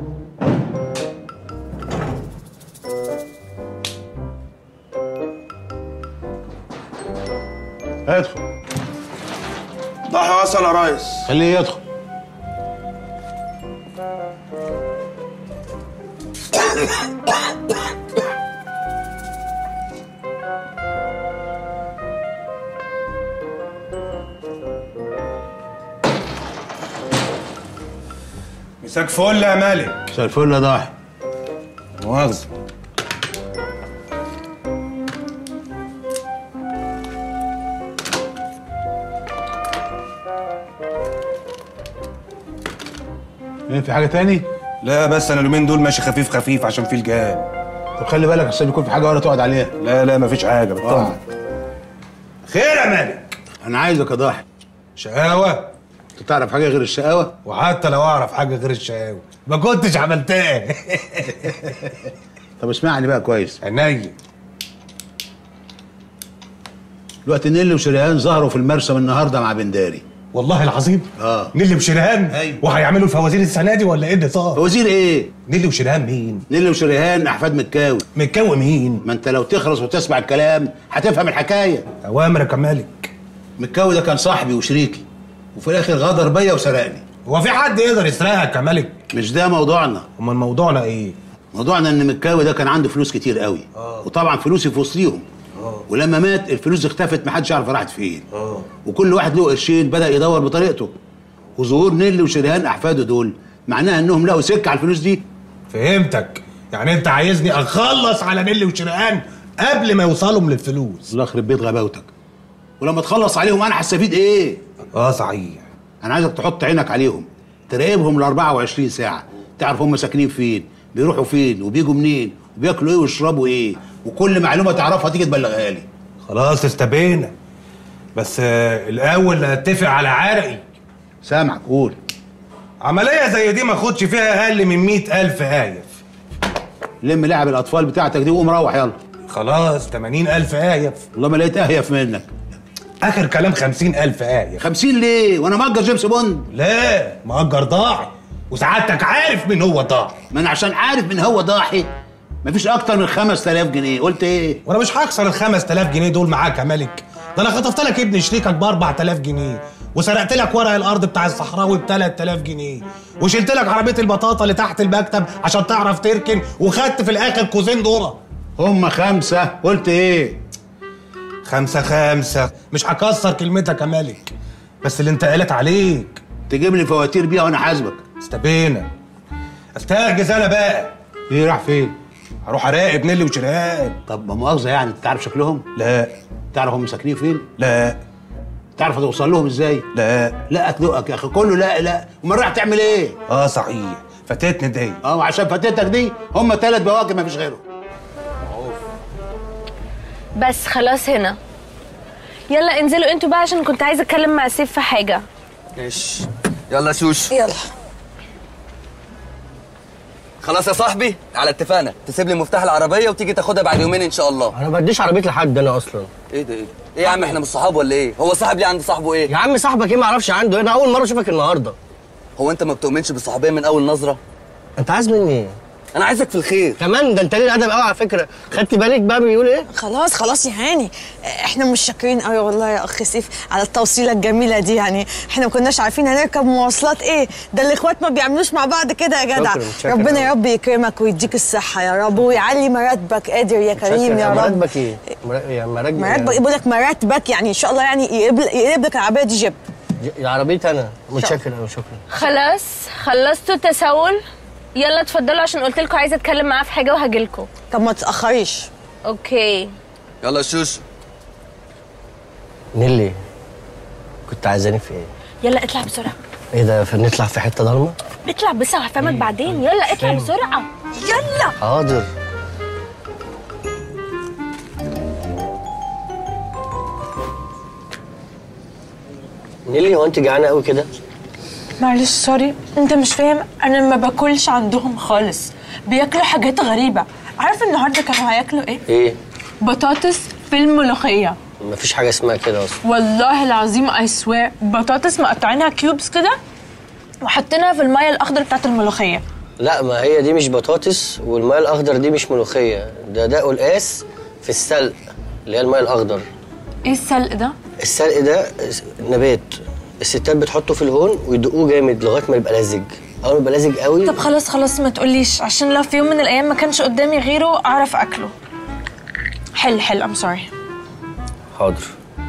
S6: ادخل
S10: ضحى وصل يا ريس
S6: خليه يدخل
S7: مساك فل يا مالك
S6: مساء الفل يا ضاحي
S7: مؤاخذة
S6: ايه في حاجه تاني
S7: لا بس انا اليومين دول ماشي خفيف خفيف عشان في الجهاد
S6: طب خلي بالك عشان يكون في حاجه ولا تقعد عليها
S7: لا لا مفيش حاجه بطمن
S6: آه.
S7: خير يا مالك
S6: انا عايزك يا ضاحي
S7: شقاوة
S6: انت تعرف حاجه غير الشقاوه
S7: وحتى لو اعرف حاجه غير الشقاوة ما كنتش عملتها
S6: طب اسمعني بقى كويس
S7: عينيا
S6: دلوقتي نيلي وشريهان ظهروا في المرسم النهارده مع بنداري
S7: والله العظيم
S6: اه
S7: نيلي وشريهان
S6: أيوة.
S7: وهيعملوا الفوازير السنه دي ولا ايه اللي صار
S6: وزير ايه
S7: نيلي وشريهان مين
S6: نيلي وشريهان احفاد مكاوي
S7: متكوي مين
S6: ما انت لو تخلص وتسمع الكلام هتفهم الحكايه
S7: اوامرك يا مالك
S6: مكاوي ده كان صاحبي وشريكي وفي الاخر غدر بيا وسرقني
S7: هو في حد يقدر يسرقك يا مالك
S6: مش ده موضوعنا
S7: امال موضوعنا ايه
S6: موضوعنا ان مكاوي ده كان عنده فلوس كتير قوي وطبعا فلوسي في وسطيهم ولما مات الفلوس اختفت محدش يعرف راحت فين وكل واحد له قرشين بدا يدور بطريقته وظهور نيلي وشريهان احفاده دول معناها انهم لقوا سكه على الفلوس دي
S7: فهمتك يعني انت عايزني اخلص على نيلي وشرقان قبل ما يوصلهم للفلوس
S6: الله يخرب بيت غباوتك ولما تخلص عليهم انا هستفيد ايه
S7: اه صحيح
S6: انا عايزك تحط عينك عليهم تراقبهم ال 24 ساعه تعرف هم ساكنين فين بيروحوا فين وبيجوا منين وبياكلوا ايه ويشربوا ايه وكل معلومه تعرفها تيجي تبلغها لي
S7: خلاص استبينا بس آه، الاول اتفق على عرقي
S6: سامعك قول
S7: عمليه زي دي ما اخدش فيها اقل من مئة الف آيف
S6: لم لعب الاطفال بتاعتك دي وقوم روح يلا
S7: خلاص 80 الف آيف
S6: والله ما لقيت اهيف منك
S7: اخر كلام 50 الف آيف
S6: 50 ليه وانا مأجر جيمس بوند
S7: لا مأجر ضاعي وسعادتك عارف مين هو ضاعي
S6: ما انا عشان عارف من هو ضاحي مفيش اكتر من 5000 جنيه قلت ايه
S7: وانا مش هكسر ال 5000 جنيه دول معاك يا ملك ده انا خطفت لك ابن شريكك ب 4000 جنيه وسرقت لك ورق الارض بتاع الصحراوي ب 3000 جنيه وشلت لك عربيه البطاطا اللي تحت المكتب عشان تعرف تركن وخدت في الاخر كوزين ذره
S6: هم خمسة قلت ايه
S7: خمسة خمسة مش هكسر كلمتك يا ملك بس اللي انت قالت عليك
S6: تجيب لي فواتير بيها وانا حاسبك
S7: استبينا استهجز انا بقى
S6: ايه راح فين
S7: هروح اراقب نيلي وشريهان
S6: طب ما مؤاخذه يعني انت تعرف شكلهم
S7: لا
S6: تعرف هم ساكنين فين
S7: لا
S6: تعرف توصل لهم ازاي
S7: لا
S6: لا اتلقك يا اخي كله لا لا امال رايح تعمل ايه
S7: اه صحيح فاتتني دي
S6: اه عشان فاتتك دي هم ثلاث بواكب ما فيش غيرهم
S2: بس خلاص هنا يلا انزلوا انتوا بقى عشان كنت عايزه اتكلم مع سيف في حاجه
S3: ماشي يلا شوش
S2: يلا
S3: خلاص يا صاحبي على اتفاقنا تسيب لي مفتاح العربيه وتيجي تاخدها بعد يومين ان شاء الله
S5: انا ما بديش عربيه لحد انا اصلا
S3: ايه ده ايه ده ايه يا عم احنا مش صحاب ولا ايه هو صاحب ليه عند صاحبه ايه
S5: يا عم صاحبك ايه ما اعرفش عنده انا اول مره اشوفك النهارده
S3: هو انت ما بتؤمنش بالصحوبيه من اول نظره
S5: انت عايز مني ايه
S3: انا عايزك في الخير
S5: كمان ده انت ليه ادب قوي على فكره خدت بالك بقى بيقول ايه
S4: خلاص خلاص يا هاني احنا مش شاكرين قوي والله يا اخ سيف على التوصيله الجميله دي يعني احنا ما كناش عارفين هنركب مواصلات ايه ده الاخوات ما بيعملوش مع بعض كده يا جدع
S5: شكراً، شكراً
S4: ربنا
S5: أوي.
S4: يا رب يكرمك ويديك الصحه يا رب ويعلي مراتبك قادر يا كريم يا رب
S5: مراتبك ايه مرا- يا مراتبك
S4: مراتبك يقول لك مراتبك يعني ان شاء الله يعني يقلب يقلب لك العربيه دي جيب
S5: يا عربيتي انا متشكر قوي شكرا
S2: خلاص خلصتوا التسول يلا اتفضلوا عشان قلت لكم عايزه اتكلم معاه في حاجه وهجيلكوا
S4: طب ما تتاخريش
S2: اوكي
S3: يلا شوش
S5: نيلي كنت عايزاني في ايه
S2: يلا اطلع بسرعه
S5: ايه ده فنطلع في حته ضلمه
S2: اطلع بس هفهمك بعدين يلا اطلع بسرعه يلا
S5: حاضر نيلي هو انت جعانه قوي كده
S8: معلش سوري انت مش فاهم انا ما باكلش عندهم خالص بياكلوا حاجات غريبه عارف النهارده كانوا هياكلوا ايه
S5: ايه
S8: بطاطس في الملوخيه
S5: مفيش حاجه اسمها كده اصلا
S8: والله العظيم اي سوير بطاطس مقطعينها كيوبس كده وحاطينها في الميه الاخضر بتاعت الملوخيه
S5: لا ما هي دي مش بطاطس والماء الاخضر دي مش ملوخيه ده ده قلقاس في السلق اللي هي الماء الاخضر
S8: ايه السلق ده
S5: السلق ده نبات الستات بتحطه في الهون ويدقوه جامد لغايه ما يبقى لزج اول ما يبقى لزج قوي
S8: طب خلاص خلاص ما تقوليش عشان لو في يوم من الايام ما كانش قدامي غيره اعرف اكله حل حل ام سوري
S5: حاضر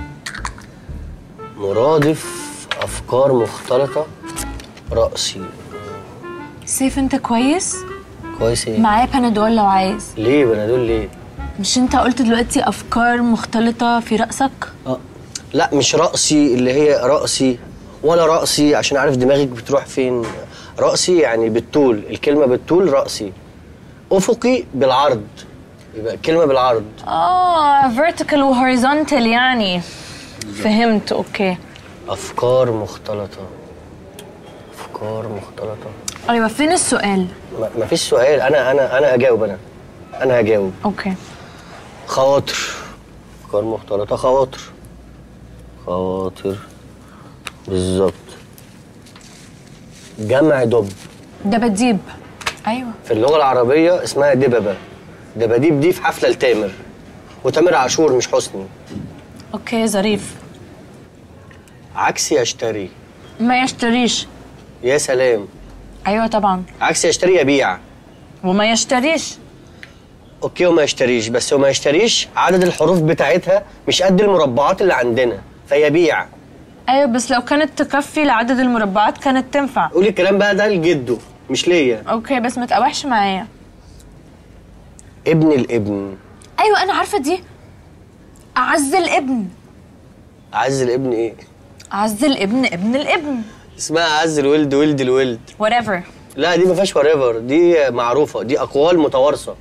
S5: مرادف افكار مختلطه راسي
S8: سيف انت كويس
S5: كويس ايه
S8: معايا بنادول لو عايز
S5: ليه بنادول ليه
S8: مش انت قلت دلوقتي افكار مختلطه في راسك
S5: اه لا مش رأسي اللي هي رأسي ولا رأسي عشان أعرف دماغك بتروح فين رأسي يعني بالطول الكلمة بالطول رأسي أفقي بالعرض يبقى الكلمة بالعرض
S8: اه vertical و horizontal يعني فهمت اوكي
S5: أفكار مختلطة أفكار مختلطة
S8: ايوه فين السؤال
S5: ما- مفيش سؤال أنا أنا أنا أجاوب أنا أنا هجاوب
S8: اوكي
S5: خواطر أفكار مختلطة خواطر خواطر بالظبط جمع دب
S8: دباديب ايوه
S5: في اللغة العربية اسمها دببة دباديب دي في حفلة لتامر وتامر عاشور مش حسني
S8: اوكي ظريف
S5: عكس يشتري
S8: ما يشتريش
S5: يا سلام
S8: ايوه طبعا
S5: عكس يشتري يبيع
S8: وما يشتريش
S5: اوكي وما يشتريش بس وما يشتريش عدد الحروف بتاعتها مش قد المربعات اللي عندنا فيبيع
S8: ايوه بس لو كانت تكفي لعدد المربعات كانت تنفع
S5: قولي الكلام بقى ده لجده مش ليا
S8: اوكي بس ما تقاوحش معايا
S5: ابن الابن
S8: ايوه انا عارفه دي اعز الابن
S5: اعز الابن ايه
S8: اعز الابن ابن الابن
S5: اسمها اعز الولد ولد الولد
S8: whatever
S5: لا دي ما فيهاش ايفر دي معروفه دي اقوال متوارثه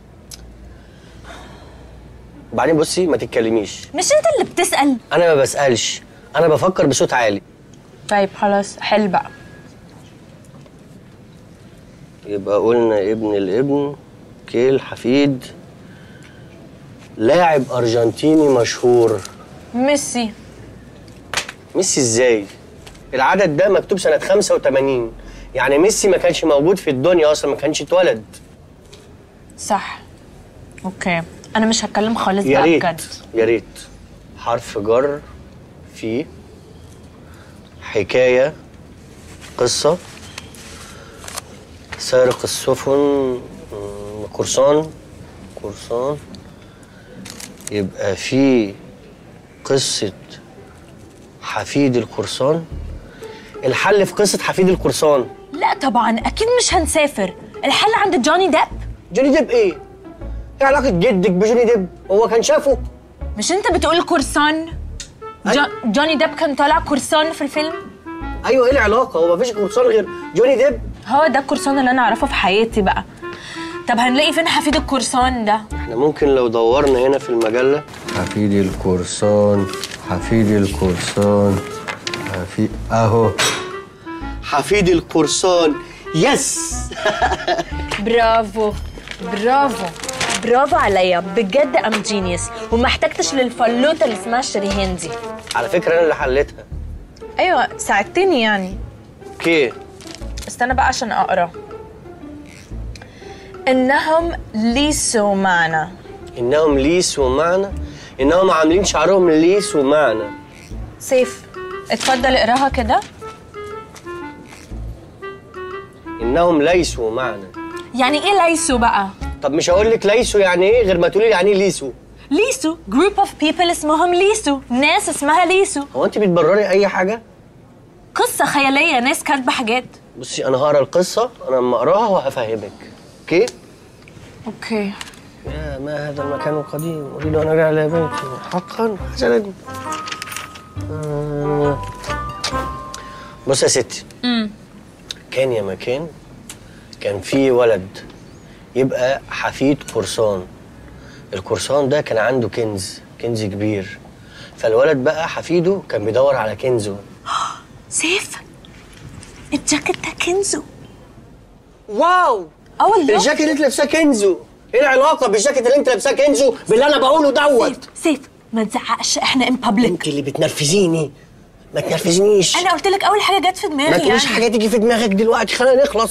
S5: وبعدين بصي ما تتكلميش
S8: مش انت اللي بتسال
S5: انا ما بسالش انا بفكر بصوت عالي
S8: طيب خلاص حل بقى
S5: يبقى قلنا ابن الابن كيل حفيد لاعب ارجنتيني مشهور
S8: ميسي
S5: ميسي ازاي العدد ده مكتوب سنه 85 يعني ميسي ما كانش موجود في الدنيا اصلا ما كانش اتولد
S8: صح اوكي انا مش هتكلم خالص
S5: يا
S8: بقى
S5: ريت
S8: بجد
S5: يا ريت حرف جر في حكايه قصه سارق السفن مم، قرصان قرصان يبقى في قصه حفيد القرصان الحل في قصه حفيد القرصان
S8: لا طبعا اكيد مش هنسافر الحل عند جوني ديب
S5: جوني ديب ايه؟ ايه علاقه جدك بجوني ديب؟ هو كان شافه؟
S8: مش انت بتقول قرصان جو جوني ديب كان طالع قرصان في الفيلم
S5: ايوه ايه العلاقه؟ هو مفيش قرصان غير جوني ديب؟
S8: هو ده القرصان اللي انا اعرفه في حياتي بقى طب هنلاقي فين حفيد القرصان ده
S5: احنا ممكن لو دورنا هنا في المجله حفيد القرصان حفيد القرصان حفيد اهو حفيد القرصان يس
S8: برافو برافو برافو عليا بجد ام جينيوس وما احتجتش للفلوته اللي اسمها شريهان دي
S5: على فكره انا اللي حليتها
S8: ايوه ساعدتني يعني
S5: اوكي
S8: استنى بقى عشان اقرا انهم ليسوا معنا
S5: انهم ليس ومعنى انهم عاملين شعرهم ليس ومعنى
S8: سيف اتفضل اقراها كده
S5: انهم ليسوا معنى
S8: يعني ايه ليسوا بقى
S5: طب مش هقول لك ليسوا يعني ايه غير ما تقولي يعني ايه ليسوا
S8: ليسوا جروب اوف بيبل اسمهم ليسوا ناس اسمها ليسوا
S5: هو انت بتبرري اي حاجه
S8: قصه خياليه ناس كاتبه حاجات
S5: بصي انا هقرا القصه انا لما اقراها وهفهمك اوكي
S8: اوكي
S5: يا ما هذا المكان القديم اريد ان ارجع الى بيتي حقا حسنا آه. بص يا ستي
S8: امم
S5: كان يا مكان كان في ولد يبقى حفيد قرصان القرصان ده كان عنده كنز كنز كبير فالولد بقى حفيده كان بيدور على كنزه
S8: سيف الجاكيت ده كنزو
S5: واو
S8: اه والله
S5: الجاكيت اللي انت لابساه كنزو ايه العلاقه بالجاكيت اللي انت لابساه كنزو باللي انا بقوله دوت
S8: سيف ما تزعقش احنا ان بابليك
S5: انت اللي بتنرفزيني ما تنرفزنيش
S8: انا قلت لك اول حاجه جت في دماغي
S5: ما تقوليش
S8: يعني.
S5: حاجه تيجي في دماغك دلوقتي خلينا نخلص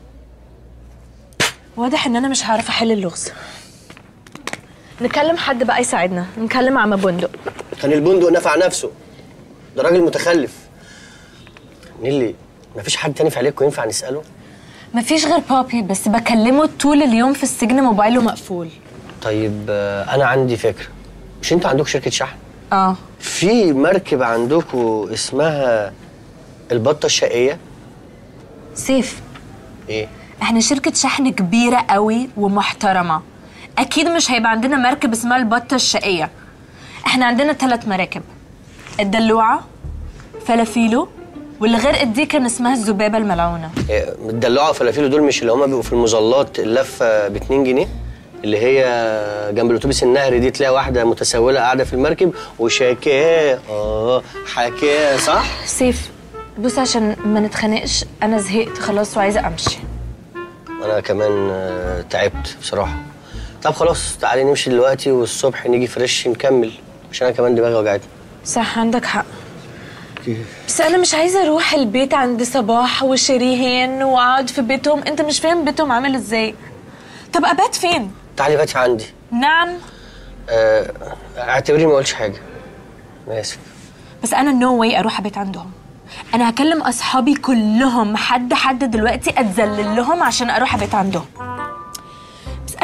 S8: واضح ان انا مش هعرف احل اللغز نكلم حد بقى يساعدنا نكلم عم بندق
S5: كان البندق نفع نفسه ده راجل متخلف نيلي مفيش حد تاني في عليكم ينفع نساله
S8: مفيش غير بابي بس بكلمه طول اليوم في السجن موبايله مقفول
S5: طيب آه، انا عندي فكره مش انتوا عندكم شركه شحن
S8: اه
S5: في مركب عندكم اسمها البطه الشقيه
S8: سيف
S5: ايه
S8: احنا شركة شحن كبيرة قوي ومحترمة اكيد مش هيبقى عندنا مركب اسمها البطة الشقية احنا عندنا ثلاث مراكب الدلوعة فلافيلو واللي غرقت دي كان اسمها الذبابة الملعونة
S5: إيه، الدلوعه وفلافيلو دول مش اللي هما بيبقوا في المظلات اللفه ب 2 جنيه اللي هي جنب الاتوبيس النهري دي تلاقي واحده متسوله قاعده في المركب وشاكاه اه حكاه صح
S8: سيف بص عشان ما نتخانقش انا زهقت خلاص وعايزة امشي
S5: انا كمان آه، تعبت بصراحه طب خلاص تعالي نمشي دلوقتي والصبح نيجي فريش نكمل عشان انا كمان دماغي وجعتني
S8: صح عندك حق بس انا مش عايزه اروح البيت عند صباح وشريهان واقعد في بيتهم انت مش فاهم بيتهم عامل ازاي طب ابات فين
S5: تعالي باتي عندي
S8: نعم
S5: آه، اعتبريني ما قلتش حاجه انا اسف
S8: بس انا نو واي اروح ابيت عندهم انا هكلم اصحابي كلهم حد حد دلوقتي اتذلل لهم عشان اروح ابيت عندهم بس انا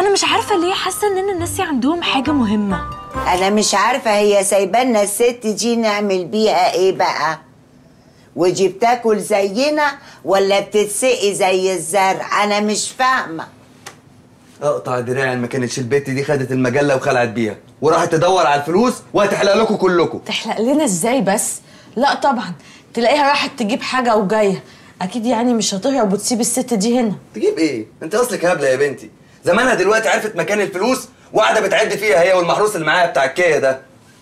S8: انا مش عارفه ليه حاسه ان انا ناسي عندهم حاجه مهمه
S9: انا مش عارفه هي سايبانا الست دي نعمل بيها ايه بقى ودي بتاكل زينا ولا بتتسقي زي الزرع انا مش فاهمه
S3: اقطع دراعي ما كانتش البت دي خدت المجله وخلعت بيها وراحت تدور على الفلوس وهتحلق لكم كلكم
S4: تحلق لنا ازاي بس لا طبعا تلاقيها راحت تجيب حاجه وجايه اكيد يعني مش هتهرب وتسيب الست دي هنا
S3: تجيب ايه انت اصلك هبله يا بنتي زمانها دلوقتي عرفت مكان الفلوس وقاعده بتعد فيها هي والمحروس اللي معاها بتاع الكيا ده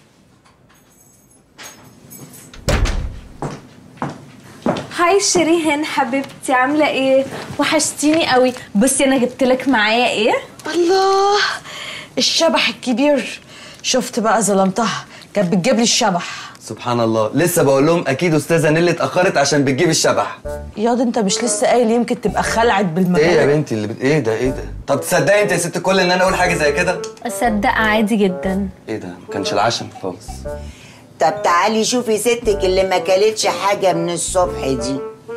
S2: هاي شيرين حبيبتي عامله ايه وحشتيني قوي بصي انا جبت لك معايا ايه
S4: الله الشبح الكبير شفت بقى ظلمتها كانت بتجيب لي الشبح
S3: سبحان الله لسه بقول لهم اكيد استاذه نيلي اتاخرت عشان بتجيب الشبح
S4: ياض انت مش لسه قايل يمكن تبقى خلعت بالمجال
S3: ايه يا بنتي اللي بت... ايه ده ايه ده طب تصدقي انت يا ست الكل ان انا اقول حاجه زي كده
S2: اصدق عادي جدا
S3: ايه ده ما كانش العشم خالص
S9: طب تعالي شوفي ستك اللي ما كلتش حاجه من الصبح دي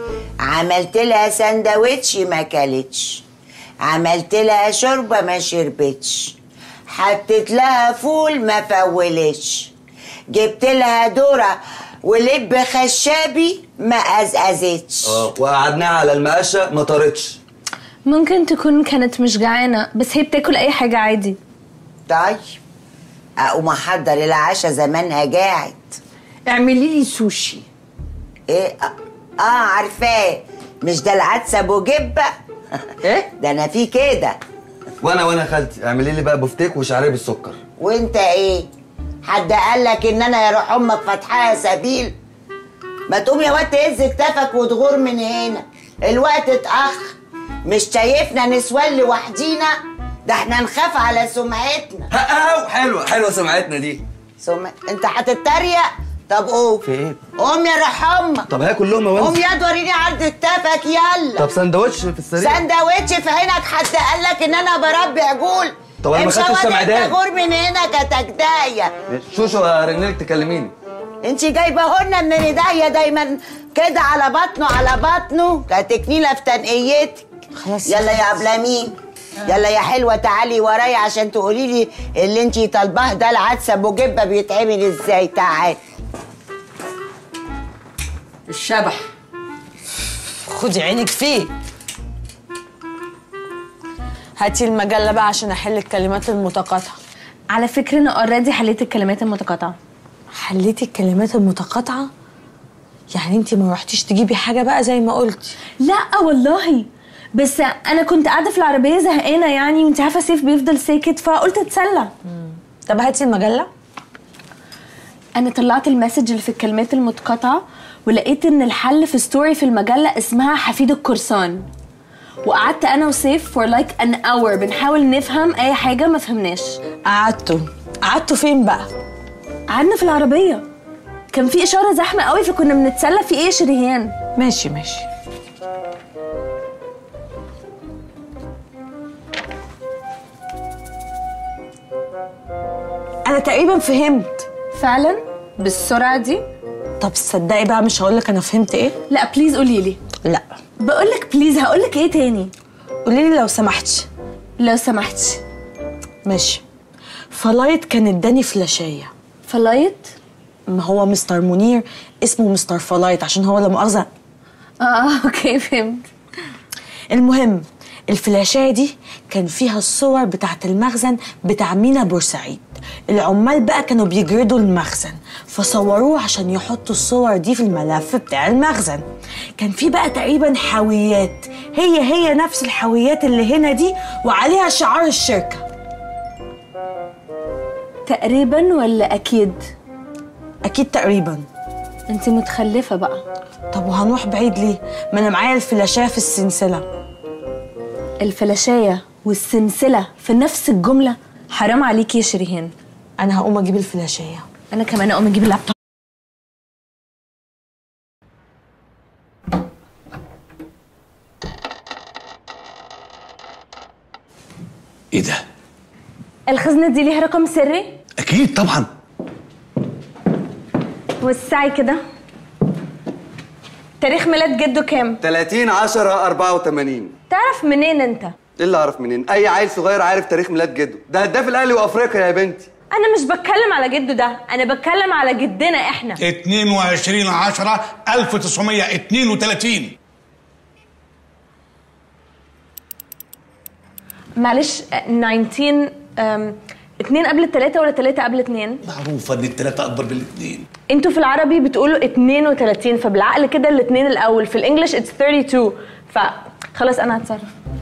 S9: عملت لها سندوتش ما كلتش عملت لها شوربه ما شربتش حطيت لها فول ما فولتش جبت لها ذره ولب خشابي ما ازازتش
S3: اه وقعدناها على المقشه ما طارتش
S2: ممكن تكون كانت مش جعانه بس هي بتاكل اي حاجه عادي
S9: طيب اقوم احضر العشاء زمانها جاعت
S4: اعملي لي سوشي
S9: ايه اه عارفاه مش ده العدس ابو جبه
S4: ايه
S9: ده انا في كده
S3: وانا وانا خالتي اعملي لي بقى بفتيك وشعريه بالسكر
S9: وانت ايه حد قال لك ان انا يا روح امك فاتحاها سبيل ما تقوم يا واد تهز كتافك وتغور من هنا الوقت اتاخر مش شايفنا نسوان لوحدينا ده احنا نخاف على سمعتنا
S3: اه حلوه حلوه سمعتنا دي
S9: سمع... انت هتتريق طب قوم
S3: في ايه
S9: قوم يا روح امك
S3: طب هاكل لقمه
S9: قوم
S3: وانزل
S9: يا وريني عرض كتافك يلا
S3: طب سندوتش في السريع
S9: سندوتش في عينك حد قال لك ان انا بربي عجول
S3: طب أنا ما
S9: امشي
S3: خدتش
S9: واد
S3: سمعدان.
S9: انت غور من هنا كتجدايه
S3: شوشو هرنلك تكلميني
S9: انت جايبه لنا من ايديا دايما كده على بطنه على بطنه كتكنيله في تنقيتك
S4: خلاص
S9: يلا يا عبلامين يلا يا حلوه تعالي ورايا عشان تقولي لي اللي انت طالباه ده العدس ابو جبه بيتعمل ازاي تعالي
S4: الشبح خدي عينك فيه هاتي المجله بقى عشان احل الكلمات المتقاطعه
S2: على فكره انا اوريدي حليت الكلمات المتقاطعه
S4: حليتي الكلمات المتقاطعه يعني انت ما رحتيش تجيبي حاجه بقى زي ما قلتي
S2: لا والله بس انا كنت قاعده في العربيه زهقانه يعني وانت عارفه سيف بيفضل ساكت فقلت اتسلى
S4: طب هاتي المجله
S2: انا طلعت المسج اللي في الكلمات المتقاطعه ولقيت ان الحل في ستوري في المجله اسمها حفيد القرصان وقعدت انا وسيف فور لايك ان اور بنحاول نفهم اي حاجه ما فهمناش
S4: قعدتوا قعدتوا فين بقى
S2: قعدنا في العربيه كان في اشاره زحمه قوي فكنا بنتسلى في ايه يا شريهان
S4: ماشي ماشي انا تقريبا فهمت
S2: فعلا بالسرعه دي
S4: طب تصدقي بقى مش هقول لك انا فهمت ايه
S2: لا بليز قولي لي
S4: لا
S2: بقول لك بليز هقول لك ايه تاني
S4: قولي لي لو سمحتي
S2: لو سمحتي
S4: ماشي فلايت كان اداني فلاشيه
S2: فلايت
S4: ما هو مستر منير اسمه مستر فلايت عشان هو لا مؤاخذه
S2: اه اوكي فهمت
S4: المهم الفلاشايه دي كان فيها الصور بتاعت المخزن بتاع مينا بورسعيد العمال بقى كانوا بيجردوا المخزن فصوروه عشان يحطوا الصور دي في الملف بتاع المخزن كان في بقى تقريبا حاويات هي هي نفس الحاويات اللي هنا دي وعليها شعار الشركه
S2: تقريبا ولا اكيد
S4: اكيد تقريبا
S2: انت متخلفه بقى
S4: طب وهنروح بعيد ليه ما انا معايا الفلاشايه في السلسله
S2: الفلاشايه والسلسله في نفس الجمله حرام عليكي يا شريهان
S4: انا هقوم اجيب الفلاشايه
S2: انا كمان اقوم اجيب اللابتوب
S1: ايه ده
S2: الخزنه دي ليها رقم سري
S1: اكيد طبعا
S2: وسعي كده تاريخ ميلاد جده كام
S3: 30 10 84
S2: تعرف منين انت
S3: ايه اللي اعرف منين اي عيل صغير عارف تاريخ ميلاد جده ده هداف الاهلي وافريقيا يا بنتي
S8: انا مش بتكلم على جده ده انا بتكلم على جدنا احنا
S6: 22 10 1932
S2: معلش آه، 19 أم، اتنين قبل التلاتة ولا تلاتة قبل اتنين؟
S6: معروفه ان الثلاثه اكبر من الاثنين
S2: انتوا في العربي بتقولوا 32 فبالعقل كده الاتنين الاول في الانجليش اتس 32 فخلاص انا هتصرف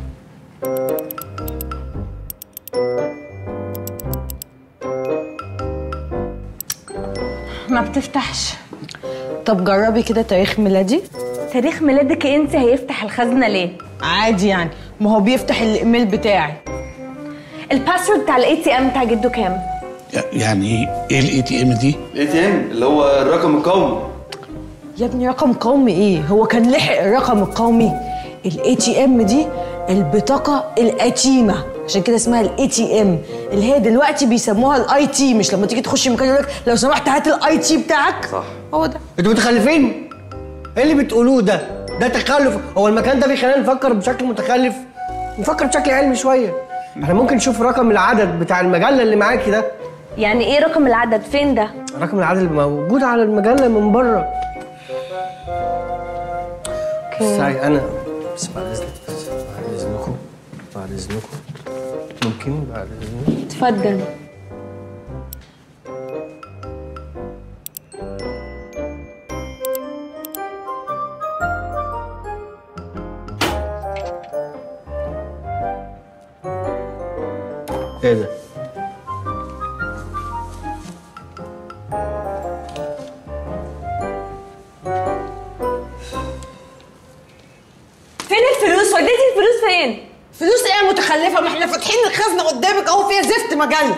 S2: ما بتفتحش
S4: طب جربي كده تاريخ ميلادي
S2: تاريخ ميلادك انت هيفتح الخزنه ليه
S4: عادي يعني ما هو بيفتح الايميل بتاعي
S2: الباسورد بتاع الاي تي ام بتاع جده كام
S6: يعني ايه الاي تي ام دي
S3: الاي تي ام اللي هو الرقم القومي
S4: يا ابني رقم قومي ايه هو كان لحق الرقم القومي الاي تي ام دي البطاقه القديمه عشان كده اسمها الاي تي ام اللي هي دلوقتي بيسموها الاي تي مش لما تيجي تخش مكان يقول لك لو سمحت هات الاي تي بتاعك
S3: صح
S4: هو ده
S5: انتوا متخلفين ايه اللي بتقولوه ده ده تخلف هو المكان ده بيخلينا نفكر بشكل متخلف نفكر بشكل علمي شويه احنا ممكن نشوف رقم العدد بتاع المجله اللي معاكي ده
S2: يعني ايه رقم العدد فين ده
S5: رقم العدد اللي موجود على المجله من بره ساي انا بس بعد اذنك بس بعد اذنكم بعد اذنكم ممكن بعد اذنكم
S2: اتفضل
S5: ايه ده
S2: فين الفلوس وديتي الفلوس فين
S4: فلوس ايه يا متخلفه ما احنا فاتحين الخزنه قدامك اهو فيها زفت مجله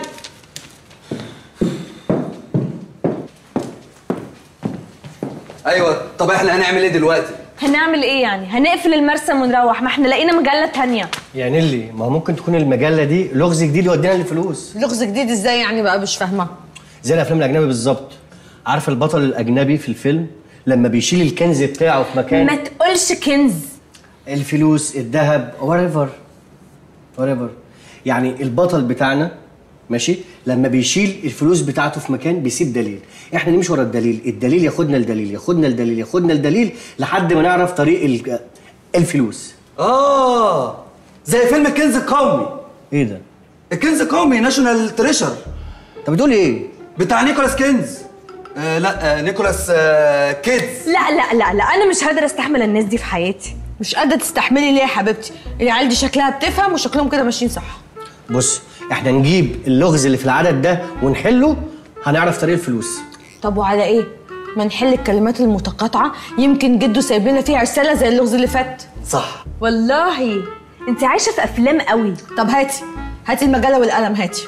S3: ايوه طب احنا هنعمل ايه دلوقتي
S2: هنعمل ايه يعني هنقفل المرسم ونروح ما احنا لقينا مجله تانية
S5: يا نيلي ما هو ممكن تكون المجله دي لغز جديد يودينا للفلوس
S4: لغز جديد ازاي يعني بقى مش فاهمه
S5: زي الافلام الاجنبي بالظبط عارف البطل الاجنبي في الفيلم لما بيشيل الكنز بتاعه في مكان
S2: ما تقولش كنز
S5: الفلوس الذهب whatever whatever يعني البطل بتاعنا ماشي لما بيشيل الفلوس بتاعته في مكان بيسيب دليل احنا نمشي ورا الدليل الدليل ياخدنا الدليل ياخدنا الدليل ياخدنا الدليل لحد ما نعرف طريق ال- الفلوس
S3: اه زي فيلم الكنز القومي
S5: ايه ده
S3: الكنز القومي ناشونال تريشر
S5: انت بتقول ايه
S3: بتاع نيكولاس كينز آه لا آه نيكولاس آه كيدز
S2: لا لا لا لا انا مش قادره استحمل الناس دي في حياتي
S4: مش قادره تستحملي ليه يا حبيبتي العيال دي شكلها بتفهم وشكلهم كده ماشيين صح
S5: بص احنا نجيب اللغز اللي في العدد ده ونحله هنعرف طريق الفلوس
S4: طب وعلى ايه ما نحل الكلمات المتقاطعه يمكن جده سايب لنا فيها رساله زي اللغز اللي فات
S5: صح
S2: والله انت عايشه في افلام قوي
S4: طب هاتي هاتي المجله والقلم هاتي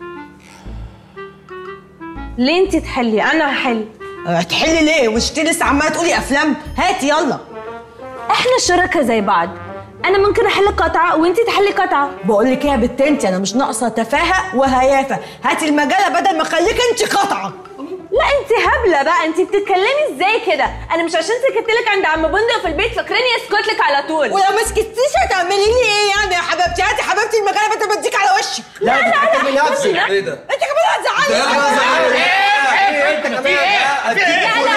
S2: ليه انت تحلي انا هحل
S4: هتحلي ليه مش انتي لسه عماله تقولي افلام هاتي يلا
S2: احنا شركاء زي بعض انا ممكن احل قطعه وانت تحلي قطعه
S4: بقول لك ايه يا بت انت انا مش ناقصه تفاهه وهيافه هاتي المجله بدل ما اخليك انت قطعه
S2: لا انت هبله بقى انت بتتكلمي ازاي كده انا مش عشان سكت لك عند عم بندق في البيت فاكراني اسكت لك على طول
S4: ولو ما سكتيش هتعملي لي ايه يعني يا حبيبتي هاتي حبيبتي المجله بدل ما اديك على وشي
S5: لا لا لا نفسك
S3: ايه ده
S4: انت كمان هتزعلي
S5: ايه انت كمان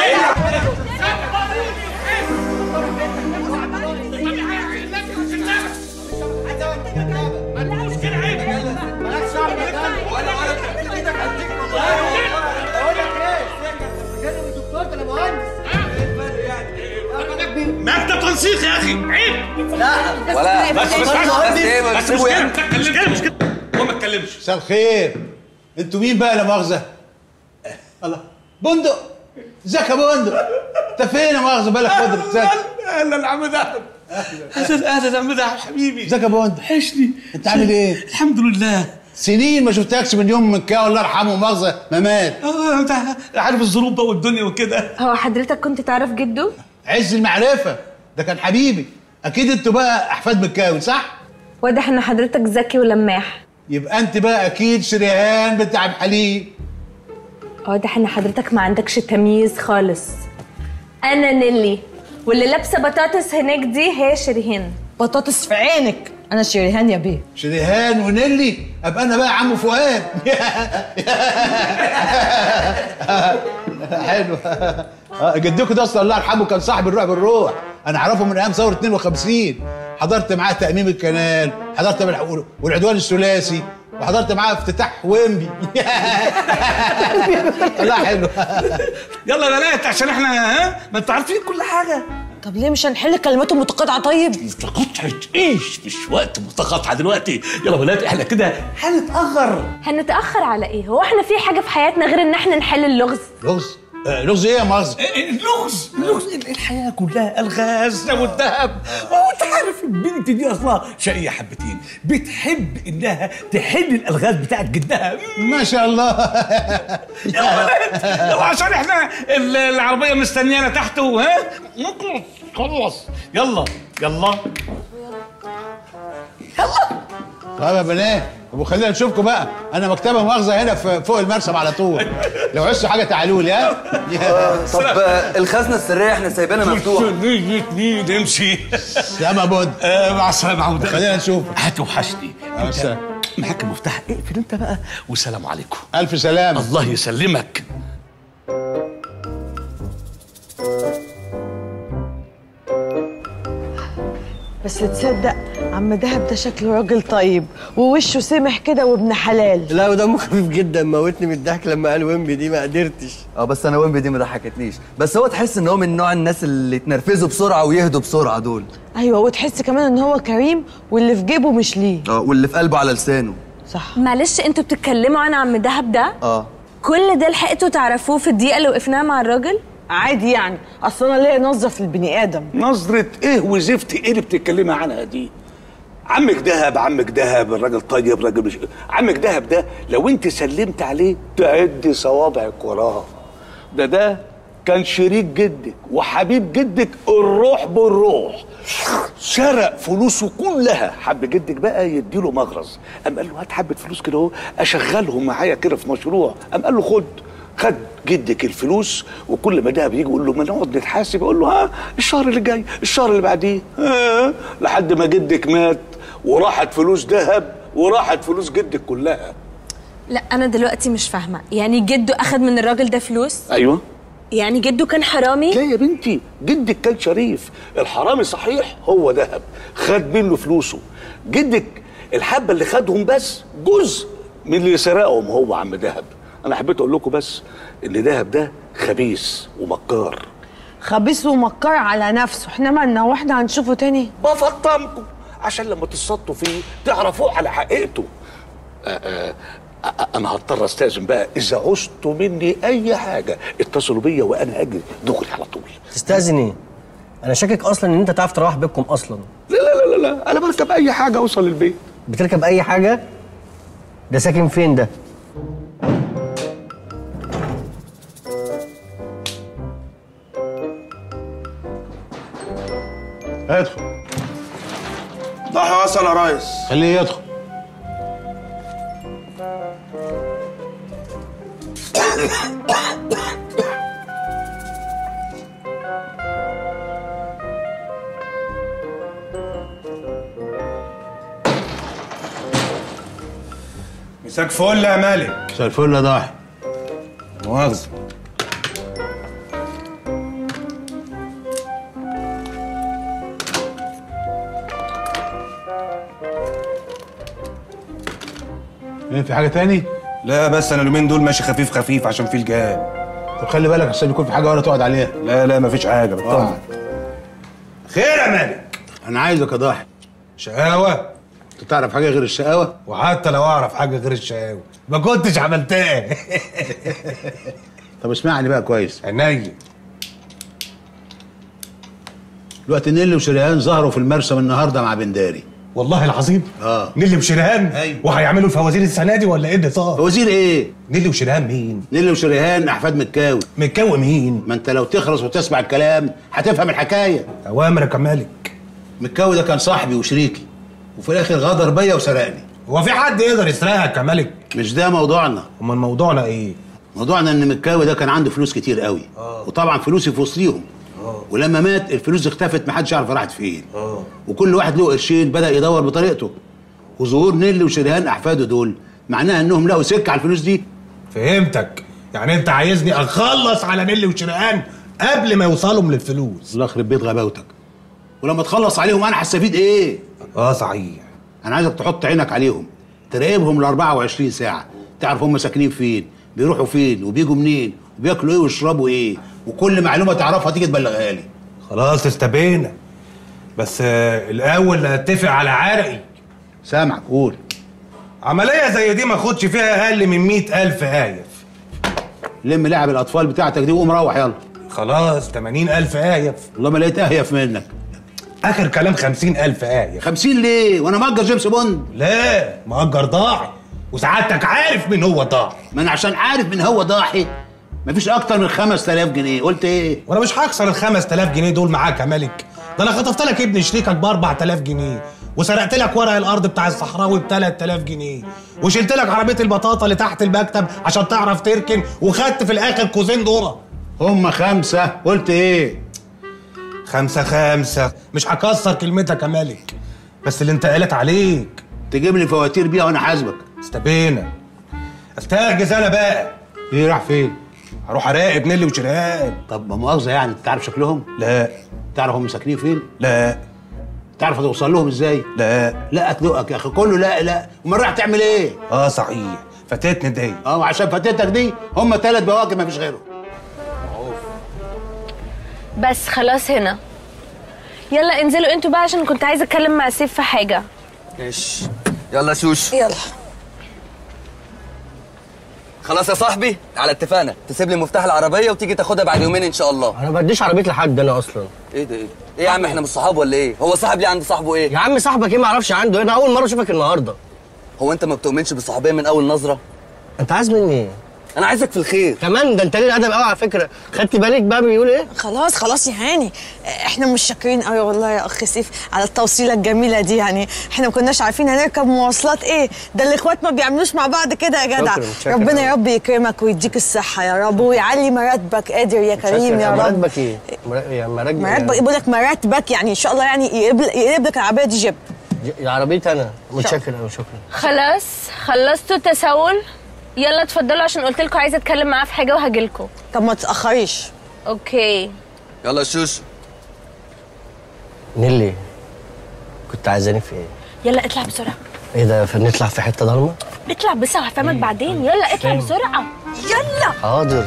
S6: مكتب تنسيق يا اخي عيب
S3: ولا
S6: بس بس
S3: بس ايه ما
S6: بس
S3: تسيبه
S6: مش
S3: يعني
S6: كده مش كده مش كده هو ما اتكلمش مساء الخير انتوا مين بقى لا مؤاخذه الله بندق ازيك يا بندق انت فين يا مؤاخذه بالك مدرك ازيك
S1: اهلا يا عم دهب اهلا اهلا يا عم دهب حبيبي
S6: ازيك يا بندق
S1: وحشني
S6: انت عامل ايه
S1: الحمد لله
S6: سنين ما شفتكش من يوم من كده الله يرحمه مؤاخذه ما مات
S1: اه ده عارف الظروف بقى والدنيا وكده
S2: هو حضرتك كنت تعرف جده
S6: عز المعرفه ده كان حبيبي اكيد انتوا بقى احفاد مكاوي صح
S2: واضح ان حضرتك ذكي ولماح
S6: يبقى انت بقى اكيد شريهان بتاع عبد الحليم
S2: واضح ان حضرتك ما عندكش تمييز خالص انا نيلي واللي لابسه بطاطس هناك دي هي شيرين
S4: بطاطس في عينك انا شريهان يا بيه
S6: شريهان ونيلي ابقى انا بقى عمو فؤاد حلو آه، جدكم ده اصلا الله يرحمه كان صاحب الروح بالروح انا اعرفه من ايام ثوره 52 حضرت معاه تاميم الكنال حضرت بالح- والعدوان الثلاثي وحضرت معاه افتتاح ويمبي لا حلو
S1: يلا يا بنات عشان احنا ها ما انتوا عارفين كل حاجه
S4: طب ليه مش هنحل كلماته متقاطعه طيب
S1: متقاطعة ايش مش وقت متقاطعة دلوقتي يلا بنات احنا كده هنتأخر
S2: هنتأخر على ايه؟ هو احنا في حاجة في حياتنا غير ان احنا نحل اللغز؟
S6: لغز آه، لغز ايه يا مؤاخذة
S1: اللغز اللغز الحياة كلها الغاز والذهب وانت عارف البنت دي اصلا شقية حبتين بتحب انها تحل الالغاز بتاعت جدها
S6: ما شاء الله
S1: يلا بنات يلا عشان احنا ال- العربية مستنيانا تحت ها نخلص خلص يلا يلا
S6: طب يا بنات طب وخلينا نشوفكم بقى انا مكتبه مؤاخذه هنا في فوق المرسم على طول لو عشتوا حاجه تعالوا لي ها
S3: طب آه، الخزنه السريه احنا سايبينها مفتوحه
S1: نيجي نيجي نمشي
S6: سلام بود
S1: آه، مع السلامة عودة
S6: خلينا نشوف
S1: هتوحشني
S6: مع السلامة.
S1: معاك المفتاح اقفل انت بقى والسلام عليكم
S6: الف سلامه
S1: الله يسلمك
S4: بس تصدق عم دهب ده شكله راجل طيب ووشه سمح كده وابن حلال
S5: لا ودمه خفيف جدا موتني من الضحك لما قال ويمبي دي ما قدرتش
S3: اه بس انا ويمبي دي ما ضحكتنيش بس هو تحس ان هو من نوع الناس اللي يتنرفزوا بسرعه ويهدوا بسرعه دول
S4: ايوه وتحس كمان ان هو كريم واللي في جيبه مش ليه
S3: اه واللي في قلبه على لسانه
S4: صح
S2: معلش انتوا بتتكلموا عن عم دهب ده؟
S3: اه
S2: كل ده لحقتوا تعرفوه في الدقيقة اللي وقفناها مع الراجل؟
S4: عادي يعني اصل انا ليا نظره في البني ادم
S1: نظرة ايه وزفت ايه اللي بتتكلمي عنها دي عمك دهب عمك دهب الراجل طيب راجل مش عمك دهب ده لو انت سلمت عليه تعد صوابعك وراه ده ده كان شريك جدك وحبيب جدك الروح بالروح سرق فلوسه كلها حب جدك بقى يديله مغرز قام قال له هات حبه فلوس كده اهو اشغلهم معايا كده في مشروع قام قال له خد خد جدك الفلوس وكل ما دهب يجي يقول له ما نقعد نتحاسب يقول له ها الشهر اللي جاي الشهر اللي بعديه ها لحد ما جدك مات وراحت فلوس دهب وراحت فلوس جدك كلها
S2: لا انا دلوقتي مش فاهمة يعني جده اخد من الراجل ده فلوس؟
S1: ايوه
S2: يعني جده كان حرامي؟
S1: لا يا بنتي جدك كان شريف الحرامي صحيح هو دهب خد منه فلوسه جدك الحبه اللي خدهم بس جزء من اللي سرقهم هو عم دهب انا حبيت اقول لكم بس ان دهب ده خبيث ومكار
S4: خبيث ومكار على نفسه احنا مالنا واحنا هنشوفه تاني
S1: بفطمكم عشان لما تصطوا فيه تعرفوه على حقيقته آه، آه، آه، انا هضطر استاذن بقى اذا عوزتوا مني اي حاجه اتصلوا بيا وانا اجي دغري على طول
S5: تستأذن ايه؟ انا شاكك اصلا ان انت تعرف تروح بيتكم اصلا
S1: لا لا لا لا, لا. انا بركب اي حاجه اوصل البيت
S5: بتركب اي حاجه ده ساكن فين ده
S6: ادخل
S10: ضحى وصل يا ريس
S6: خليه يدخل
S7: مساك فل يا مالك
S6: مساء الفل يا ضاحي
S7: مؤاخذة
S6: ايه في حاجه تاني
S7: لا بس انا اليومين دول ماشي خفيف خفيف عشان في الجهاد
S6: طب خلي بالك عشان يكون في حاجه ولا تقعد عليها
S7: لا لا مفيش حاجه بطمن
S6: اقعد
S7: خير يا مالك
S6: انا عايزك يا ضاحي
S7: شقاوة
S6: انت تعرف حاجه غير الشقاوه
S7: وحتى لو اعرف حاجه غير الشقاوة ما كنتش عملتها
S6: طب اسمعني بقى كويس
S7: عينيا
S6: دلوقتي نيلي وشريهان ظهروا في المرسم النهارده مع بنداري
S7: والله العظيم
S6: اه
S7: نيلي وشريهان
S6: أيوة.
S7: وهيعملوا الفوازير السنه دي ولا ايه اللي صار
S6: وزير ايه
S7: نيلي وشريهان مين
S6: نيلي وشريهان احفاد مكاوي
S7: متكوي مين
S6: ما انت لو تخلص وتسمع الكلام هتفهم الحكايه
S7: اوامرك يا مالك
S6: مكاوي ده كان صاحبي وشريكي وفي الاخر غدر بيا وسرقني
S7: هو في حد يقدر يسرقك يا مالك
S6: مش ده موضوعنا
S7: امال موضوعنا ايه
S6: موضوعنا ان مكاوي ده كان عنده فلوس كتير قوي وطبعا فلوسي في وسطيهم ولما مات الفلوس اختفت محدش يعرف راحت فين وكل واحد له قرشين بدا يدور بطريقته وظهور نيلي وشريهان احفاده دول معناها انهم لقوا سكه على الفلوس دي
S7: فهمتك يعني انت عايزني اخلص على نيلي وشرقان قبل ما يوصلهم للفلوس
S6: الله يخرب بيت غباوتك ولما تخلص عليهم انا هستفيد ايه
S7: اه صحيح
S6: انا عايزك تحط عينك عليهم تراقبهم ال 24 ساعه تعرف هم ساكنين فين بيروحوا فين وبيجوا منين وبياكلوا ايه ويشربوا ايه وكل معلومه تعرفها تيجي تبلغها لي
S7: خلاص استبينا بس آه، الاول اتفق على عرقي
S6: سامعك قول
S7: عمليه زي دي ما اخدش فيها اقل من مئة الف آيف
S6: لم لعب الاطفال بتاعتك دي وقوم روح يلا
S7: خلاص 80 الف آيف
S6: والله ما لقيت اهيف منك
S7: اخر كلام 50 الف آيف
S6: 50 ليه وانا مأجر جيمس بوند
S7: لا مأجر ضاعي وسعادتك عارف مين هو ضاعي
S6: ما انا عشان عارف من هو ضاحي مفيش اكتر من 5000 جنيه قلت ايه
S7: وانا مش هكسر ال 5000 جنيه دول معاك يا ملك ده انا خطفت لك ابن شريكك ب 4000 جنيه وسرقت لك ورق الارض بتاع الصحراوي ب 3000 جنيه وشلت لك عربيه البطاطا اللي تحت المكتب عشان تعرف تركن وخدت في الاخر كوزين ذره
S6: هم خمسة قلت ايه
S7: خمسة خمسة مش هكسر كلمتك يا ملك بس اللي انت قالت عليك
S6: تجيب لي فواتير بيها وانا حاسبك
S7: استبينا استهجز انا بقى
S6: ايه راح فين
S7: هروح اراقب نيلي وشريهان
S6: طب ما مؤاخذه يعني انت تعرف شكلهم
S7: لا
S6: تعرف هم ساكنين فين
S7: لا
S6: تعرف توصل لهم ازاي
S7: لا
S6: لا اتلقك يا اخي كله لا لا امال رايح تعمل ايه
S7: اه صحيح فاتتني دي
S6: اه عشان فاتتك دي هم ثلاث بواكب ما فيش غيرهم
S2: بس خلاص هنا يلا انزلوا انتوا بقى عشان كنت عايزه اتكلم مع سيف في حاجه
S3: ماشي يلا شوش
S2: يلا
S3: خلاص يا صاحبي على اتفاقنا تسيب لي مفتاح العربيه وتيجي تاخدها بعد يومين ان شاء الله
S5: انا ما بديش عربيه لحد انا اصلا
S3: ايه ده ايه ده؟ ايه يا عم احنا مش صحاب ولا ايه هو صاحب ليه عند صاحبه ايه
S5: يا عم صاحبك ايه ما اعرفش عنده انا اول مره اشوفك النهارده
S3: هو انت ما بتؤمنش بالصحوبيه من اول نظره
S5: انت عايز مني ايه
S3: انا عايزك في الخير
S5: كمان ده انت ليه الادب قوي على فكره خدت بالك بقى بيقول ايه
S4: خلاص خلاص يا هاني احنا مش شاكرين قوي والله يا اخ سيف على التوصيله الجميله دي يعني احنا ما كناش عارفين هنركب مواصلات ايه ده الاخوات ما بيعملوش مع بعض كده يا جدع
S5: شكراً، شكراً
S4: ربنا
S5: أوي.
S4: يا رب يكرمك ويديك الصحه يا رب ويعلي مراتبك قادر يا كريم يا رب
S5: مراتبك ايه مرا- يا مراتبك
S4: مراتبك يقول لك مراتبك يعني ان شاء الله يعني يقلب يقلب لك العربيه دي جيب
S5: يا عربيتي انا متشكر قوي شكرا
S2: خلاص خلصتوا التسول يلا اتفضلوا عشان قلت لكم عايزه اتكلم معاه في حاجه وهجيلكوا
S4: طب ما تتاخريش
S2: اوكي
S3: يلا شوش
S5: نيلي كنت عايزاني في ايه
S2: يلا اطلع بسرعه
S5: ايه ده فنطلع في حته ضلمه
S2: اطلع بس هفهمك بعدين يلا اطلع
S5: فاهم.
S2: بسرعه يلا
S5: حاضر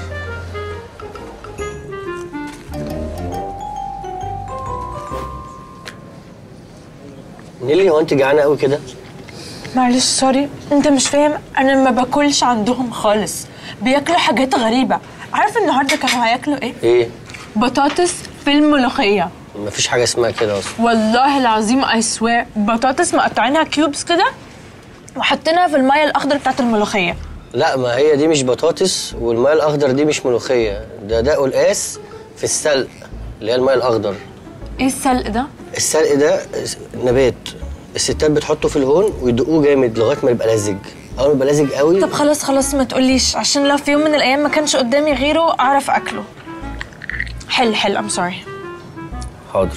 S5: نيلي هو انت جعانه قوي كده
S8: معلش سوري انت مش فاهم انا ما باكلش عندهم خالص بياكلوا حاجات غريبه عارف النهارده كانوا هياكلوا ايه
S5: ايه
S8: بطاطس في الملوخيه
S5: مفيش حاجه اسمها كده اصلا
S8: والله العظيم اي سوير بطاطس مقطعينها كيوبس كده وحاطينها في الميه الاخضر بتاعت الملوخيه
S5: لا ما هي دي مش بطاطس والماء الاخضر دي مش ملوخيه ده ده قلقاس في السلق اللي هي الماء الاخضر
S8: ايه السلق ده
S5: السلق ده نبات الستات بتحطه في الهون ويدقوه جامد لغايه ما يبقى لزج اول ما يبقى لزج قوي
S8: طب خلاص خلاص ما تقوليش عشان لو في يوم من الايام ما كانش قدامي غيره اعرف اكله حل حل ام سوري
S5: حاضر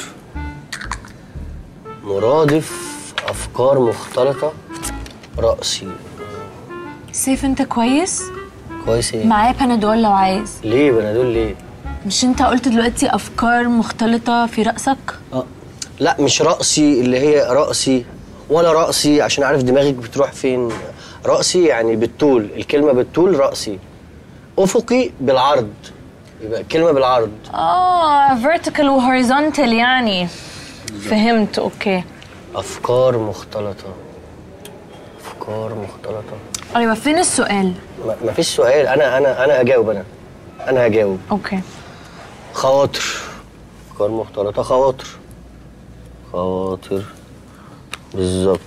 S5: مرادف افكار مختلطه راسي
S8: سيف انت كويس
S5: كويس ايه
S8: معايا بنادول لو عايز
S5: ليه بنادول ليه
S8: مش انت قلت دلوقتي افكار مختلطه في راسك
S5: اه لا مش رأسي اللي هي رأسي ولا رأسي عشان أعرف دماغك بتروح فين رأسي يعني بالطول الكلمة بالطول رأسي أفقي بالعرض يبقى الكلمة بالعرض
S8: اه vertical و horizontal يعني فهمت اوكي
S5: أفكار مختلطة أفكار مختلطة
S8: ايوه فين السؤال
S5: ما- مفيش سؤال أنا أنا أنا أجاوب أنا أنا هجاوب
S8: اوكي
S5: خواطر أفكار مختلطة خواطر خواطر بالظبط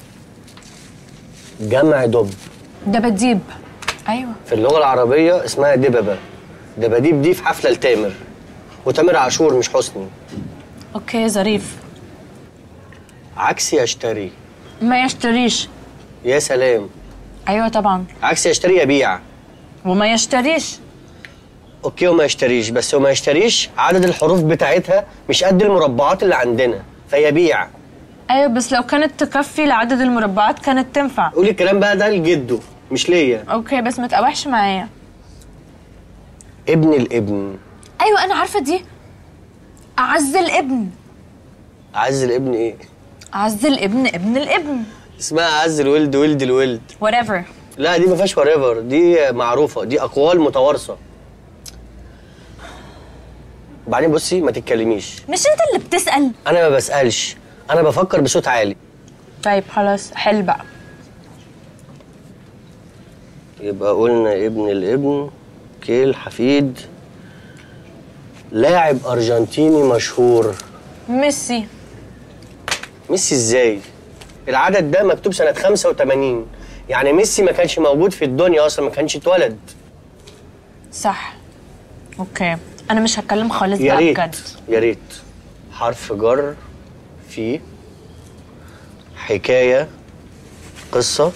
S5: جمع دب
S8: دباديب ايوه
S5: في اللغة العربية اسمها دببة دباديب دي في حفلة لتامر وتامر عاشور مش حسني
S8: اوكي ظريف
S5: عكس يشتري
S8: ما يشتريش
S5: يا سلام
S8: ايوه طبعا
S5: عكس يشتري يبيع
S8: وما يشتريش
S5: اوكي وما يشتريش بس وما يشتريش عدد الحروف بتاعتها مش قد المربعات اللي عندنا فيبيع
S8: ايوه بس لو كانت تكفي لعدد المربعات كانت تنفع
S5: قولي الكلام بقى ده لجده مش ليا
S8: اوكي بس ما تقاوحش معايا
S5: ابن الابن
S8: ايوه انا عارفه دي اعز الابن
S5: عز الابن ايه
S8: اعز الابن ابن الابن
S5: اسمها عز الولد ولد الولد
S8: whatever
S5: لا دي ما فيهاش وريفر دي معروفه دي اقوال متوارثه وبعدين بصي ما تتكلميش
S8: مش انت اللي بتسال
S5: انا ما بسالش انا بفكر بصوت عالي
S8: طيب خلاص حل بقى
S5: يبقى قلنا ابن الابن كيل حفيد لاعب ارجنتيني مشهور
S8: ميسي
S5: ميسي ازاي العدد ده مكتوب سنه 85 يعني ميسي ما كانش موجود في الدنيا اصلا ما كانش اتولد
S8: صح اوكي انا مش هتكلم خالص
S5: يا
S8: بقى
S5: ريت
S8: بجد
S5: يا ريت حرف جر في حكايه قصه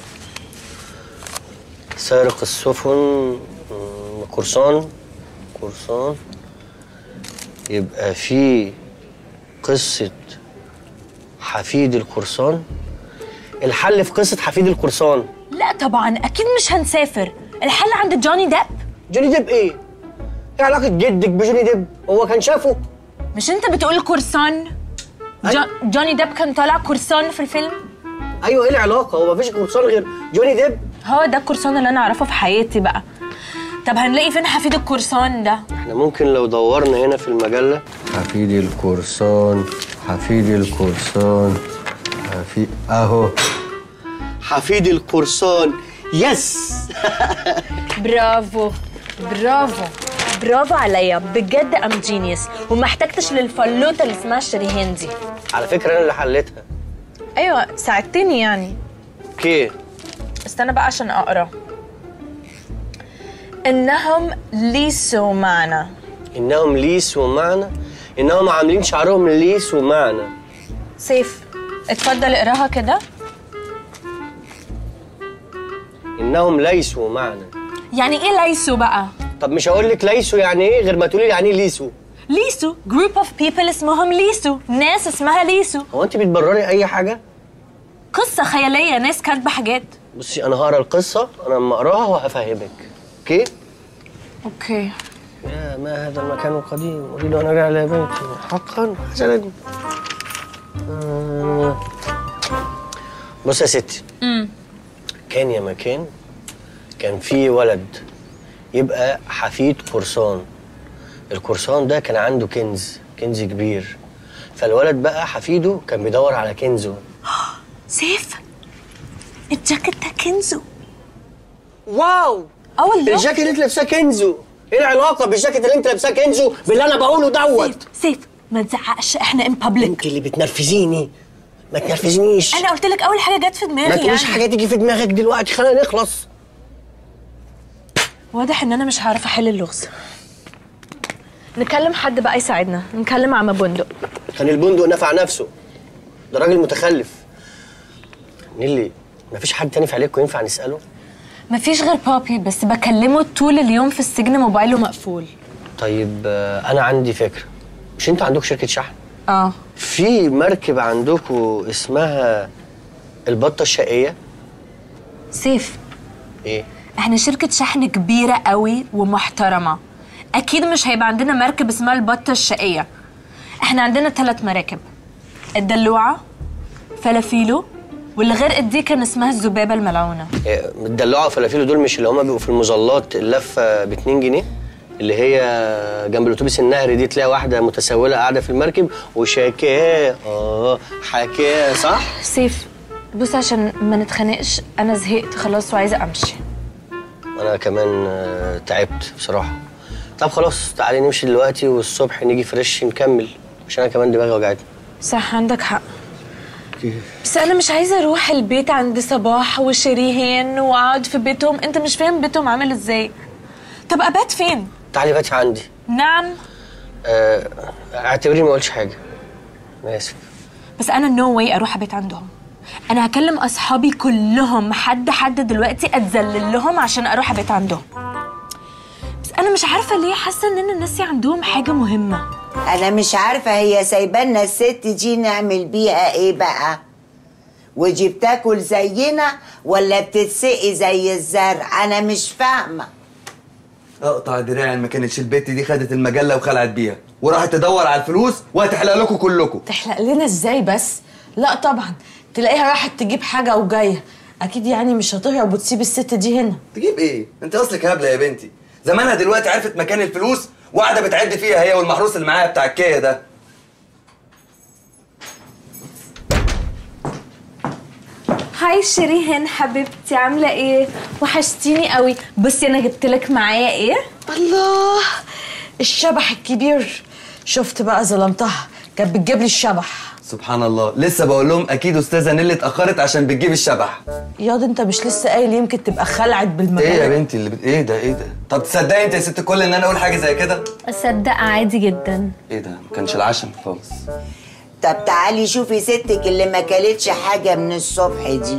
S5: سارق السفن مم، قرصان قرصان يبقى في قصه حفيد القرصان الحل في قصه حفيد القرصان
S8: لا طبعا اكيد مش هنسافر الحل عند جوني ديب
S5: جوني ديب ايه؟ ايه علاقه جدك بجوني ديب؟ هو كان شافه؟
S8: مش انت بتقول قرصان جو جوني ديب كان طالع قرصان في الفيلم
S5: ايوه ايه العلاقه؟ هو مفيش قرصان غير جوني ديب؟
S8: هو ده القرصان اللي انا اعرفه في حياتي بقى طب هنلاقي فين حفيد القرصان ده
S5: احنا ممكن لو دورنا هنا في المجله حفيد القرصان حفيد القرصان حفيد اهو حفيد القرصان يس
S8: برافو برافو برافو عليا بجد ام جينيوس وما احتجتش للفلوته اللي اسمها شريهان دي
S5: على فكره انا اللي حليتها
S8: ايوه ساعدتني يعني
S5: اوكي
S8: استنى بقى عشان اقرا انهم ليسوا معنا
S5: انهم ليس ومعنى انهم عاملين شعرهم ليس ومعنى
S8: سيف اتفضل اقراها كده
S5: انهم ليسوا معنى
S8: يعني ايه ليسوا بقى
S5: طب مش هقول لك ليسوا يعني ايه غير ما تقولي لي يعني ايه ليسوا
S8: ليسوا جروب اوف بيبل اسمهم ليسوا ناس اسمها ليسوا
S5: هو انت بتبرري اي حاجه
S8: قصه خياليه ناس كاتبه حاجات
S5: بصي انا هقرا القصه انا لما اقراها وهفهمك اوكي
S8: اوكي
S5: يا ما هذا المكان القديم اريد ان ارجع الى بيتي حقا حسنا آه. بص يا ستي
S8: امم
S5: كان يا مكان كان في ولد يبقى حفيد قرصان القرصان ده كان عنده كنز كنز كبير فالولد بقى حفيده كان بيدور على كنزه
S8: سيف الجاكيت ده كنزو
S5: واو
S8: اه والله
S5: الجاكيت اللي انت لابساه كنزو ايه العلاقه بالجاكيت اللي انت لابساه كنزو باللي انا بقوله دوت
S8: سيف ما تزعقش احنا ان بابليك
S5: انت اللي بتنرفزيني ما تنرفزنيش
S8: انا قلت لك اول حاجه جت في دماغي
S5: ما تقوليش
S8: يعني.
S5: حاجه تيجي في دماغك دلوقتي خلينا نخلص
S8: واضح ان انا مش هعرف احل اللغز نكلم حد بقى يساعدنا نكلم عم بندق
S5: كان البندق نفع نفسه ده راجل متخلف نيلي مفيش حد تاني في عليكم ينفع نساله
S8: مفيش غير بابي بس بكلمه طول اليوم في السجن موبايله مقفول
S5: طيب آه، انا عندي فكره مش انتوا عندكم شركه شحن
S8: اه
S5: في مركب عندكم اسمها البطه الشقيه
S8: سيف
S5: ايه
S8: احنا شركة شحن كبيرة قوي ومحترمة اكيد مش هيبقى عندنا مركب اسمها البطة الشقية احنا عندنا ثلاث مراكب الدلوعة فلافيلو واللي غرقت دي كان اسمها الذبابة الملعونة
S5: إيه، الدلوعه وفلافيلو دول مش اللي هما بيبقوا في المظلات اللفه ب 2 جنيه اللي هي جنب الاتوبيس النهري دي تلاقي واحده متسوله قاعده في المركب وشاكاه اه حكاه صح
S8: سيف بص عشان ما نتخانقش انا زهقت خلاص وعايزة امشي
S5: انا كمان آه، تعبت بصراحه طب خلاص تعالي نمشي دلوقتي والصبح نيجي فريش نكمل عشان انا كمان دماغي وجعتني
S8: صح عندك حق بس انا مش عايزه اروح البيت عند صباح وشريهان واقعد في بيتهم انت مش فاهم بيتهم عامل ازاي طب ابات فين
S5: تعالي باتي عندي
S8: نعم
S5: آه، اعتبريني ما قلتش حاجه انا اسف
S8: بس انا نو واي اروح ابيت عندهم انا هكلم اصحابي كلهم حد حد دلوقتي اتذلل لهم عشان اروح ابيت عندهم بس انا مش عارفه ليه حاسه اننا ناسي عندهم حاجه مهمه
S9: انا مش عارفه هي سايبانا الست دي نعمل بيها ايه بقى ودي بتاكل زينا ولا بتتسقي زي الزرع انا مش فاهمه
S3: اقطع دراعي ما كانتش البت دي خدت المجله وخلعت بيها وراحت تدور على الفلوس وهتحلق لكم كلكم
S4: تحلق لنا ازاي بس لا طبعا تلاقيها راحت تجيب حاجه وجايه اكيد يعني مش هتهرب وتسيب الست دي هنا
S3: تجيب ايه انت اصلك هبله يا بنتي زمانها دلوقتي عرفت مكان الفلوس وقاعده بتعد فيها هي والمحروس اللي معاها بتاع الكيا ده
S2: هاي شيرين حبيبتي عامله ايه وحشتيني قوي بصي انا جبت لك معايا ايه
S4: الله الشبح الكبير شفت بقى ظلمتها كانت بتجيب لي الشبح
S3: سبحان الله لسه بقول لهم اكيد استاذه نيلي اتاخرت عشان بتجيب الشبح
S4: ياض انت مش لسه قايل يمكن تبقى خلعت بالمجال
S3: ايه يا بنتي اللي بت... ايه ده ايه ده طب تصدقي انت يا ست الكل ان انا اقول حاجه زي كده
S2: اصدق عادي جدا
S3: ايه ده ما كانش العشم خالص
S9: طب تعالي شوفي ستك اللي ما كلتش حاجه من الصبح دي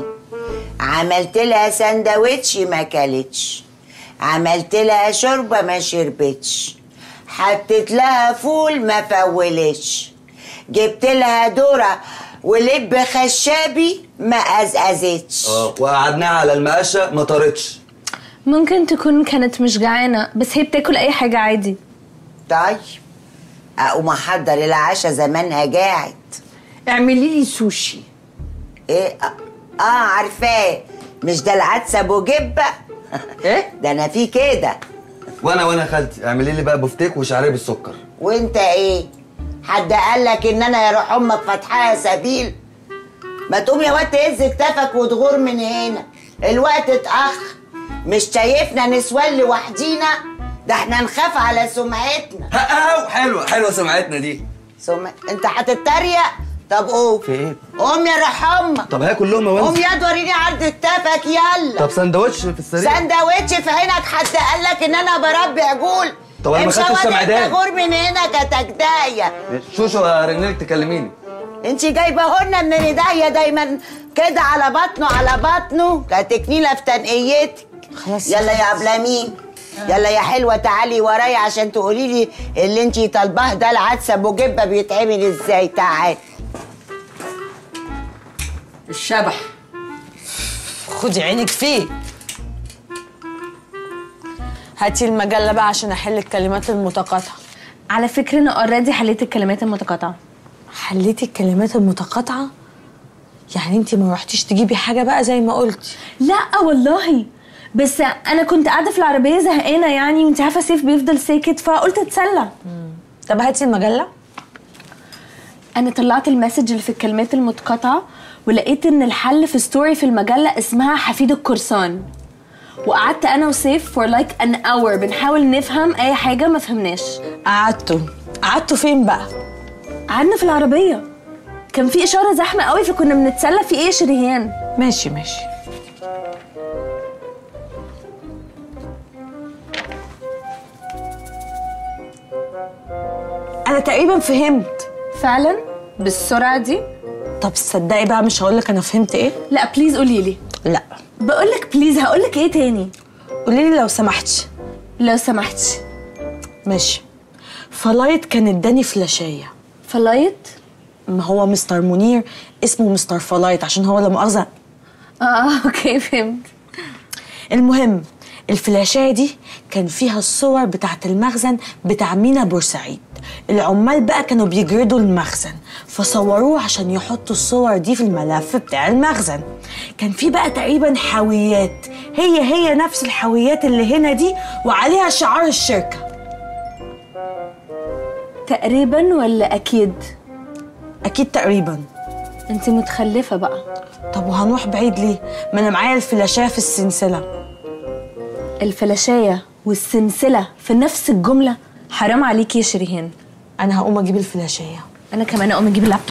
S9: عملت لها سندوتش ما كلتش عملت لها شوربه ما شربتش حطيت لها فول ما فولتش جبت لها ذره ولب خشابي ما ازازتش
S3: اه وقعدناها على المقشه ما طارتش
S2: ممكن تكون كانت مش جعانه بس هي بتاكل اي حاجه عادي
S9: طيب اقوم احضر العشاء زمانها جاعت
S4: اعملي لي سوشي
S9: ايه اه آه، عارفاه مش ده العدس ابو جبه
S4: ايه
S9: ده انا في كده
S3: وانا وانا خالتي اعملي لي بقى بفتيك وشعريه بالسكر
S9: وانت ايه حد قال لك ان انا يا روح امك فاتحاها سبيل ما تقوم يا واد تهز كتافك وتغور من هنا الوقت اتاخر مش شايفنا نسوان لوحدينا ده احنا نخاف على سمعتنا
S3: ها حلوه حلوه سمعتنا دي
S9: سمع... انت هتتريق طب قوم
S3: في ايه
S9: قوم يا روح امك
S3: طب هاكل لقمه
S9: قوم
S3: وانزل
S9: يا وريني عرض كتافك يلا
S3: طب سندوتش في السريع
S9: سندوتش في عينك حد قال لك ان انا بربي عجول
S3: طب أنا ما
S9: امشي
S3: خدتش
S9: واد
S3: سمعدان.
S9: انت غور من هنا كتجدايه
S3: شوشو ارنلك تكلميني
S9: انت جايبه لنا من ايديا دايما كده على بطنه على بطنه كتكنيله في تنقيتك
S4: خلاص
S9: يلا يا عبلامين يلا يا حلوه تعالي ورايا عشان تقولي لي اللي انت طالباه ده العدس ابو جبه بيتعمل ازاي تعالي
S4: الشبح خدي عينك فيه هاتي المجله بقى عشان احل الكلمات المتقاطعه
S2: على فكره انا اوريدي حليت الكلمات المتقاطعه
S4: حليتي الكلمات المتقاطعه يعني انت ما رحتيش تجيبي حاجه بقى زي ما قلتي
S2: لا والله بس انا كنت قاعده في العربيه زهقانه يعني وانت عارفه سيف بيفضل ساكت فقلت اتسلى
S4: طب هاتي المجله
S2: انا طلعت المسج اللي في الكلمات المتقاطعه ولقيت ان الحل في ستوري في المجله اسمها حفيد القرصان وقعدت انا وسيف for like an hour بنحاول نفهم اي حاجه ما فهمناش
S4: قعدتوا قعدتوا فين بقى
S2: قعدنا في العربيه كان في اشاره زحمه قوي فكنا بنتسلى في ايه يا شريهان
S4: ماشي ماشي انا تقريبا فهمت
S2: فعلا بالسرعه دي
S4: طب تصدقي بقى مش هقول لك انا فهمت ايه
S2: لا بليز قولي لي
S4: لا
S2: بقول لك بليز هقول لك ايه تاني
S4: قولي لي لو سمحتي
S2: لو سمحتي
S4: ماشي فلايت كان اداني فلاشيه
S2: فلايت
S4: ما هو مستر منير اسمه مستر فلايت عشان هو لا مؤاخذه
S2: اه اوكي فهمت
S4: المهم الفلاشايه دي كان فيها الصور بتاعت المخزن بتاع مينا بورسعيد العمال بقى كانوا بيجردوا المخزن فصوروه عشان يحطوا الصور دي في الملف بتاع المخزن كان في بقى تقريبا حاويات هي هي نفس الحاويات اللي هنا دي وعليها شعار الشركه
S2: تقريبا ولا اكيد
S4: اكيد تقريبا
S2: انت متخلفه بقى
S4: طب وهنروح بعيد ليه ما انا معايا الفلاشايه في السلسله
S2: الفلاشايه والسلسله في نفس الجمله حرام عليكي يا شريهان
S4: انا هقوم اجيب الفلاشايه
S2: انا كمان اقوم اجيب اللابتوب